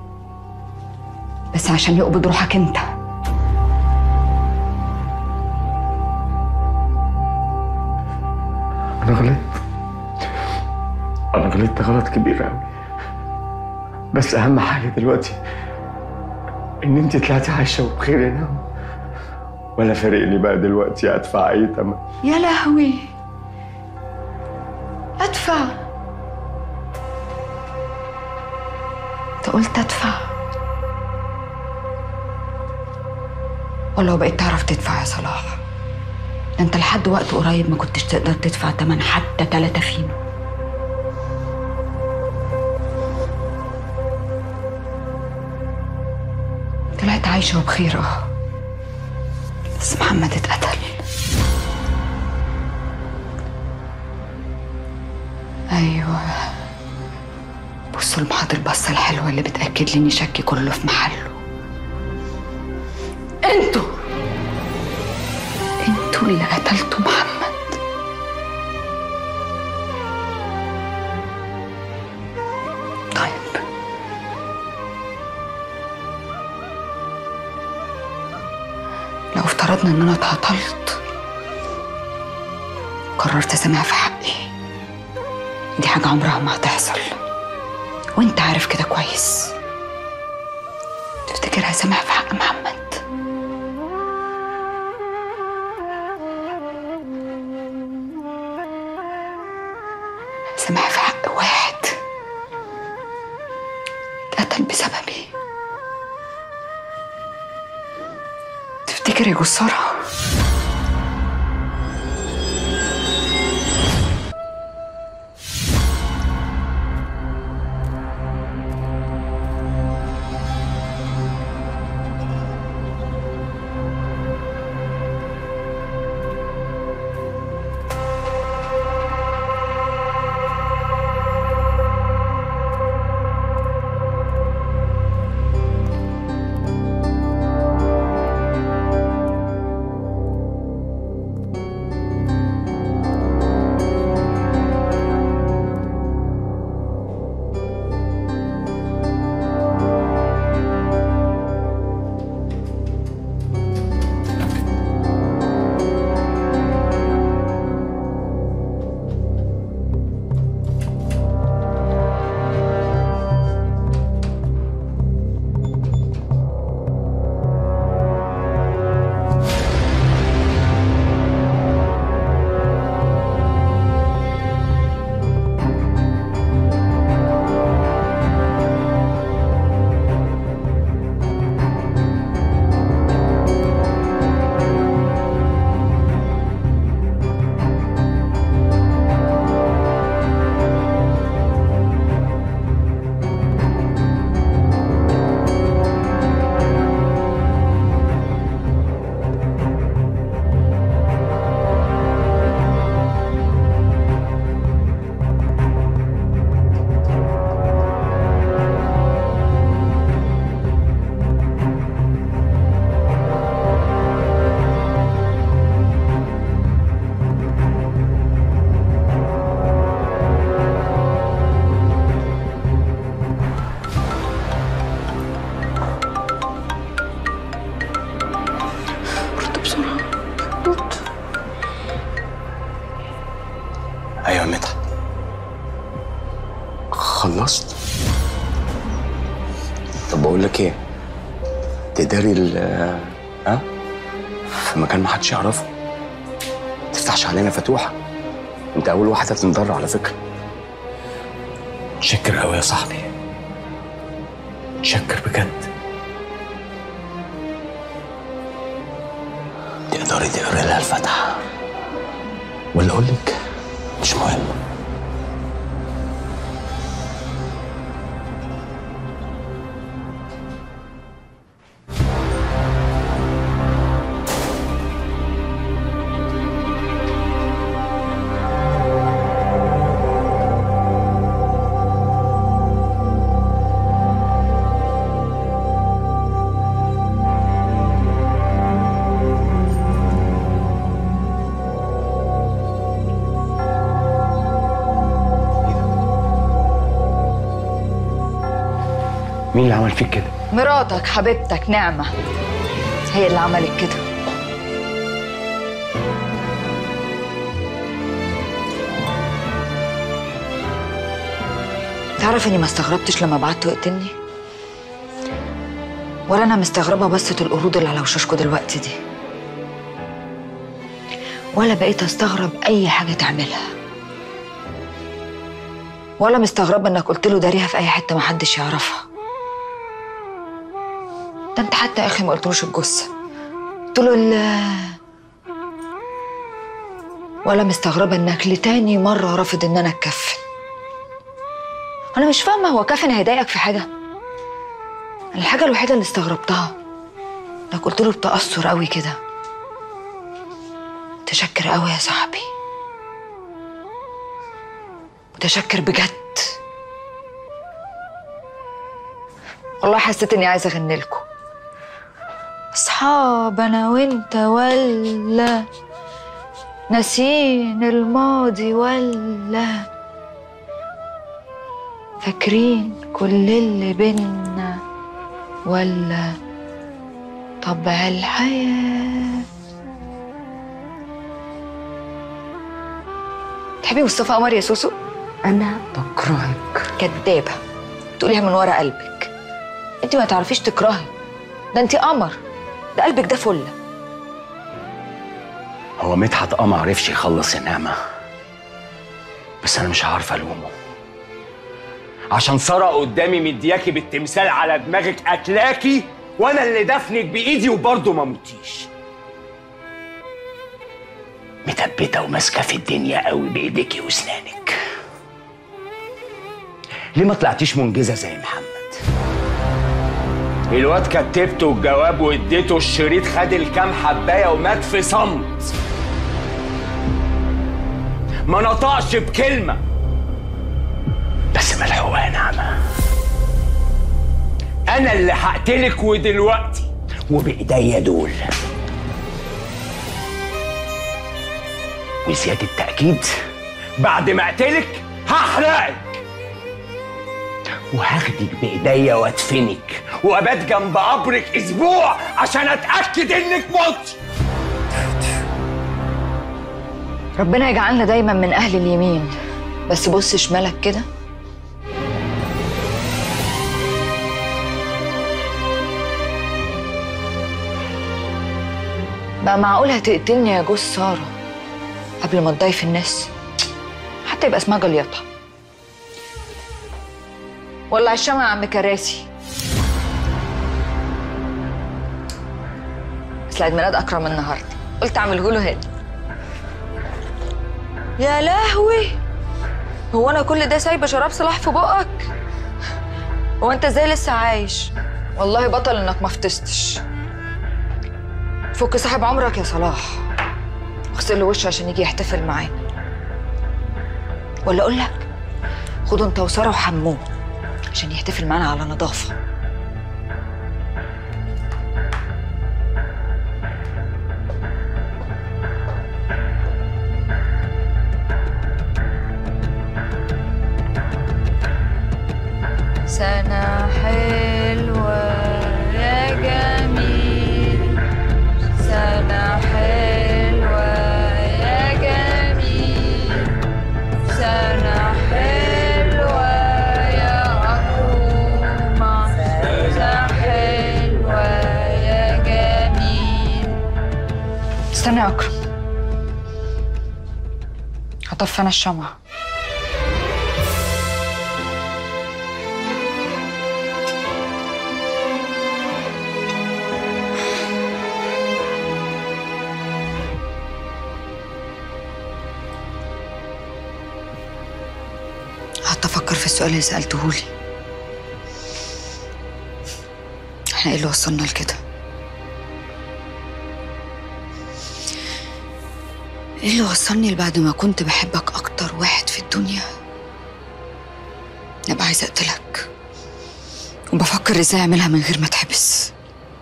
بس عشان يقبض روحك انت انا غلطت انا غلطت غلط كبير قوي بس اهم حاجه دلوقتي ان انت طلعتي عايشه وبخير هنا ولا فارقني بقى دلوقتي ادفع اي تمن يا لهوي ادفع انت قلت ادفع ولو بقيت تعرف تدفع يا صلاح ده انت لحد وقت قريب ما كنتش تقدر تدفع تمن حتى تلاتة فينو طلعت عايشة وبخير اه بس محمد اتقتل ايوه بصوا المحاضر البصة الحلوة اللي بتأكد لي إن شكي كله في محله انتوا انتوا اللي قتلتوا محمد طيب لو افترضنا ان انا اتعطلت قررت اسامح في حقي دي حاجة عمرها ما هتحصل وانت عارف كده كويس تفتكر هسامح في حق محمد سامح في حق واحد اتقتل بسببي تفتكر يا جسارة رد بسرعة رد ايوه يا مدحت خلصت طب بقول لك ايه تداري ال ها في مكان ما حدش يعرفه تفتحش علينا فتوحه انت اول واحد هتنضر على فكره شكر قوي يا صاحبي شكر بجد تقدري تقري لها الفتحه ولا اقول لك مش مهم مين اللي عمل فيك كده؟ مراتك حبيبتك نعمة هي اللي عملت كده تعرف اني ما استغربتش لما بعته يقتلني ولا انا مستغربه بسة القرود اللي على وشوشكوا دلوقتي دي ولا بقيت استغرب اي حاجه تعملها ولا مستغربه انك قلت له داريها في اي حته محدش يعرفها ده انت حتى يا اخي ما قلتلوش الجثه قلت له ال ولا مستغربه انك لتاني مره رافض ان انا اتكفن انا مش فاهمه هو كفن هيضايقك في حاجه أنا الحاجه الوحيده اللي استغربتها انك قلت له بتاثر قوي كده متشكر قوي يا صاحبي متشكر بجد والله حسيت اني عايزه اغني لكم اصحاب انا وانت ولا ناسين الماضي ولا فاكرين كل اللي بينا ولا طبع الحياه تحبي مصطفى قمر يا سوسو؟ أنا بكرهك كدابة تقوليها من ورا قلبك أنت ما تعرفيش تكرهي ده أنت قمر ده قلبك ده فلة هو مدحت اه ما عرفش يخلص النعمة بس أنا مش عارف ألومه عشان سرق قدامي مدياكي بالتمثال على دماغك قتلاكي وأنا اللي دفنك بإيدي وبرضه ما متيش متبتة وماسكة في الدنيا قوي بإيديكي وأسنانك ليه ما طلعتيش منجزة زي محمد؟ الواد كتبته الجواب واديته الشريط خد الكام حباية ومات في صمت ما نطقش بكلمة بس ملحوقة يا نعمة أنا اللي هقتلك ودلوقتي وبإيديا دول وزيادة تأكيد بعد ما أقتلك هحرقك وهاخدك بإيديا وأدفنك وأبات جنب قبرك أسبوع عشان أتأكد إنك مت ربنا يجعلنا دايما من أهل اليمين بس بص شمالك كده بقى معقول هتقتلني يا جوز سارة قبل ما تضيف الناس حتى يبقى اسمها جليطة ولا عشان يا عم كراسي بس عيد ميلاد أكرم النهاردة قلت أعمله له هنا يا لهوي هو أنا كل ده سايبة شراب صلاح في بقك هو أنت إزاي لسه عايش والله بطل إنك ما فطستش فك صاحب عمرك يا صلاح اغسل له وشه عشان يجي يحتفل معانا ولا اقول لك خدوا انت وساره وحموه عشان يحتفل معانا على نظافه سنة حلوة يا جميل سنة حلوة يا جميل سنة حلوة يا أكومة سنة حلوة يا جميل استنى يا أكرم هطفي أنا الشمعة قعدت افكر في السؤال اللي سالته لي احنا ايه اللي وصلنا لكده ايه اللي وصلني لبعد ما كنت بحبك اكتر واحد في الدنيا ابقى عايزه اقتلك وبفكر ازاي اعملها من غير ما اتحبس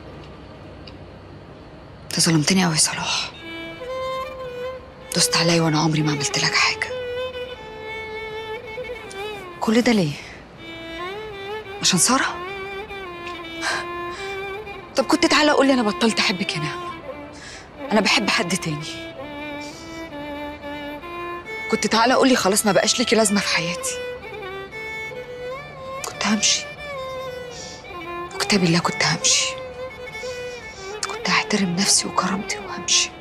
انت ظلمتني قوي يا صلاح دوست عليا وانا عمري ما عملت لك حاجه كل ده ليه؟ عشان سارة؟ طب كنت تعالى قول لي انا بطلت احبك يا نعمه انا بحب حد تاني كنت تعالى قول لي خلاص ما بقاش ليكي لازمه في حياتي كنت همشي وكتاب الله كنت همشي كنت هحترم نفسي وكرامتي وهمشي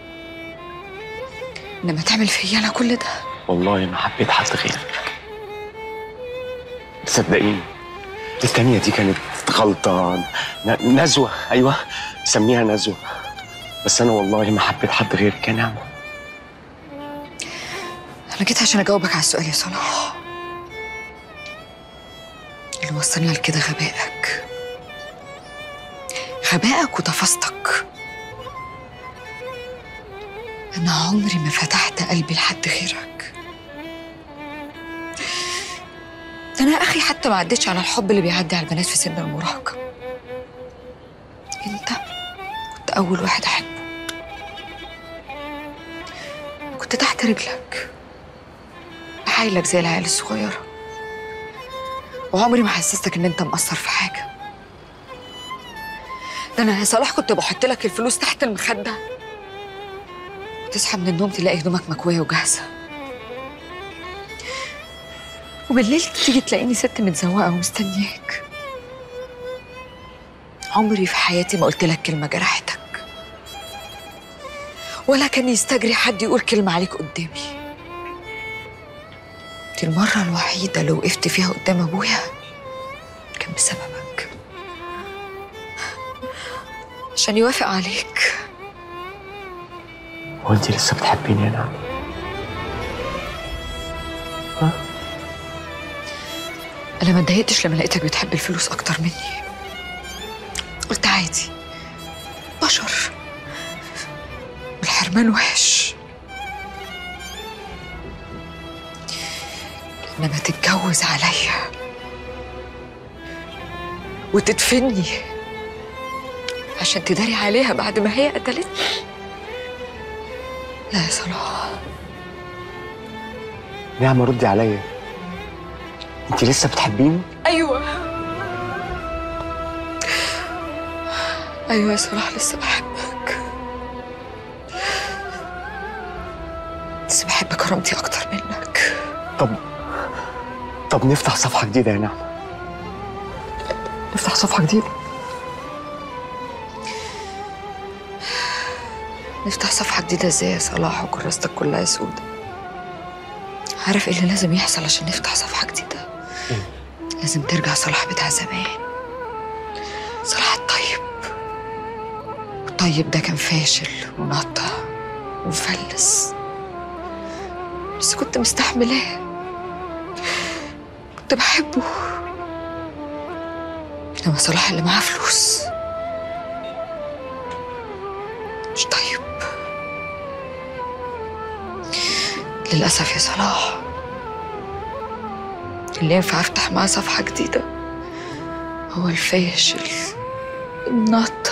انما تعمل فيا انا كل ده والله ما حبيت حد غيرك صدقيني التانية دي كانت غلطة ن- نزوة أيوة سميها نزوة بس أنا والله ما حبيت حد غيرك يا نعمة انا جيت عشان اجاوبك على السؤال يا صلاح اللي وصلنا لكده غبائك غبائك وتفاصتك انا عمري ما فتحت قلبي لحد غيرك ده انا يا اخي حتى ما عدتش على الحب اللي بيعدي على البنات في سن المراهقه انت كنت اول واحد احبه كنت تحت رجلك بحايلك زي العيال الصغيره وعمري ما حسستك ان انت مقصر في حاجه ده انا يا صلاح كنت بحط لك الفلوس تحت المخده تصحى من النوم تلاقي هدومك مكويه وجاهزه وبالليل تيجي تلاقيني ست متزوقه ومستنياك عمري في حياتي ما قلت لك كلمه جرحتك ولا كان يستجري حد يقول كلمه عليك قدامي دي المره الوحيده اللي وقفت فيها قدام ابويا كان بسببك عشان يوافق عليك هو أنت لسه بتحبيني يا نعمة انا ما اتضايقتش لما لقيتك بتحب الفلوس اكتر مني قلت عادي بشر والحرمان وحش انما تتجوز عليا وتدفني عشان تداري عليها بعد ما هي قتلتني لا يا صلاح نعمة ردي عليا أنت لسه بتحبيني؟ ايوه ايوه يا صلاح لسه بحبك لسه بحب كرامتي اكتر منك طب طب نفتح صفحة جديدة يا نعمة نفتح صفحة جديدة نفتح صفحة جديدة ازاي يا صلاح وكراستك كلها سودة عارف ايه اللي لازم يحصل عشان نفتح صفحة جديدة لازم ترجع صلاح بتاع زمان صلاح الطيب الطيب ده كان فاشل ونقطع ومفلس بس كنت مستحملاه كنت بحبه انما صلاح اللي معاه فلوس مش طيب للأسف يا صلاح اللي ينفع أفتح معاه صفحة جديدة هو الفاشل الناطع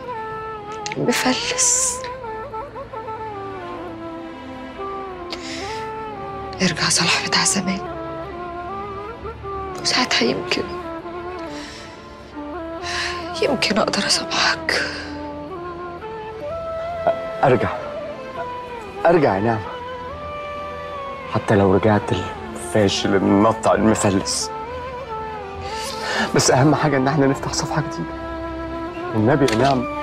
المفلس ارجع صلاح بتاع زمان وساعتها يمكن يمكن أقدر أسامحك أرجع أرجع يا نعمة حتى لو رجعت الفاشل المنطع المفلس بس أهم حاجة إن احنا نفتح صفحة جديدة النبي يا نعمة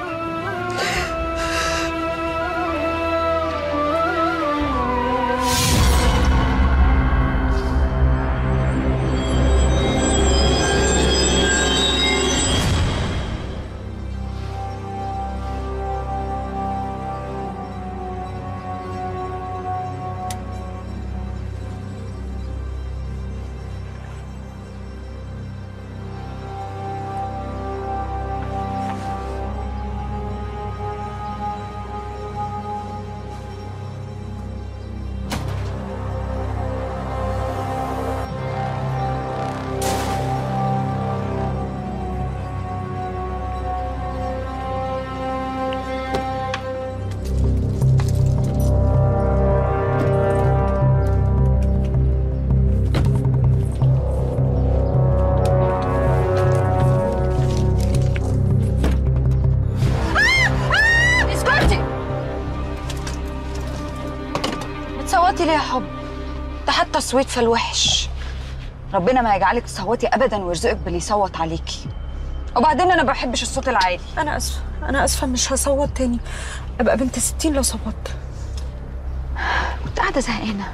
تصوتي ليه يا حب ده حتى الصويت في الوحش ربنا ما يجعلك تصوتي ابدا ويرزقك باللي يصوت عليكي وبعدين انا ما بحبش الصوت العالي انا اسفه انا اسفه مش هصوت تاني ابقى بنت ستين لو صوتت كنت قاعده زهقانه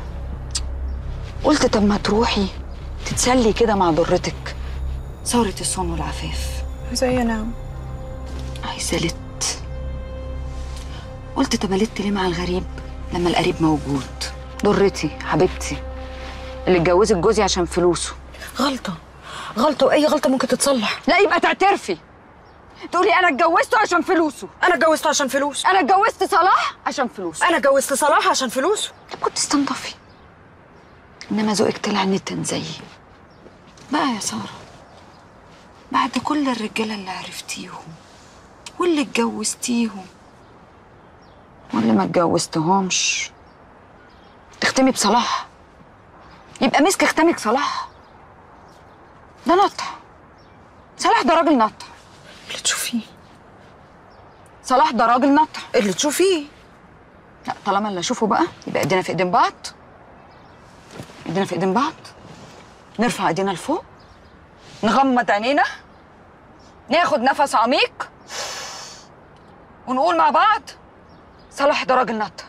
قلت طب ما تروحي تتسلي كده مع ضرتك ثورة الصون والعفاف زي نعم عايزة لت قلت طب لت ليه مع الغريب لما القريب موجود ضرتي حبيبتي اللي اتجوزك جوزي عشان فلوسه غلطه غلطه واي غلطه ممكن تتصلح لا يبقى تعترفي تقولي انا اتجوزته عشان فلوسه انا اتجوزته عشان فلوس انا اتجوزت صلاح عشان فلوسه انا اتجوزت صلاح عشان فلوسه طب كنت استنضفي انما ذوقك طلع نتن زيي بقى يا ساره بعد كل الرجاله اللي عرفتيهم واللي اتجوزتيهم واللي ما اتجوزتهمش تختمي بصلاح يبقى مسك ختامك صلاح ده نطع صلاح ده راجل نطع اللي تشوفيه صلاح ده راجل نطع اللي تشوفيه لا طالما اللي اشوفه بقى يبقى ايدينا في ايدين بعض ايدينا في ايدين بعض نرفع ايدينا لفوق نغمض عينينا ناخد نفس عميق ونقول مع بعض صلاح ده راجل نطع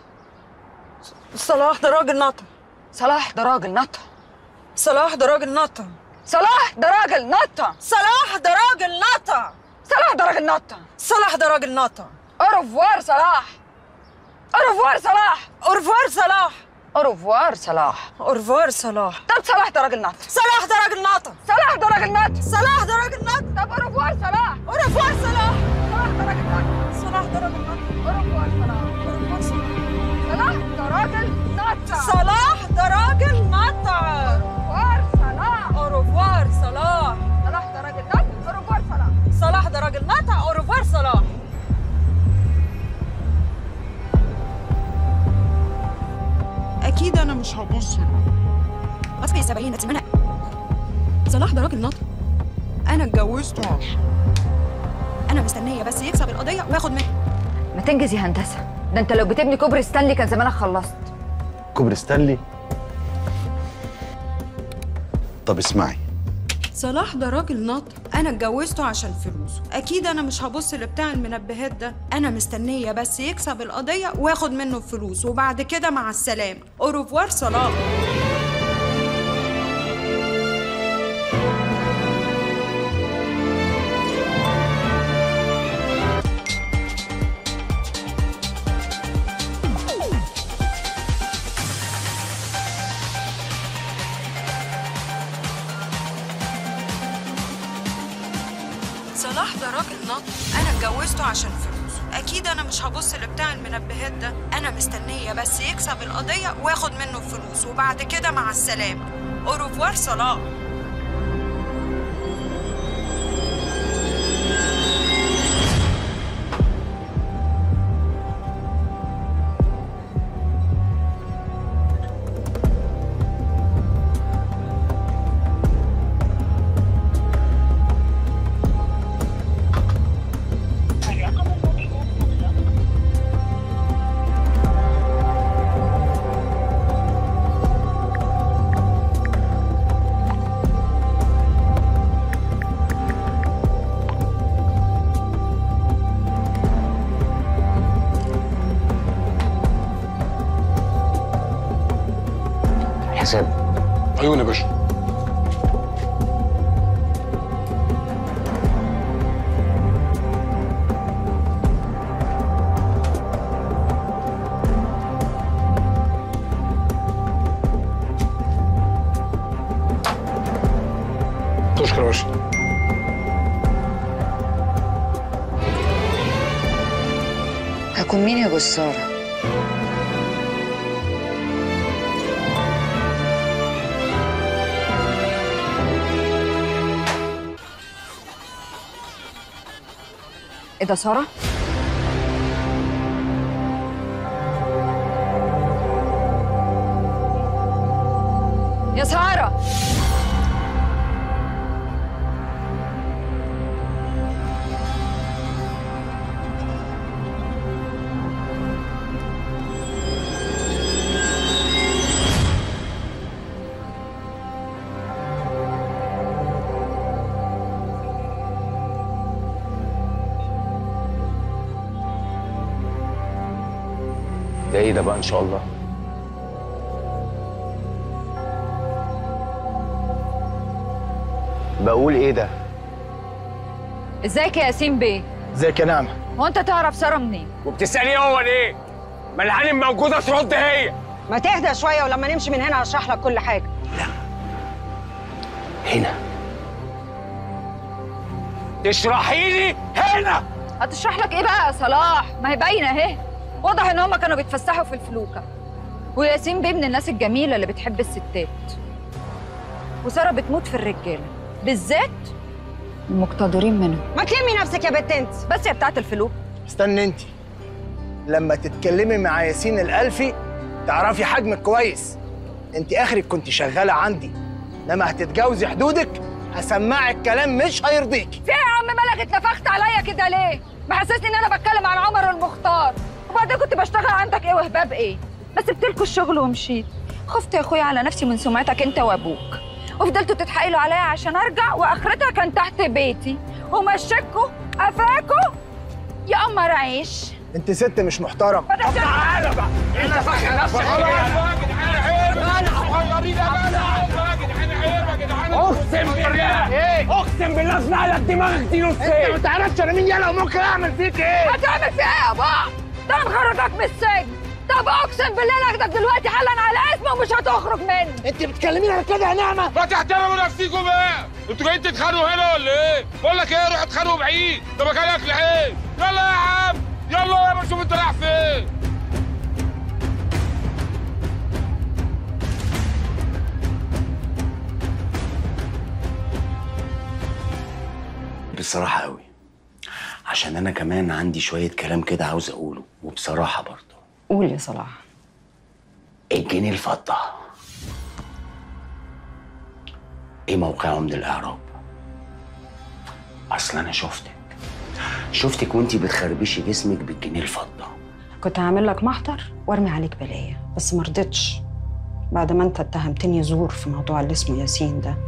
صلاح ده راجل نطع صلاح ده راجل نطع صلاح ده راجل نطع صلاح ده راجل نطع صلاح ده راجل نطع صلاح ده راجل نطع صلاح ده راجل نطع اوروفوار صلاح اوروفوار صلاح اورفوار صلاح اوروفوار صلاح اورفوار صلاح طب صلاح ده راجل نطع صلاح ده راجل نطع صلاح ده راجل نطع صلاح ده راجل نطع طب اوروفوار صلاح اورفوار صلاح صلاح ده راجل نطع صلاح ده راجل نطع اوروفوار صلاح اورفوار صلاح صلاح ده راجل نطع صلاح ده راجل نطع اوروفوار صلاح اورفوار صلاح صلاح ده راجل نطع اوروفوار صلاح صلاح ده راجل نطع اورفوار صلاح اكيد انا مش هبص اصفي يا سبعين انت منى صلاح ده راجل ناطق انا اتجوزته عشان انا مستنيه بس يكسب القضيه وياخد منها ما تنجز يا هندسه ده انت لو بتبني كوبري ستانلي كان زمانك خلصت كوبري ستانلي طب اسمعي صلاح ده راجل ناطق انا اتجوزته عشان فلوسه اكيد انا مش هبص لبتاع المنبهات ده انا مستنيه بس يكسب القضيه واخد منه الفلوس وبعد كده مع السلامه اوروفوار صلاح صلاح ده راجل ناطق انا اتجوزته عشان فلوسه اكيد انا مش هبص لبتاع المنبهات ده انا مستنيه بس يكسب القضيه واخد منه الفلوس وبعد كده مع السلامه اوروفوار صلاح حساب عيون يا باشا تشكر يا باشا هكون مين يا جسارة؟ ايه ده سارة؟ يا سارة كده بقى ان شاء الله بقول ايه ده ازيك يا ياسين بيه ازيك يا نعمه هو انت تعرف ساره منين وبتساليه هو ليه ما العالم موجوده ترد هي ما تهدى شويه ولما نمشي من هنا هشرح لك كل حاجه هنا تشرحي لي هنا هتشرح لك ايه بقى يا صلاح ما هي باينه اهي واضح ان هما كانوا بيتفسحوا في الفلوكه وياسين بيه من الناس الجميله اللي بتحب الستات وساره بتموت في الرجاله بالذات المقتدرين منهم ما تلمي نفسك يا بنت انت بس يا بتاعت الفلوك استني انت لما تتكلمي مع ياسين الألفي تعرفي حجمك كويس انت اخرك كنت شغاله عندي لما هتتجاوزي حدودك هسمعك كلام مش هيرضيكي في إيه يا عم مالك اتنفخت عليا كده ليه محسسني ان انا بتكلم عن عمر المختار وبعدين كنت بشتغل عندك ايه وهباب ايه ما سبتلكوا الشغل ومشيت خفت يا اخويا على نفسي من سمعتك انت وابوك وفضلتوا تتحايلوا عليا عشان ارجع واخرتها كان تحت بيتي ومشيكوا قفاكوا يا قمر عيش انت ست مش محترم تعالى بقى انت فاكر نفسك اقسم بالله اقسم بالله اسمع لك دماغك دي نص انت ما تعرفش انا مين يلا وممكن اعمل فيك ايه هتعمل في ايه يا بابا ده انا مخرجك من السجن طب اقسم بالله ناخدك دلوقتي حالا على اسمه ومش هتخرج منه انت بتكلميني على كده يا نعمه ما تحترموا نفسيكم بقى انتوا جايين تتخانقوا هنا ولا ايه؟ بقول لك ايه روح اتخانقوا بعيد ده مكانك لعين يلا يا عم يلا يا شوف انت رايح فين بصراحه قوي عشان انا كمان عندي شويه كلام كده عاوز اقوله وبصراحه برضه قول يا صلاح الجنيه الفضه ايه موقعه من الاعراب اصل انا شفتك شفتك وانتي بتخربشي جسمك بالجنيه الفضه كنت هعمل لك محضر وارمي عليك بلايه بس ما رضيتش بعد ما انت اتهمتني زور في موضوع اللي اسمه ياسين ده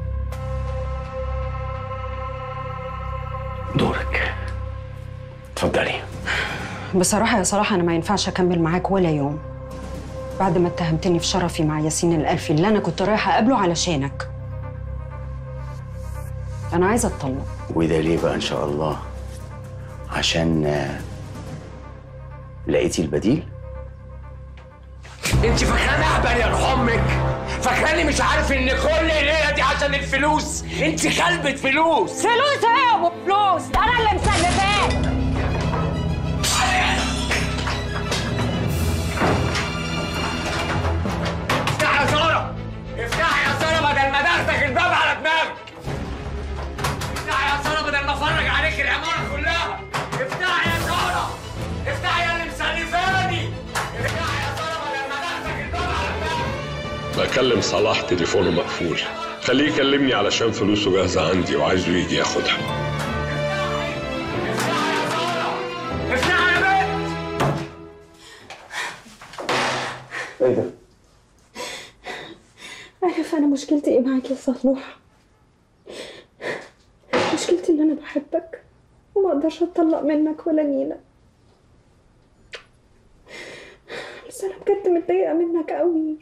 دورك اتفضلي بصراحه يا صلاح انا ما ينفعش اكمل معاك ولا يوم بعد ما اتهمتني في شرفي مع ياسين الألفي اللي انا كنت رايحه اقابله علشانك انا عايزه اتطلق وده ليه بقى ان شاء الله عشان آه، لقيتي البديل انت فاكراني اهبل يا روح امك فاكراني مش عارف ان كل الليله دي عشان الفلوس انت كلبة فلوس فلوس ايه يا ابو فلوس ده انا اللي مسلفاك افتح يا ساره افتح يا ساره بدل ما دخلك الباب على دماغك افتح يا ساره بدل ما افرج عليك العماره كلها افتح يا ساره افتح يا اللي مسلفاني افتح يا ساره بدل ما دخلك الباب على دماغك بكلم صلاح تليفونه مقفول خليه يكلمني علشان فلوسه جاهزة عندي وعايزه يجي ياخدها افتح يا بنت ايه ده؟ عارف أنا مشكلتي إيه معاك يا صلاح مشكلتي إن أنا بحبك وما أقدرش أتطلق منك ولا نيلة بس أنا بجد متضايقة منك قوي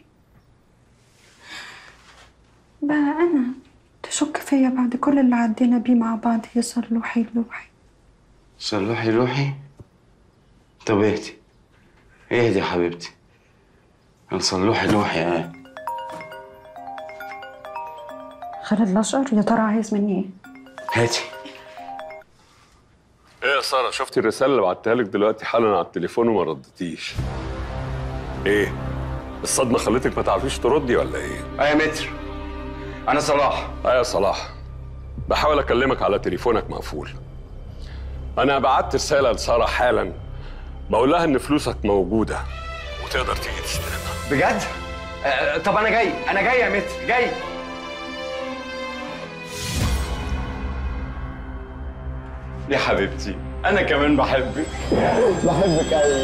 بقى أنا تشك فيا بعد كل اللي عدينا بيه مع بعض يا صلوحي لوحي صلوحي روحي طب اهدي اهدي يا حبيبتي صلوحي روحي اه خالد الأشقر يا ترى عايز مني إيه؟ هاتي ايه يا ساره شفتي الرساله اللي بعتها لك دلوقتي حالا على التليفون وما ردتيش ايه الصدمه خلتك ما تعرفيش تردي ولا ايه اه يا متر انا صلاح اه يا صلاح بحاول اكلمك على تليفونك مقفول انا بعت رساله لساره حالا بقول لها ان فلوسك موجوده وتقدر تيجي تستلمها بجد؟ آه طب انا جاي انا جاي يا متر جاي يا حبيبتي انا كمان بحبك بحبك قوي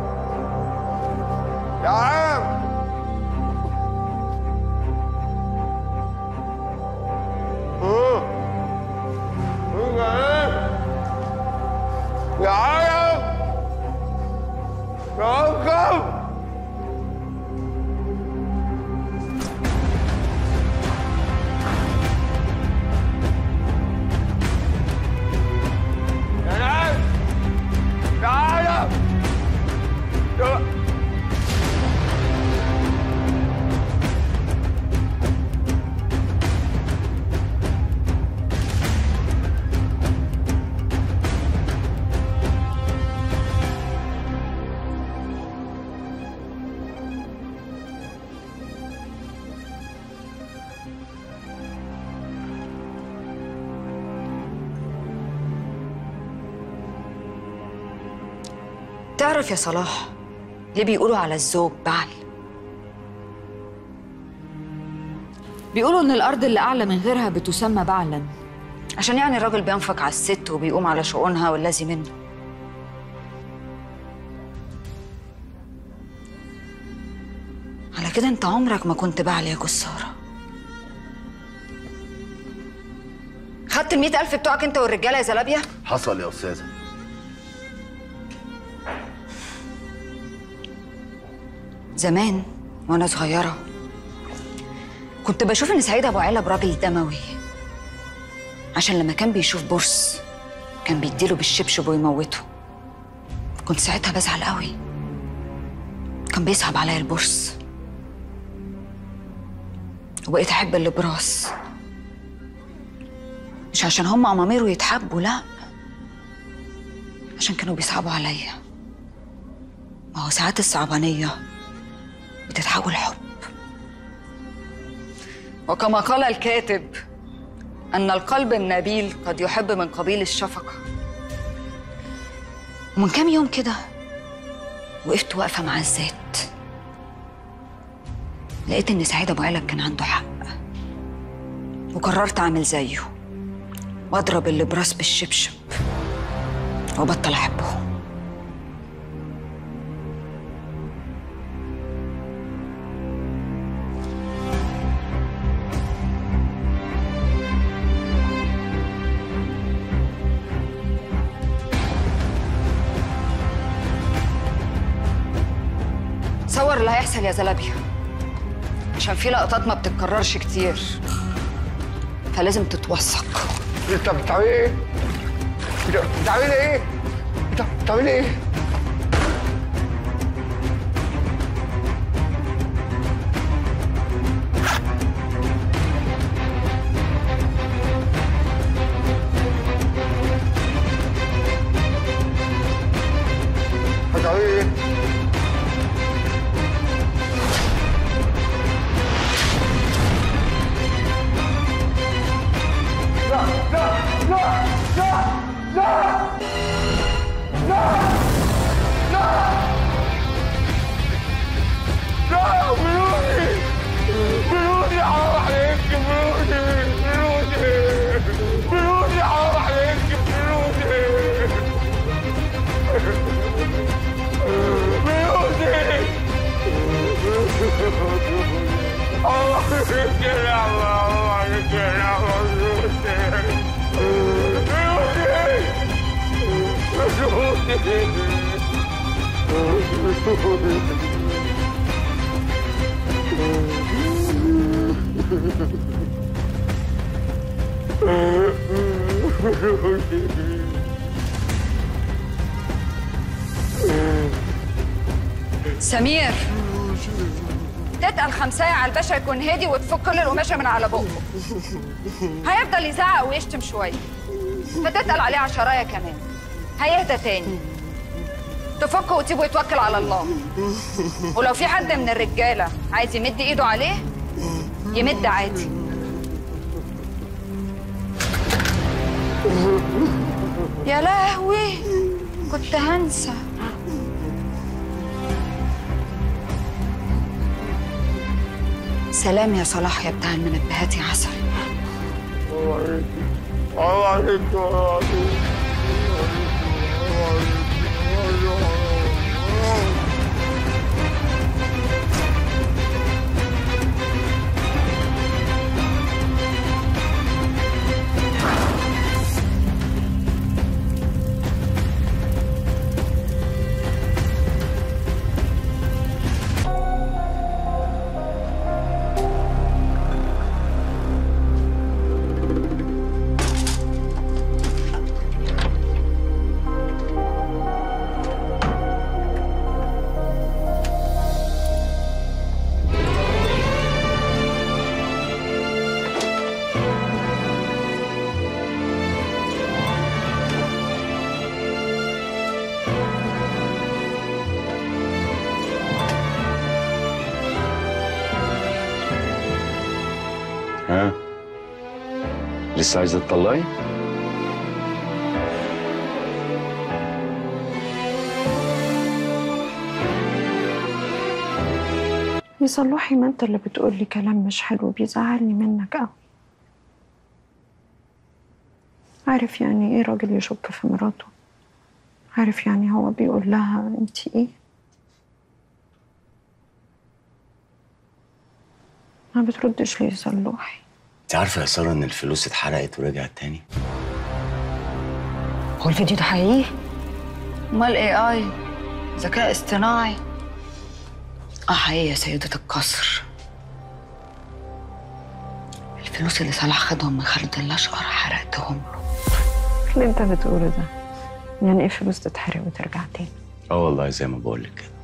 يا عم تعرف يا صلاح ليه بيقولوا على الزوج بعل بيقولوا ان الارض اللي اعلى من غيرها بتسمى بعلا عشان يعني الراجل بينفق على الست وبيقوم على شؤونها والذي منه على كده انت عمرك ما كنت بعل يا جسارة خدت المئة ألف بتوعك انت والرجالة يا زلابيا حصل يا استاذه زمان وانا صغيرة كنت بشوف ان سعيد ابو علب راجل دموي عشان لما كان بيشوف بورس كان بيديله بالشبشب ويموته كنت ساعتها بزعل قوي كان بيصعب عليا البورس وبقيت احب الابراس مش عشان هم امامير ويتحبوا لا عشان كانوا بيصعبوا عليا ما هو ساعات الصعبانيه بتتحول حب وكما قال الكاتب أن القلب النبيل قد يحب من قبيل الشفقة ومن كام يوم كده وقفت واقفة مع الذات لقيت إن سعيد أبو علب كان عنده حق وقررت أعمل زيه وأضرب الإبراس بالشبشب وبطل أحبه تصور اللي هيحصل يا زلابيا عشان في لقطات ما بتتكررش كتير فلازم تتوثق انت بتعملي ايه؟ انت بتعملي ايه؟ انت بتعملي ايه؟ بتعملي ايه؟ لا لا لا لا لا لا لا لا بيوتي بيوتي حرام عليك بيوتي بيوتي بيوتي حرام عليك بيوتي بيوتي الله عليك يا الله الله عليك يا الله سمير تتقل خمساية على الباشا يكون هادي وتفك كل القماشة من على بقه هيفضل يزعق ويشتم شوية فتتقل عليه عشراية كمان هيهدى تاني تفك وتسيبه يتوكل على الله ولو في حد من الرجالة عايز يمد ايده عليه يمد عادي يا لهوي كنت هنسى سلام يا صلاح يا بتاع المنبهات يا عسل الله عليك الله عليك ها لسه عايزه تطلعي يا صلوحي ما انت اللي بتقولي كلام مش حلو بيزعلني منك قوي عارف يعني ايه راجل يشك في مراته عارف يعني هو بيقول لها انت ايه ما بتردش ليه يا صلوحي انت عارفه يا ساره ان الفلوس اتحرقت ورجعت تاني هو الفيديو ده حقيقي؟ امال اي اي ذكاء اصطناعي اه حقيقي يا سيدة القصر الفلوس اللي صلاح خدهم من خالد الاشقر حرقتهم له اللي انت بتقوله ده يعني ايه فلوس تتحرق وترجع تاني اه والله زي ما بقول لك كده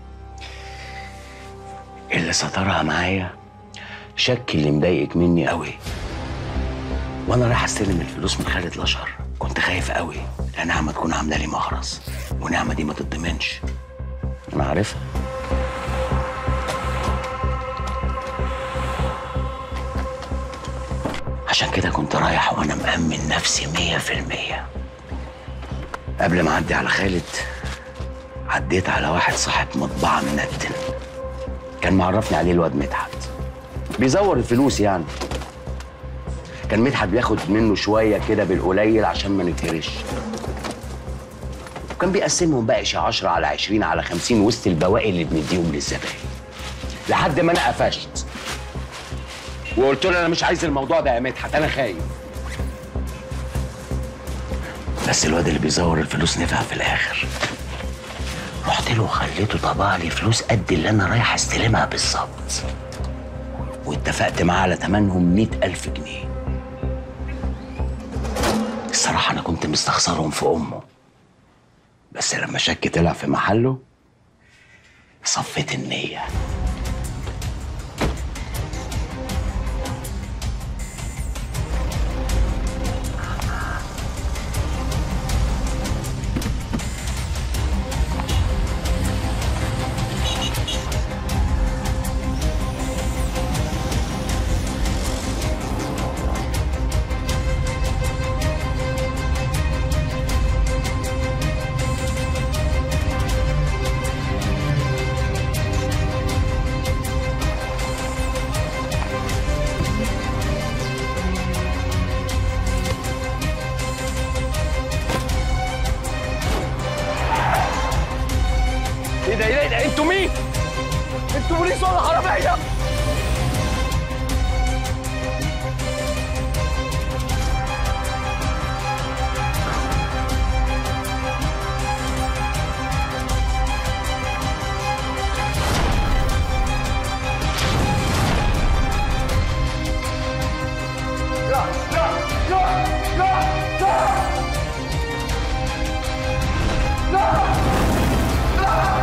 اللي سترها معايا شك اللي مضايقك مني قوي وانا رايح استلم الفلوس من خالد الاشهر كنت خايف قوي لا نعمه تكون عامله لي مخرز ونعمه دي ما تتضمنش انا عارفها عشان كده كنت رايح وانا مأمن نفسي مية في المية قبل ما اعدي على خالد عديت على واحد صاحب مطبعة منتن كان معرفني عليه الواد مدحت بيزور الفلوس يعني كان مدحت بياخد منه شوية كده بالقليل عشان ما نتهرش وكان بيقسمهم بقى شي 10 على 20 على 50 وسط البواقي اللي بنديهم للزباين لحد ما انا قفشت وقلت له انا مش عايز الموضوع ده يا مدحت انا خايف بس الواد اللي بيزور الفلوس نفع في الاخر رحت له وخليته طبع لي فلوس قد اللي انا رايح استلمها بالظبط واتفقت معاه على تمنهم مئة ألف جنيه الصراحة أنا كنت مستخسرهم في أمه بس لما شك طلع في محله صفيت النية ايه ده ايه ده انتوا مين؟ انتوا بوليس ولا حرامية؟ لا لا لا لا لا لا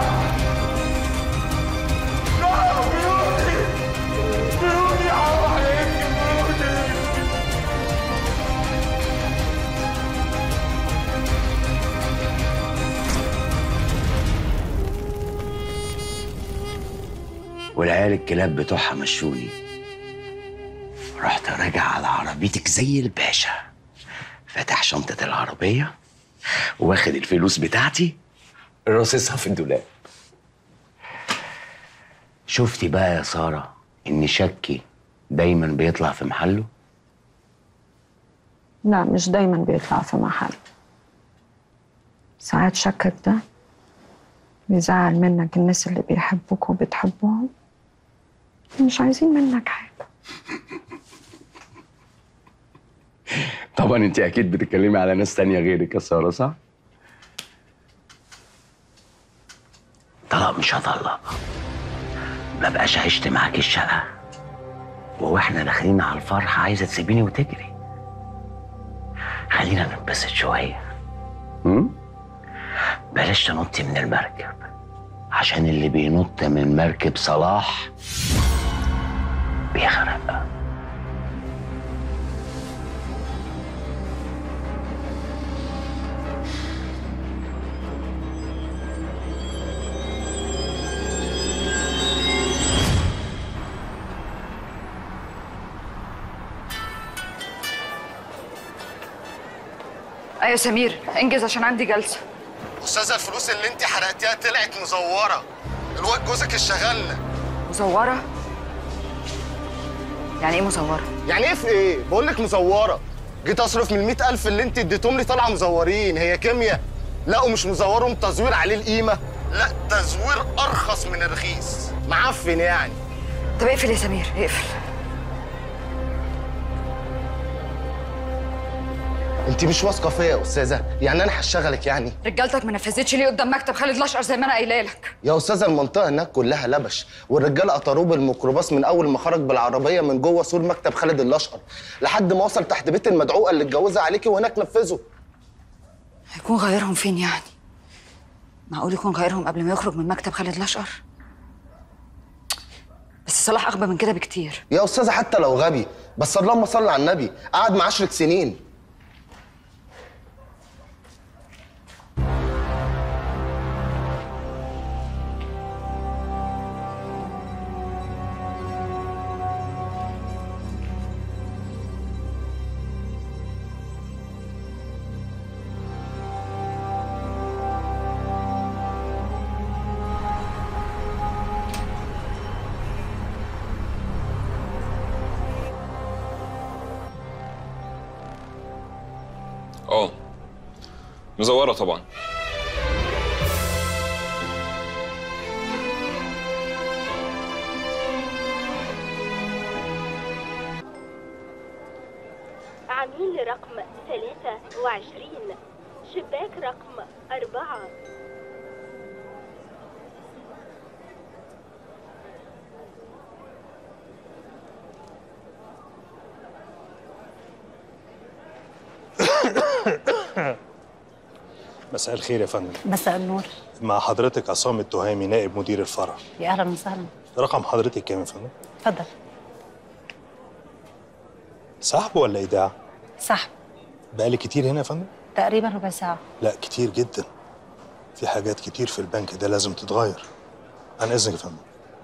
والعيال الكلاب بتوعها مشوني رحت راجع على عربيتك زي الباشا فاتح شنطة العربية واخد الفلوس بتاعتي راصصها في الدولاب شفتي بقى يا سارة إن شكي دايما بيطلع في محله لا مش دايما بيطلع في محل ساعات شكك ده بيزعل منك الناس اللي بيحبوك وبتحبهم مش عايزين منك حاجة طبعا انت اكيد بتتكلمي على ناس تانية غيرك يا سارة صح؟ طلاق مش هطلق ما بقاش عشت معاك الشقة واحنا داخلين على الفرح عايزة تسيبيني وتجري خلينا نتبسط شوية م? بلاش تنطي من المركب عشان اللي بينط من مركب صلاح بيغرق ايوه سمير انجز عشان عندي جلسه استاذه الفلوس اللي انت حرقتيها طلعت مزوره الواد جوزك اشتغلنا مزوره يعني ايه مزوره يعني ايه في ايه بقول لك مزوره جيت اصرف من ال ألف اللي انت اديتهم لي طالعه مزورين هي كيمياء لا ومش مزورهم تزوير عليه القيمه لا تزوير ارخص من الرخيص معفن يعني طب اقفل يا سمير اقفل انت مش واثقه فيا يا استاذه يعني انا هشغلك يعني رجالتك ما نفذتش ليه قدام مكتب خالد الاشقر زي ما انا قايله لك يا استاذه المنطقه هناك كلها لبش والرجاله قطروه بالميكروباص من اول ما خرج بالعربيه من جوه سور مكتب خالد الاشقر لحد ما وصل تحت بيت المدعوقه اللي اتجوزها عليكي وهناك نفذه هيكون غيرهم فين يعني معقول يكون غيرهم قبل ما يخرج من مكتب خالد الاشقر بس صلاح اغبى من كده بكتير يا استاذه حتى لو غبي بس اللهم صل على النبي قعد معاه عشرة سنين اه مزورة طبعا عميل رقم 23 شباك رقم أربعة مساء الخير يا فندم مساء النور مع حضرتك عصام التهامي نائب مدير الفرع يا اهلا وسهلا رقم حضرتك كام يا فندم اتفضل سحب ولا ايداع سحب بقالي كتير هنا يا فندم تقريبا ربع ساعة لا كتير جدا في حاجات كتير في البنك ده لازم تتغير عن اذنك يا فندم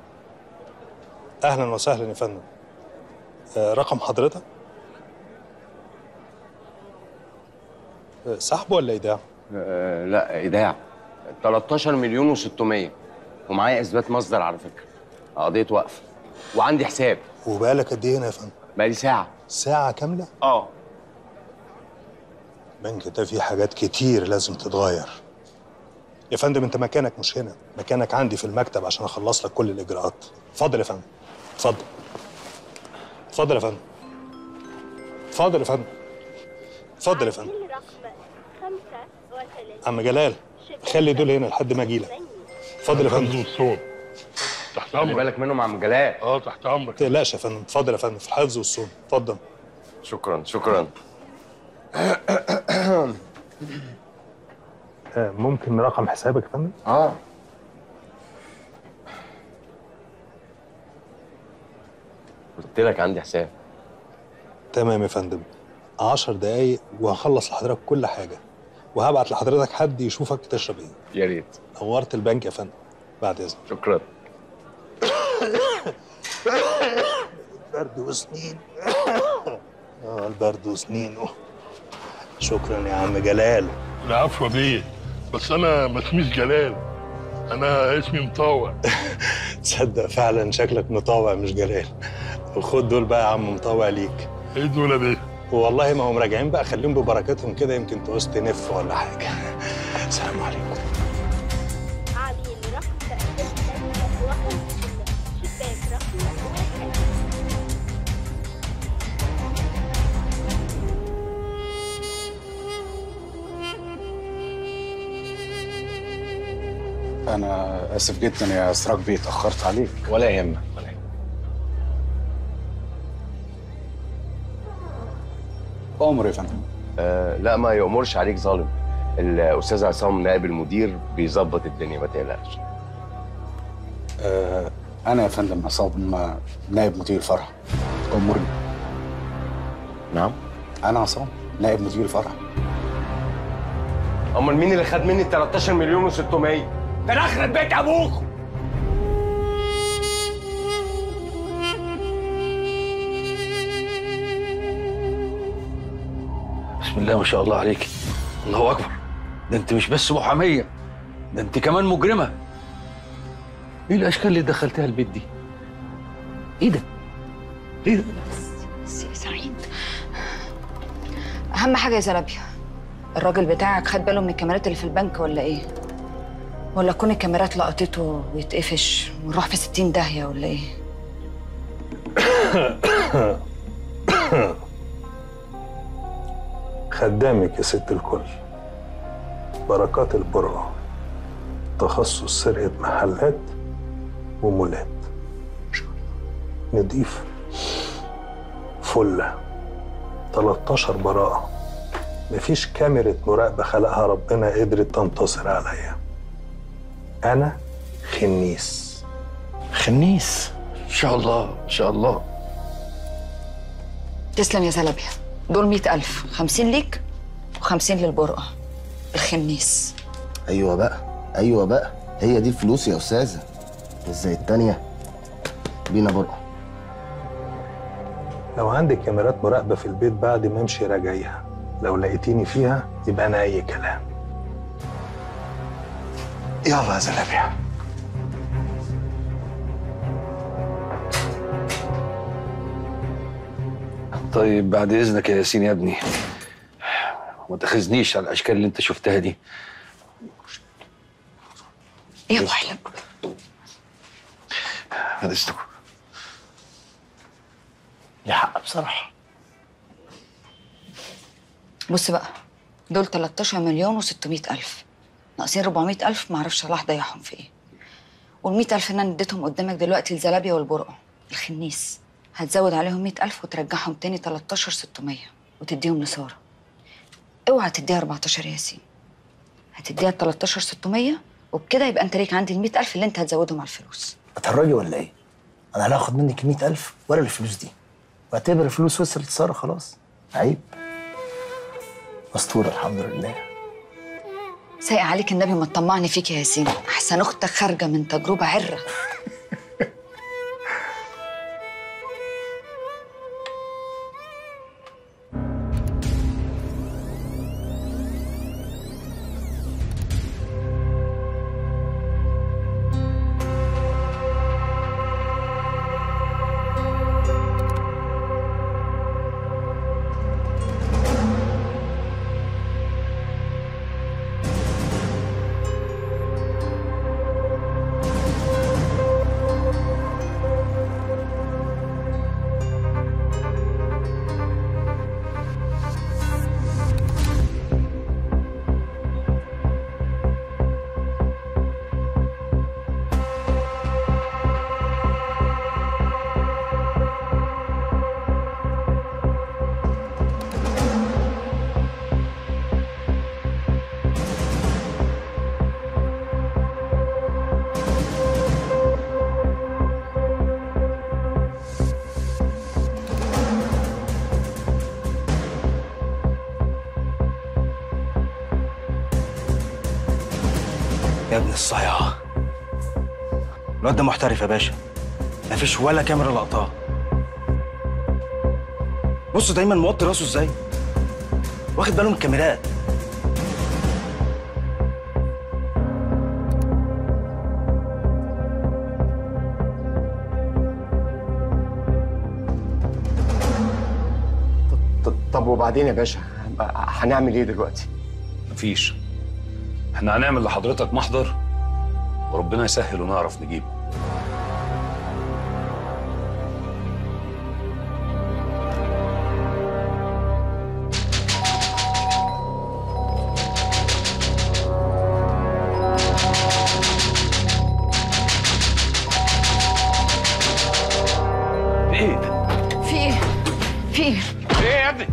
اهلا وسهلا يا فندم آه، رقم حضرتك آه، سحب ولا ايداع آه لا ايداع 13 مليون و600 ومعايا اثبات مصدر على فكره قضيه وقف وعندي حساب وبقالك قد ايه هنا يا فندم بقالي ساعه ساعه كامله اه البنك ده فيه حاجات كتير لازم تتغير يا فندم انت مكانك مش هنا مكانك عندي في المكتب عشان اخلص لك كل الاجراءات اتفضل يا فندم اتفضل اتفضل يا فندم اتفضل يا فندم اتفضل يا فندم عميل رقم 35 عم جلال خلي دول هنا لحد ما اجي لك اتفضل يا فندم الصوت تحت خلي بالك منهم يا عم جلال اه تحت امرك ما تقلقش يا فندم اتفضل يا فندم في الحفظ والصون اتفضل شكرا شكرا آه، ممكن رقم حسابك يا فندم اه قلت لك عندي حساب تمام يا فندم 10 دقايق وهخلص لحضرتك كل حاجه وهبعت لحضرتك حد يشوفك تشرب ايه يا ريت نورت البنك يا فندم بعد اذنك شكرا برد وسنين اه البرد وسنينه شكرا يا عم جلال العفو يا بيه بس انا ما اسميش جلال انا اسمي مطاوع تصدق فعلا شكلك مطاوع مش جلال وخد دول بقى يا عم مطاوع ليك ايه دول يا بيه والله ما هم راجعين بقى خليهم ببركتهم كده يمكن تعوز تنف ولا حاجه سلام عليكم عميل رقم 53 شباك رقم واحد انا اسف جدا يا اسراج بيه اتاخرت عليك ولا يهمك ولا يهمك امر يا فندم آه لا ما يأمرش عليك ظالم الاستاذ عصام نائب المدير بيظبط الدنيا ما تقلقش آه انا يا فندم عصام نائب مدير الفرع امرني نعم انا عصام نائب مدير الفرع امال مين اللي خد مني 13 مليون و600 ده انا اخرب بيت ابوك بسم الله ما شاء الله عليك الله اكبر ده انت مش بس محاميه ده انت كمان مجرمه ايه الاشكال اللي دخلتها البيت دي ايه ده ايه ده اهم حاجه يا زلابيا الراجل بتاعك خد باله من الكاميرات اللي في البنك ولا ايه ولا تكون الكاميرات لقطته ويتقفش ونروح في ستين داهيه ولا ايه خدامك يا ست الكل بركات البرع تخصص سرقة محلات ومولات نضيف فلة 13 براءة مفيش كاميرا مراقبة خلقها ربنا قدرت تنتصر عليا أنا خنيس خنيس ان شاء الله ان شاء الله تسلم يا زلابيا دول مئة ألف خمسين ليك وخمسين للبرقة الخنيس ايوه بقى ايوه بقى هي دي الفلوس يا استاذه مش زي التانيه بينا برقه لو عندك كاميرات مراقبة في البيت بعد ما امشي راجعيها لو لقيتيني فيها يبقى أنا أي كلام يلا يا زلابيا طيب بعد اذنك يا ياسين يا ابني ما تاخذنيش على الاشكال اللي انت شفتها دي يا ابو حلب بعد اذنكم ليه حق بصراحه بص بقى دول 13 مليون و600 ألف ناقصين 400 ألف معرفش صلاح ضيعهم في ايه وال 100 ألف اللي أنا اديتهم قدامك دلوقتي لزلابيا والبرقة الخنيس هتزود عليهم 100 ألف وترجعهم تاني 13 600 وتديهم لسارة اوعى تديها 14 يا ياسين هتديها 13 600 وبكده يبقى انت ليك عندي ال 100 ألف اللي انت هتزودهم على الفلوس هتهرجي ولا ايه؟ انا لا هاخد منك 100000 ولا الفلوس دي واعتبر الفلوس وصلت لساره خلاص عيب مستوره الحمد لله سايق عليك النبي ما تطمعني فيك يا ياسين احسن اختك خارجه من تجربه عره يا ابن الصيعة الواد ده محترف يا باشا مفيش ولا كاميرا لقطاه بصوا دايما موطي راسه ازاي واخد باله من الكاميرات طب وبعدين يا باشا هنعمل ايه دلوقتي؟ مفيش احنا هنعمل لحضرتك محضر وربنا يسهل ونعرف نجيبه ايه ده؟ في ايه في ايه ايه يا ابني؟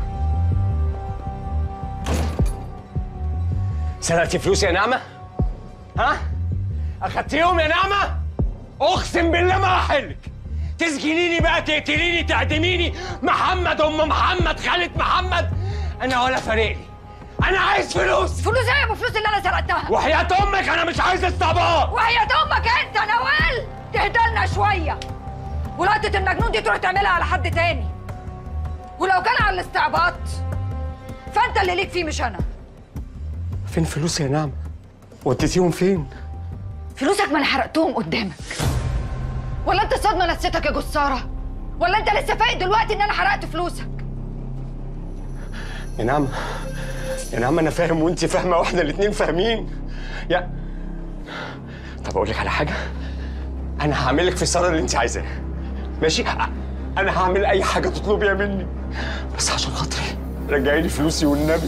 سرقتي فلوسي يا نعمة؟ ها؟ أخدتيهم يا نعمة؟ أقسم بالله ما هحلك تسجنيني بقى تقتليني تعدميني محمد أم محمد خالة محمد أنا ولا فارق لي أنا عايز فلوس فلوس ايه يا ابو فلوس اللي انا سرقتها وحياة أمك أنا مش عايز استعباط وحياة امك انت نوال تهدى لنا شويه ولقطه المجنون دي تروح تعملها على حد تاني ولو كان على الاستعباط فانت اللي ليك فيه مش انا فين فلوسي يا نعمة؟ وديتيهم فين؟ فلوسك ما انا حرقتهم قدامك ولا انت الصدمه نسيتك يا جساره ولا انت لسه فايق دلوقتي ان انا حرقت فلوسك يا نعم يا نعم انا فاهم وانت فاهمه واحنا الاتنين فاهمين يا طب اقول لك على حاجه انا هعمل لك في ساره اللي انت عايزاه ماشي أ- انا هعمل اي حاجه تطلبيها مني بس عشان خاطري رجعي لي فلوسي والنبي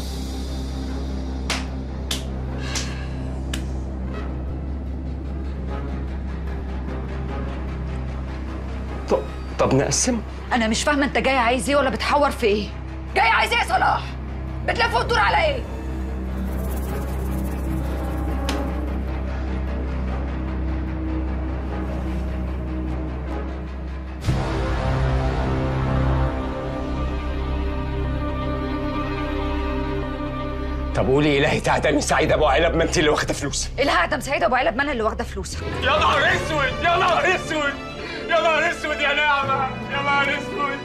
طب طب نقسم انا مش فاهمه انت جاي عايز ايه ولا بتحور في ايه جاي عايز ايه يا صلاح بتلف وتدور على ايه طب قولي الهي تعتني سعيد ابو علب ما انت اللي واخده فلوسي الها ادم سعيد ابو علب ما انا اللي واخده فلوسك يا نهار اسود يا نهار اسود يا نهار اسود يا نعمه يا نهار اسود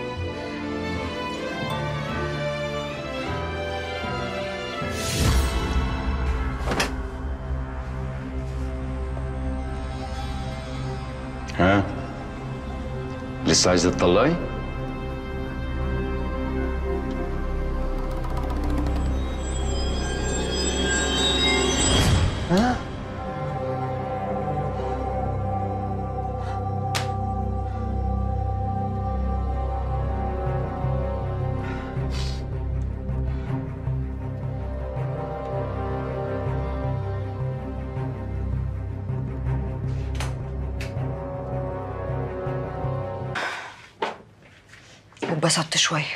ها لسه عايزه تطلعي ها واتبسطت شويه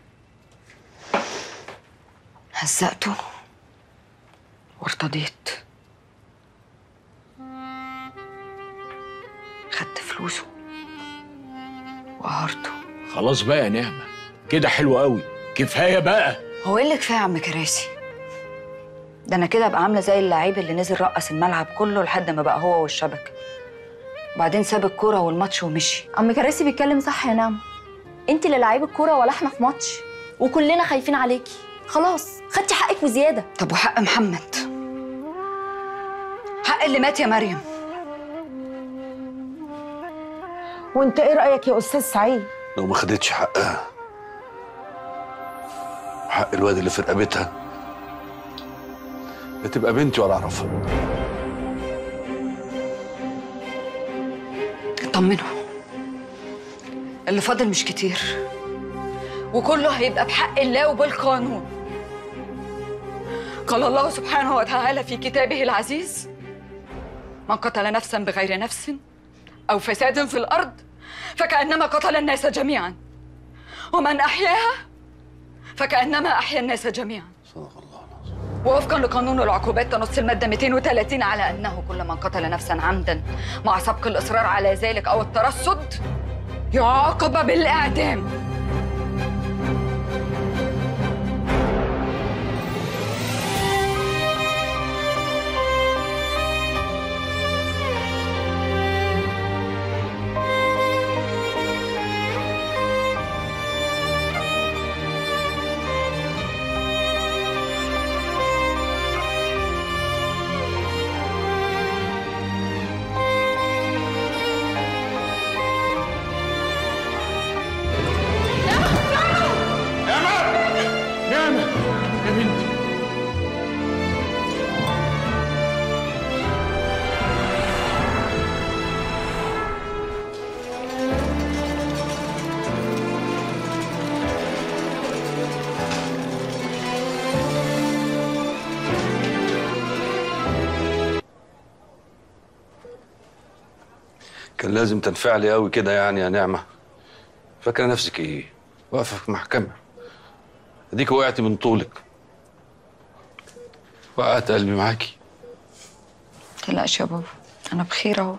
هزقته وارتضيت خدت فلوسه وقهرته خلاص بقى يا نعمة كده حلو قوي كفاية بقى هو ايه اللي كفايه يا عم كراسي ده انا كده ابقى عامله زي اللعيب اللي نزل رقص الملعب كله لحد ما بقى هو والشبكه وبعدين ساب الكوره والماتش ومشي عم كراسي بيتكلم صح يا نعمة انت اللي لعيب الكوره ولا احنا في ماتش وكلنا خايفين عليكي خلاص خدتي حقك وزياده طب وحق محمد حق اللي مات يا مريم وانت ايه رايك يا استاذ سعيد لو ما خدتش حقها حق الواد اللي في رقبتها لا تبقى بنتي ولا اعرفها اطمنوا اللي فاضل مش كتير وكله هيبقى بحق الله وبالقانون قال الله سبحانه وتعالى في كتابه العزيز من قتل نفسا بغير نفس أو فساد في الأرض فكأنما قتل الناس جميعا ومن أحياها فكأنما أحيا الناس جميعا ووفقا لقانون العقوبات تنص المادة 230 على أنه كل من قتل نفسا عمدا مع سبق الإصرار على ذلك أو الترصد يعاقب بالإعدام نعمة يا بنتي كان لازم تنفعلي قوي كده يعني يا نعمة فاكرة نفسك ايه واقفة في محكمة اديك وقعتي من طولك وقعت قلبي معاكي تقلقش يا بابا أنا بخير أهو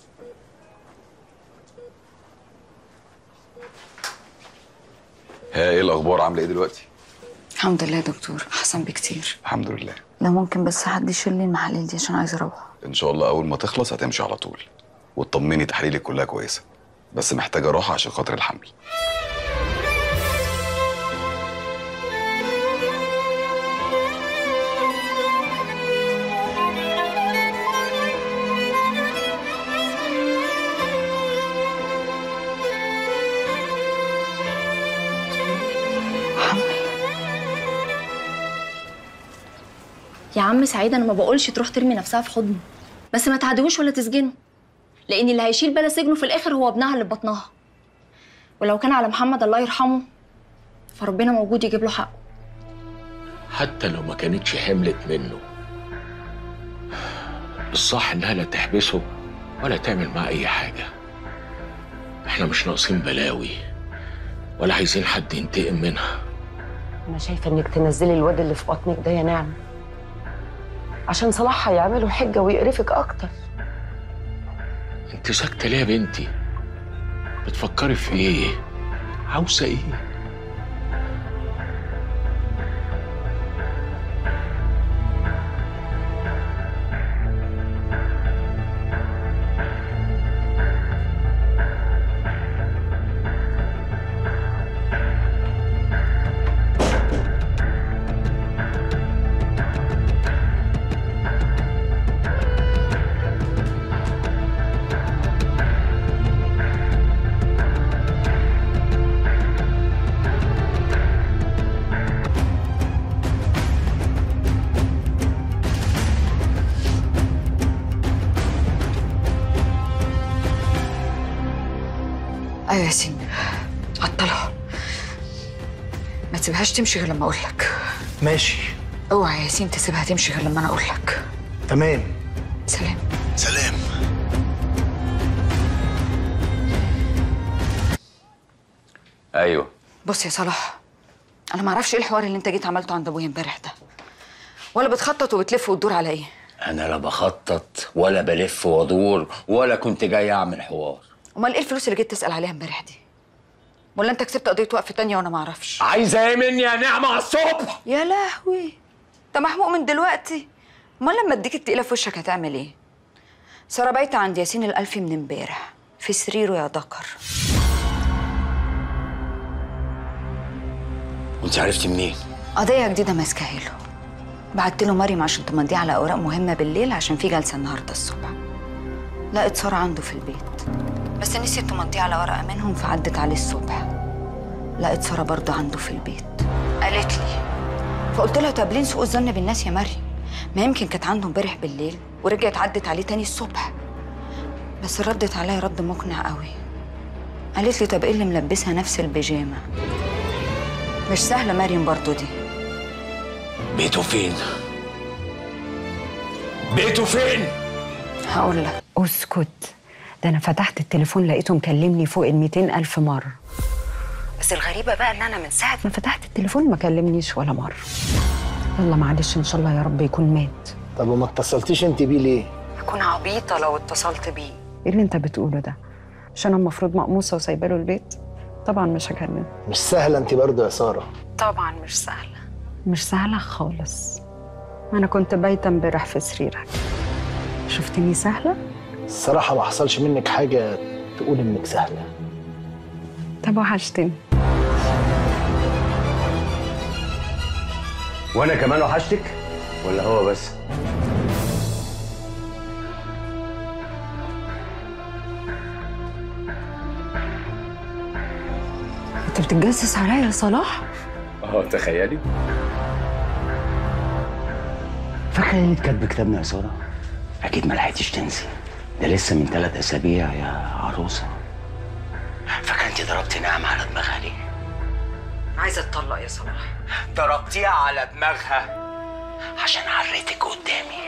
ها ايه الاخبار عامله ايه دلوقتي الحمد لله يا دكتور أحسن بكتير الحمد لله لو ممكن بس حد يشيل لي المحاليل دي عشان عايزة أروح ان شاء الله اول ما تخلص هتمشي على طول وتطمني تحاليلك كلها كويسه بس محتاجه راحه عشان خاطر الحمل يا عم سعيد انا ما بقولش تروح ترمي نفسها في حضنه بس ما تعديهوش ولا تسجنه لان اللي هيشيل بلا سجنه في الاخر هو ابنها اللي في بطنها ولو كان على محمد الله يرحمه فربنا موجود يجيب له حقه حتى لو ما كانتش حملت منه الصح انها لا تحبسه ولا تعمل معاه اي حاجه احنا مش ناقصين بلاوي ولا عايزين حد ينتقم منها انا شايفه انك تنزلي الواد اللي في بطنك ده يا نعمه عشان صلاح هيعمله حجه ويقرفك اكتر انت ساكته ليه يا بنتي بتفكري في ايه عاوزه ايه ايوه يا ياسين عطلها ما تسيبهاش تمشي غير لما اقول لك ماشي اوعى يا ياسين تسيبها تمشي غير لما انا اقول لك تمام سلام سلام ايوه بص يا صلاح انا ما اعرفش ايه الحوار اللي انت جيت عملته عند ابويا امبارح ده ولا بتخطط وبتلف وتدور على ايه انا لا بخطط ولا بلف وادور ولا كنت جاي اعمل حوار امال ايه الفلوس اللي جيت تسال عليها امبارح دي ولا انت كسبت قضيه وقف تانية وانا ما اعرفش عايزه ايه مني يا نعمه على الصبح يا لهوي انت محموق من دلوقتي امال لما اديك التقيله في وشك هتعمل ايه ساره بايته عند ياسين الالفي من امبارح في سريره يا دكر وانت عرفتي منين قضيه جديده ماسكاها له بعت له مريم عشان تمضيه على اوراق مهمه بالليل عشان في جلسه النهارده الصبح لقت ساره عنده في البيت بس نسيت تمضيه على ورقه منهم فعدت عليه الصبح لقيت ساره برضه عنده في البيت قالت لي فقلت لها طب ليه نسوء الظن بالناس يا مريم ما يمكن كانت عنده امبارح بالليل ورجعت عدت عليه تاني الصبح بس ردت عليا رد مقنع قوي قالت لي طب ايه اللي ملبسها نفس البيجامه مش سهله مريم برضه دي بيته فين بيته فين هقول لك اسكت ده انا فتحت التليفون لقيته مكلمني فوق ال 200 الف مره بس الغريبه بقى ان انا من ساعه ما فتحت التليفون ما كلمنيش ولا مره يلا معلش ان شاء الله يا رب يكون مات طب وما اتصلتيش انت بيه ليه؟ اكون عبيطه لو اتصلت بيه ايه اللي انت بتقوله ده مش انا المفروض مقموصه وسايبه له البيت طبعا مش هكلمه مش سهله انت برضه يا ساره طبعا مش سهله مش سهله خالص انا كنت بايته امبارح في سريرك شفتني سهله الصراحه ما حصلش منك حاجه تقول انك سهله طب وحشتني وانا كمان وحشتك ولا هو بس انت بتتجسس عليا يا صلاح اه تخيلي فاكره ليله كاتب كتابنا يا ساره اكيد ما لحقتيش تنسي ده لسه من ثلاث اسابيع يا عروسه فاكره انت ضربتي نعمه على دماغها ليه عايزه اتطلق يا صلاح ضربتيها على دماغها عشان عريتك قدامي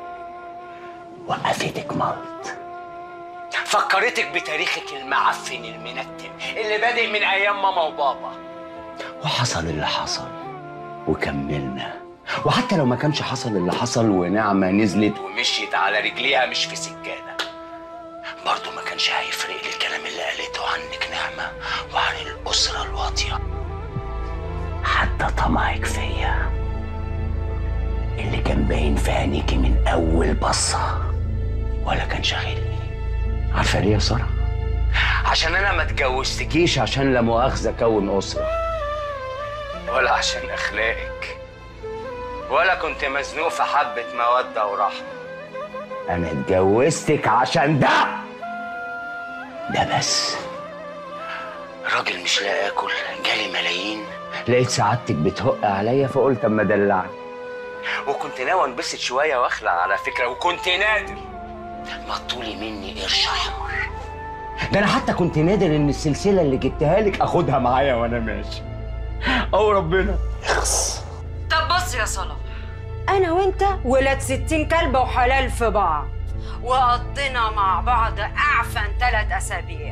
وقفتك ملط فكرتك بتاريخك المعفن المنتن اللي بادئ من ايام ماما وبابا وحصل اللي حصل وكملنا وحتى لو ما كانش حصل اللي حصل ونعمة نزلت ومشيت على رجليها مش في سجادة برضه ما كانش هيفرق لي الكلام اللي قالته عنك نعمة وعن الأسرة الواطية حتى طمعك فيا اللي كان باين في عينيكي من أول بصة ولا كان شاغلني عارفة ليه يا سارة؟ عشان أنا ما اتجوزتكيش عشان لا مؤاخذة أكون أسرة ولا عشان أخلاقك ولا كنت مزنوق في حبة مودة ورحمة أنا اتجوزتك عشان ده ده بس راجل مش لاقي آكل جالي ملايين لقيت سعادتك بتهق عليا فقلت أما أدلعك وكنت ناوي انبسط شويه واخلع على فكره وكنت نادر ما تطولي مني قرش احمر ده انا حتى كنت نادر ان السلسله اللي جبتها لك اخدها معايا وانا ماشي او ربنا اخس طب بص يا صلاح انا وانت ولاد ستين كلبة وحلال في بعض وقضينا مع بعض اعفن ثلاث اسابيع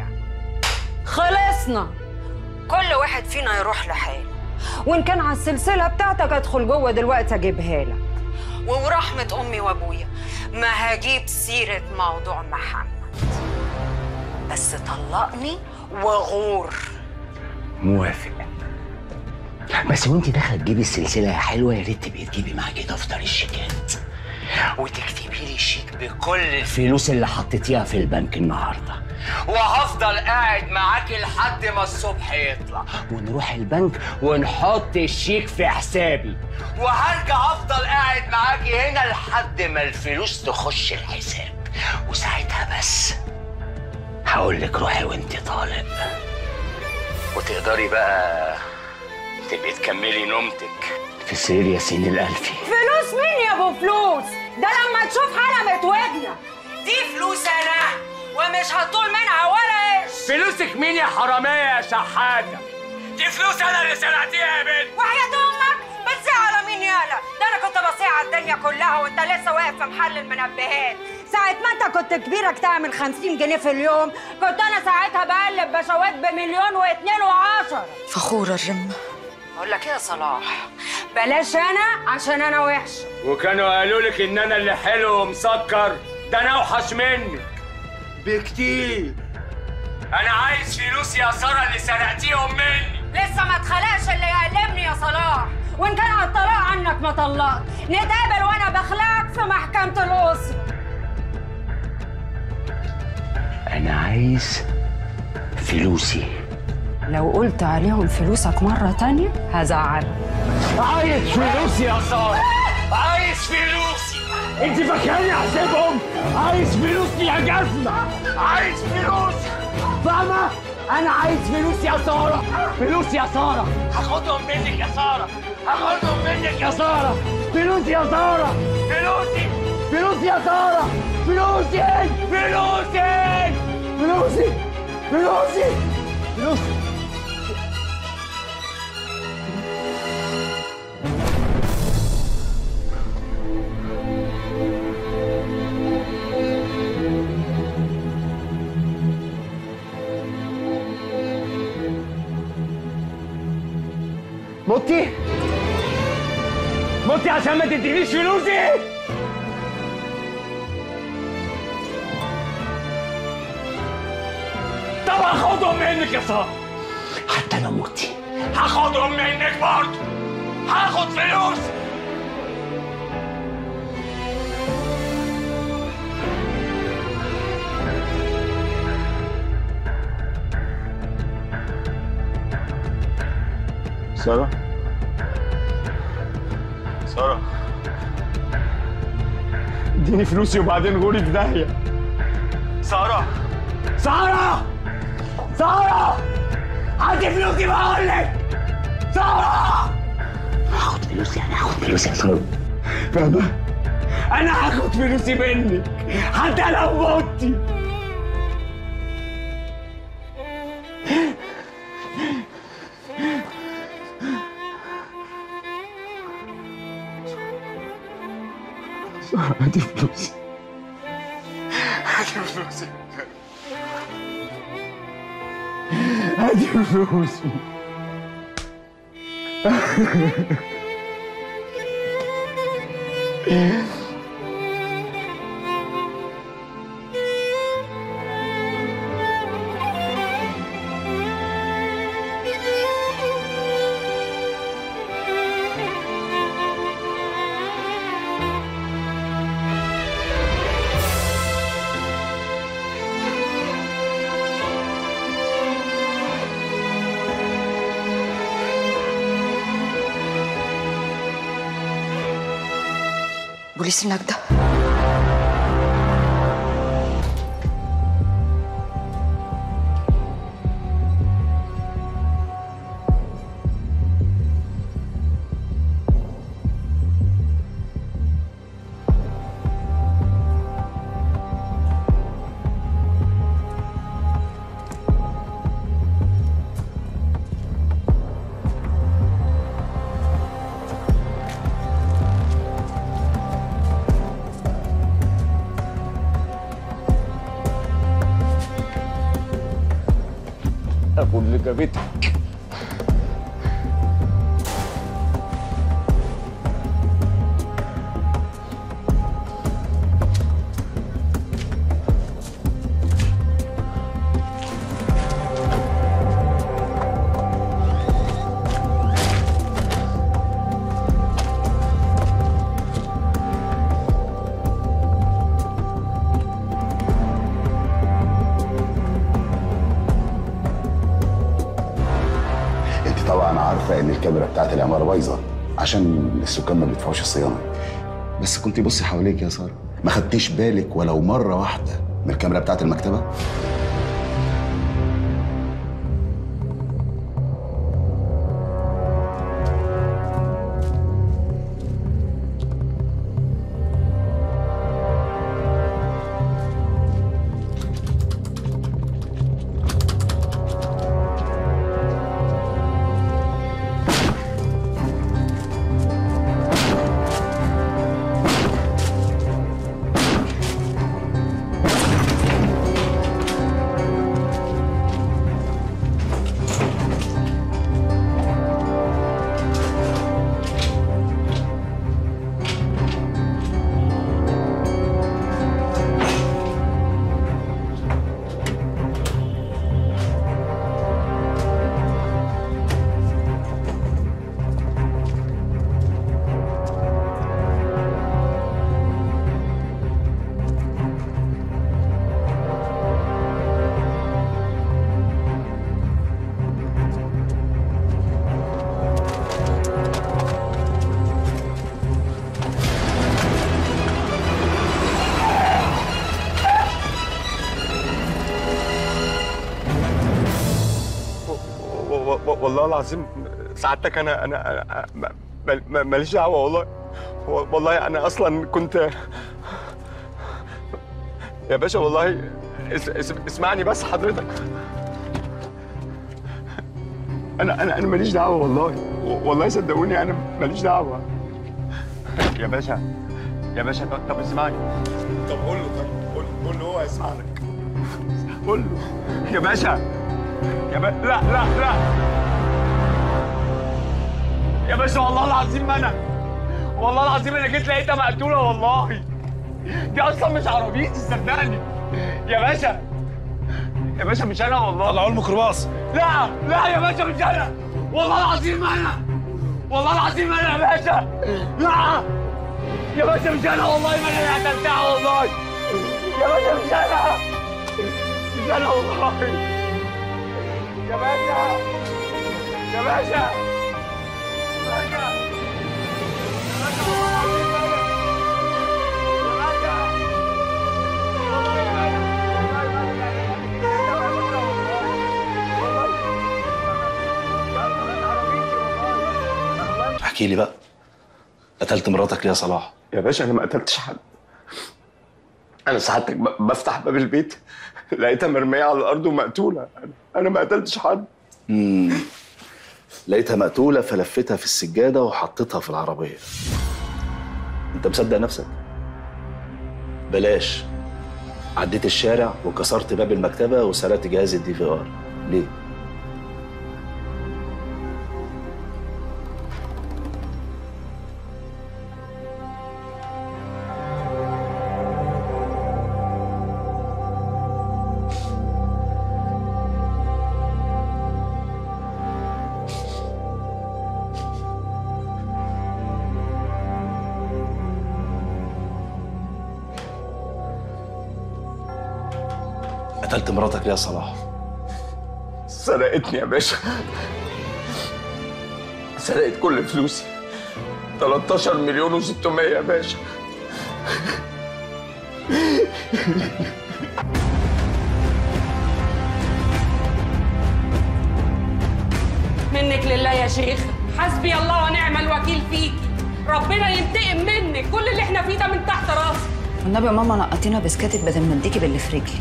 خلصنا كل واحد فينا يروح لحاله وان كان على السلسله بتاعتك ادخل جوه دلوقتي اجيبها لك ورحمه امي وابويا ما هجيب سيره موضوع محمد بس طلقني وغور موافق بس وانت داخله تجيبي السلسله يا حلوه يا ريت تبقي تجيبي معاكي دفتر الشيكات وتكتبي لي شيك بكل الفلوس اللي حطيتيها في البنك النهارده وهفضل قاعد معاكي لحد ما الصبح يطلع ونروح البنك ونحط الشيك في حسابي وهرجع افضل قاعد معاكي هنا لحد ما الفلوس تخش الحساب وساعتها بس هقول لك روحي وانت طالق وتقدري بقى تبقي تكملي نومتك في سرير ياسين الألفي فلوس مين يا ابو فلوس ده لما تشوف حلقة ودنا دي فلوس انا ومش هطول منها ولا قرش فلوسك مين يا حرامية يا شحاتة؟ دي فلوس أنا اللي سرقتيها يا بنت وحياة امك بتسيع على مين يالا ده انا كنت بصيع على الدنيا كلها وانت لسه واقف في محل المنبهات ساعة ما انت كنت كبيرك تعمل 50 جنيه في اليوم كنت انا ساعتها بقلب بشوات بمليون واتنين وعشرة فخورة الرمة اقول لك ايه يا صلاح بلاش انا عشان انا وحشه وكانوا قالوا لك إن أنا اللي حلو ومسكر ده أنا أوحش منك بكتير أنا عايز فلوس يا سارة اللي سرقتيهم مني لسه ما اتخلقش اللي يقلبني يا صلاح وان كان على الطلاق عنك ما طلقت نتقابل وانا بخلعك في محكمة الأسرة أنا عايز فلوسي لو قلت عليهم فلوسك مرة تانية هزعلك عايز فلوسي يا سارة عايز فلوسي انت فاكراني احسبهم عايز فلوسي يا جزمة عايز فلوسي فاهمة انا عايز فلوس يا سارة فلوس يا سارة هاخدهم منك يا سارة هاخدهم منك يا سارة فلوس يا سارة فلوسي فلوس يا سارة فلوسي فلوسي فلوسي فلوسي فلوسي متي متي عشان ما تدينيش فلوسي طب هاخدهم منك يا ساره حتى لو متي هاخدهم منك برضه هاخد فلوس سارة سارة اديني فلوسي وبعدين غوري في داهية سارة سارة سارة هاتي فلوسي بقول لك سارة هاخد فلوسي انا هاخد فلوسي يا سارة فاهمة؟ أنا هاخد فلوسي منك حتى لو متي هاتي فلوسي هاتي فلوسي هاتي فلوسي بوليس النجدة وجابتك انت طبعا عارفه ان الكاميرا بتاعت العماره بايظه عشان السكان ما بيدفعوش الصيانه بس كنت بصي حواليك يا ساره ما خدتيش بالك ولو مره واحده من الكاميرا بتاعت المكتبه و- و- و- والله العظيم سعادتك انا انا أنا ما- ما- ما- ماليش دعوه والله هو- والله انا اصلا كنت يا باشا والله اس- اس- اسمعني بس حضرتك انا انا انا ماليش دعوه والله و- والله صدقوني انا ماليش دعوه يا باشا يا باشا طب- طب اسمعني طب قول له طيب قول قول له هو هيسمعك قول له يا باشا يا باشا لا لا لا يا باشا والله العظيم ما انا والله العظيم انا جيت لقيتها مقتوله والله دي اصلا مش عربيتي صدقني يا باشا يا باشا مش انا والله طلعوا الميكروباص لا لا يا باشا مش انا والله العظيم ما انا والله العظيم ما انا يا باشا لا يا باشا مش انا والله ما انا اللي قتلتها والله يا باشا مش انا مش انا والله يا باشا يا باشا يا باشا احكي لي بقى قتلت مراتك ليه يا صلاح؟ يا باشا انا ما قتلتش حد انا سعادتك ب- بفتح باب البيت لقيتها مرميه على الارض ومقتوله أنا- انا ما قتلتش حد امم لقيتها مقتوله فلفتها في السجاده وحطيتها في العربيه انت مصدق نفسك بلاش عديت الشارع وكسرت باب المكتبه وسرقت جهاز الدي في ار ليه قتلت مراتك ليه يا صلاح سرقتني يا باشا سرقت كل فلوسي 13 مليون و600 يا باشا منك لله يا شيخ حسبي الله ونعم الوكيل فيكي ربنا ينتقم منك كل اللي احنا فيه ده من تحت راسي والنبي يا ماما نقطينا بسكاتك بدل ما اديكي باللي في رجلي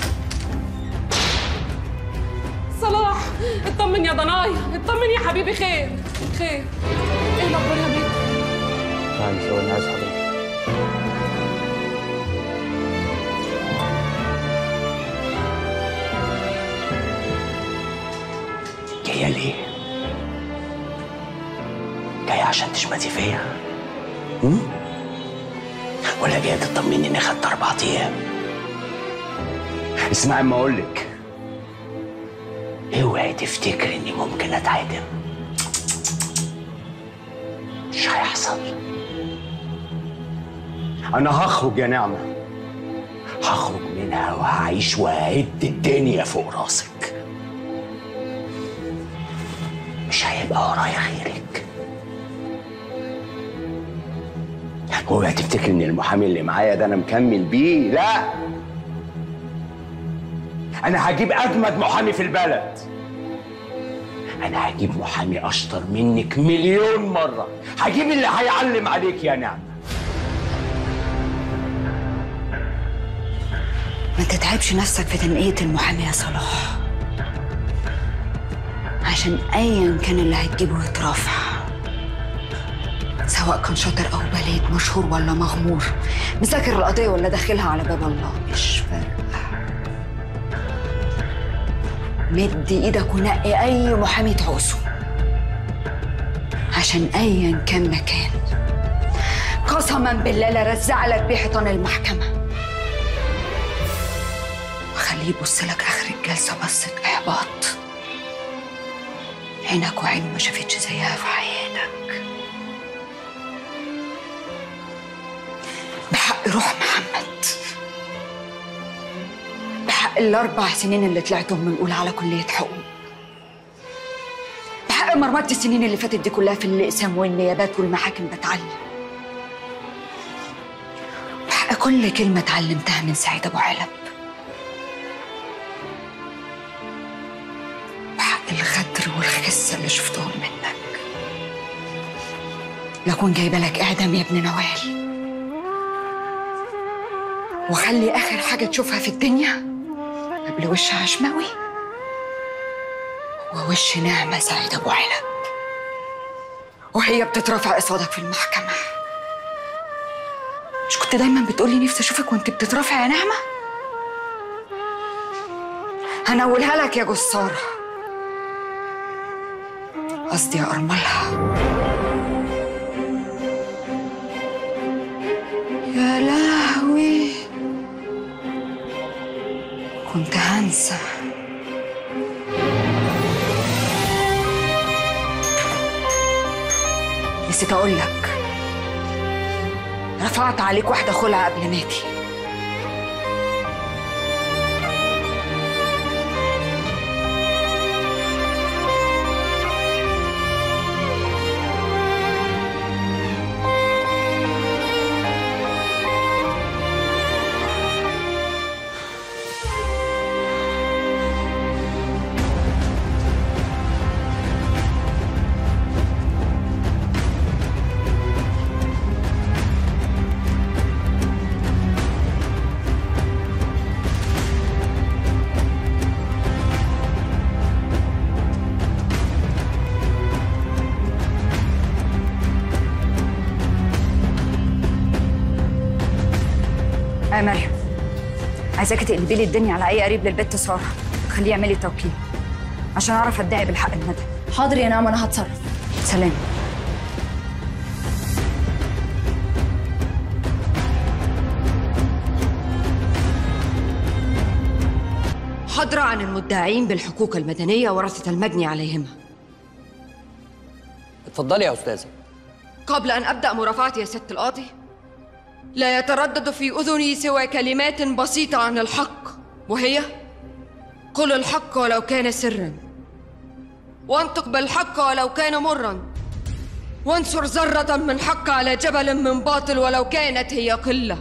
صلاح اطمن يا ضنايا اطمن يا حبيبي خير خير ايه الاخبار يا بنت تعالي ثواني عايز حضرتك جايه ليه؟ جايه عشان تشمتي فيا؟ هم؟ ولا جايه تطمني اني خدت اربع ايام؟ اسمعي ما اقولك اوعي تفتكري اني ممكن اتعدم مش هيحصل انا هخرج يا نعمه هخرج منها وهعيش وههد الدنيا فوق راسك مش هيبقى ورايا غيرك اوعي تفتكر ان المحامي اللي معايا ده انا مكمل بيه لا انا هجيب اجمد محامي في البلد انا هجيب محامي اشطر منك مليون مره هجيب اللي هيعلم عليك يا نعمه ما تتعبش نفسك في تنقية المحامي يا صلاح عشان ايا كان اللي هتجيبه يترافع سواء كان شاطر او بليد مشهور ولا مغمور مذاكر القضية ولا داخلها على باب الله مش فارقة مد ايدك ونقي اي محامي تعوزه عشان ايا كان مكان قسما بالله لرزع لك بيه حيطان المحكمه وخليه يبص لك اخر الجلسه بصه احباط عينك وعين ما شافتش زيها في حياتك بحق روح محمد بحق الاربع سنين اللي طلعتهم من اولى على كليه حقوق بحق مرمطة السنين اللي فاتت دي كلها في الاقسام والنيابات والمحاكم بتعلم بحق كل كلمه اتعلمتها من سعيد ابو علب بحق الغدر والخسه اللي شفتهم منك لكون جايبه لك اعدام يا ابن نوال وخلي اخر حاجه تشوفها في الدنيا قبل وش عشماوي هو وش نعمه سعيد ابو علب وهي بتترافع قصادك في المحكمه مش كنت دايما بتقولي نفسي اشوفك وانت بتترافع يا نعمه هنقولها لك يا جساره قصدي يا ارملها يا لهوي كنت هنسى نسيت اقول لك رفعت عليك واحده خلع قبل ما اجي يا مريم عايزاكي تقلبي لي الدنيا على اي قريب للبت ساره خليه يعمل لي توكيل عشان اعرف ادعي بالحق المدني حاضر يا نعمه انا هتصرف سلام حضر عن المدعين بالحقوق المدنية ورثة المجني عليهما اتفضلي يا استاذه قبل أن أبدأ مرافعتي يا ست القاضي لا يتردد في أذني سوى كلمات بسيطة عن الحق وهي قل الحق ولو كان سرا وانطق بالحق ولو كان مرا وانصر ذرة من حق على جبل من باطل ولو كانت هي قلة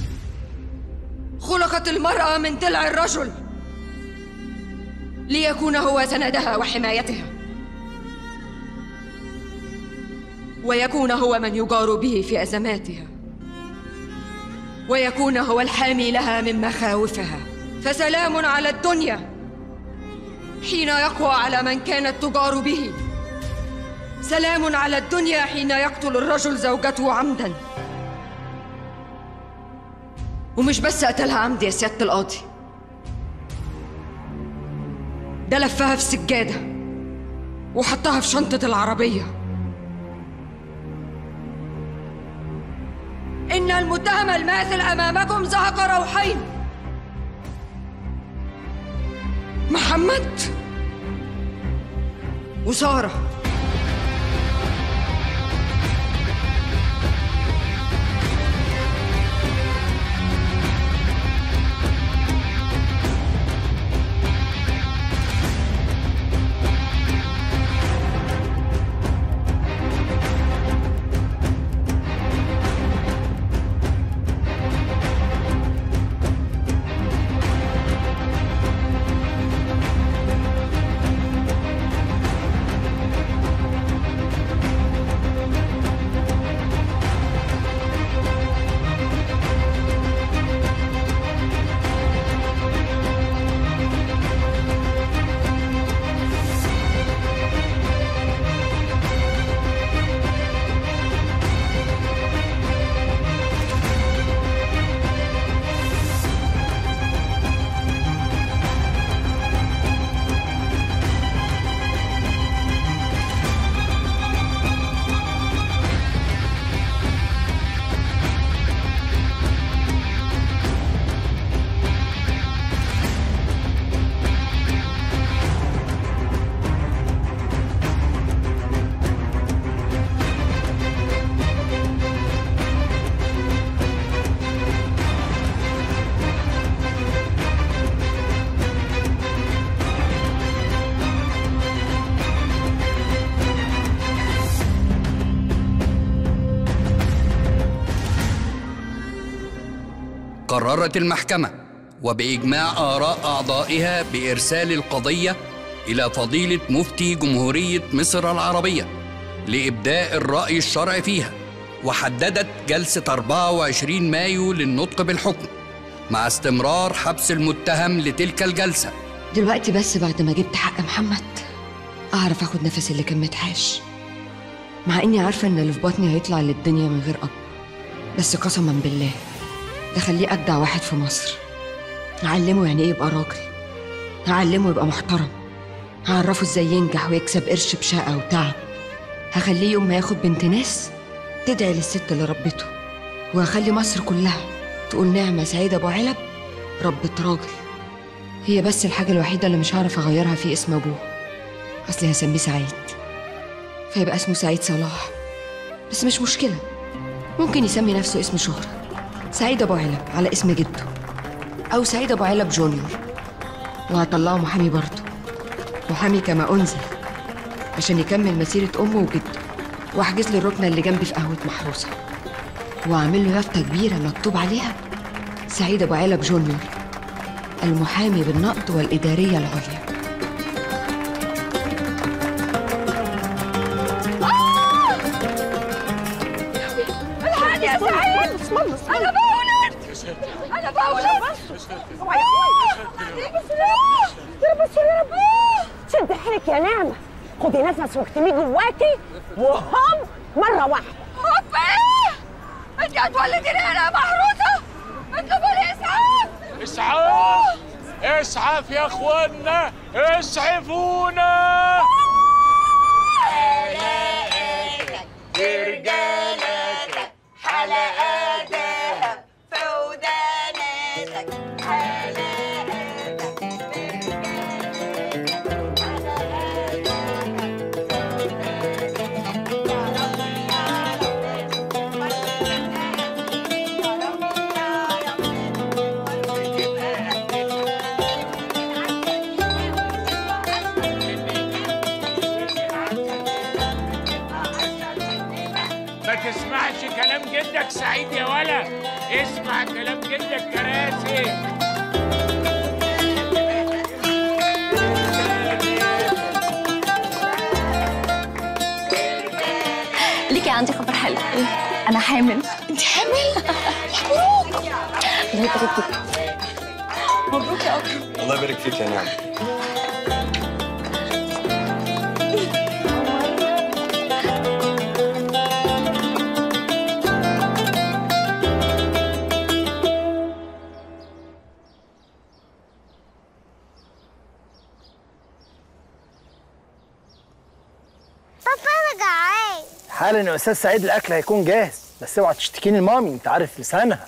خلقت المرأة من ضلع الرجل ليكون هو سندها وحمايتها ويكون هو من يجار به في أزماتها ويكون هو الحامي لها من مخاوفها فسلام على الدنيا حين يقوى على من كانت تجار به سلام على الدنيا حين يقتل الرجل زوجته عمدا ومش بس قتلها عمد يا سيادة القاضي ده لفها في سجادة وحطها في شنطة العربية إن المتهم الماثل أمامكم زهق روحين محمد وسارة قررت المحكمة وبإجماع آراء أعضائها بإرسال القضية إلى فضيلة مفتي جمهورية مصر العربية لإبداء الرأي الشرعي فيها وحددت جلسة 24 مايو للنطق بالحكم مع استمرار حبس المتهم لتلك الجلسة دلوقتي بس بعد ما جبت حق محمد أعرف أخد نفسي اللي كان متحاش مع إني عارفة إن اللي في بطني هيطلع للدنيا من غير أب بس قسما بالله ده خليه أجدع واحد في مصر هعلمه يعني إيه يبقى راجل هعلمه يبقى محترم هعرفه إزاي ينجح ويكسب قرش بشقة وتعب هخليه يوم ما ياخد بنت ناس تدعي للست اللي ربته وهخلي مصر كلها تقول نعمة سعيد أبو علب ربة راجل هي بس الحاجة الوحيدة اللي مش هعرف أغيرها في اسم أبوه أصلي هسميه سعيد فيبقى اسمه سعيد صلاح بس مش مشكلة ممكن يسمي نفسه اسم شهرة سعيد أبو علب على اسم جده أو سعيد أبو علب جونيور وهطلعه محامي برضه محامي كما أنزل عشان يكمل مسيرة أمه وجده وأحجز لي الركنة اللي جنبي في قهوة محروسة وأعمل له يافطة كبيرة مكتوب عليها سعيد أبو علب جونيور المحامي بالنقد والإدارية العليا الحقني يا سعيد انا بولد انا بولد بس يا ربي شد حيلك يا نعمة خدي نفس واكتميه جواكي وهم مرة واحدة هوب ايه انت هتولديني هنا يا محروسه اطلبوا لي اسعاف اسعاف اسعاف يا اخوانا اسعفونا برجالتك حلقات ذهب في وداناتك ما تسمعش كلام جدك سعيد يا ولا اسمع كلام جدك كراسي ليكي عندي خبر حلو انا حامل انت حامل مبروك الله يبارك فيك مبروك يا اكرم الله يبارك فيك يا نعم حالا يا استاذ سعيد الاكل هيكون جاهز بس اوعى تشتكيني لمامي انت عارف لسانها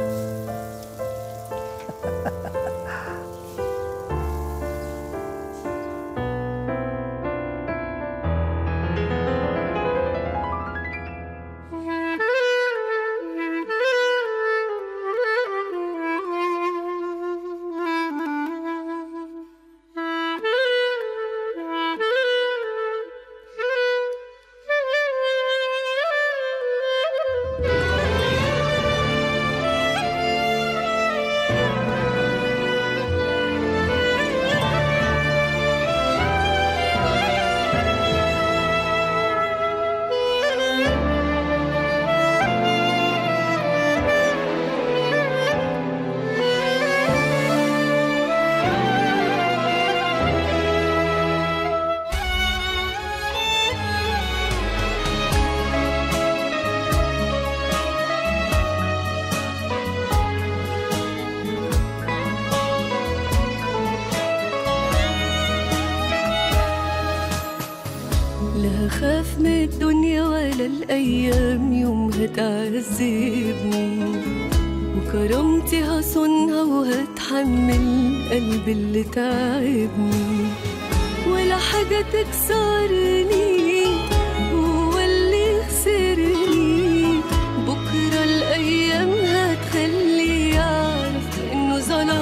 لا خاف من الدنيا ولا الأيام يوم هتعذبني وكرامتي هصونها وهتحمل قلبي اللي تعبني ولا حاجة تكسرني هو اللي خسرني بكرة الأيام هتخلي يعرف إنه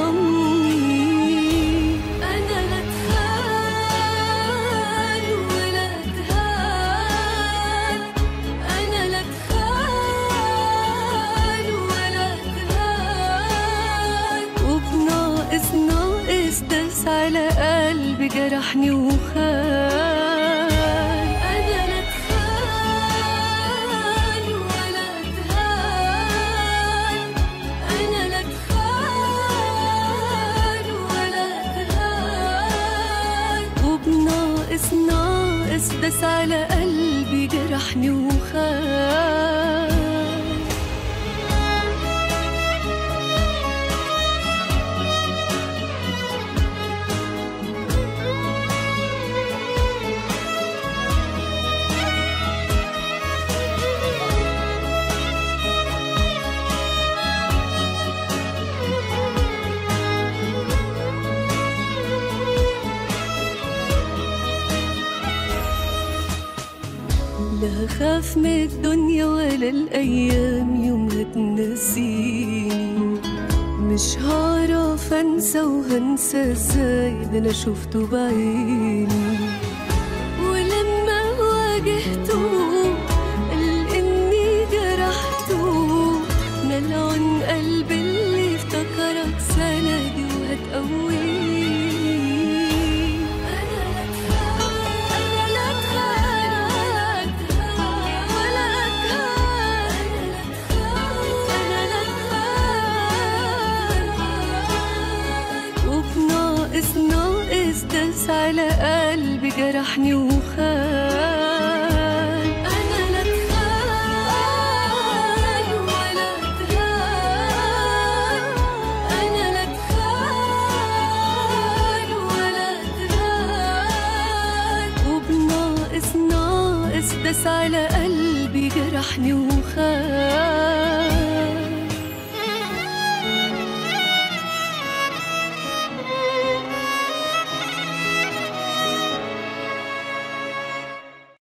ظلمني أنا لا اتخان ولا اتهان أنا لا اتخان ولا اتهان وبناقص ناقص داس على قلبي جرحني وخان أنا لا اتخان ولا اتهان أنا لا اتخان ولا اتهان وبناقص ناقص داس على قلبي جرحني وخان لا خاف من الدنيا ولا الأيام يوم هتنسيني مش هعرف أنسى وهنسى ازاي ده أنا شفته بعيني ولما واجهته قال إني جرحته ملعون قلبي اللي افتكرك سندي وهتقويني أنا لا أتخان ولا أتخان أنا لا أتخان وبناقص ناقص داس على قلبي جرحني وخان أنا لا أتخان ولا أتخان أنا لا أتخان ولا أتخان وبناقص ناقص داس على قلبي جرحني وخان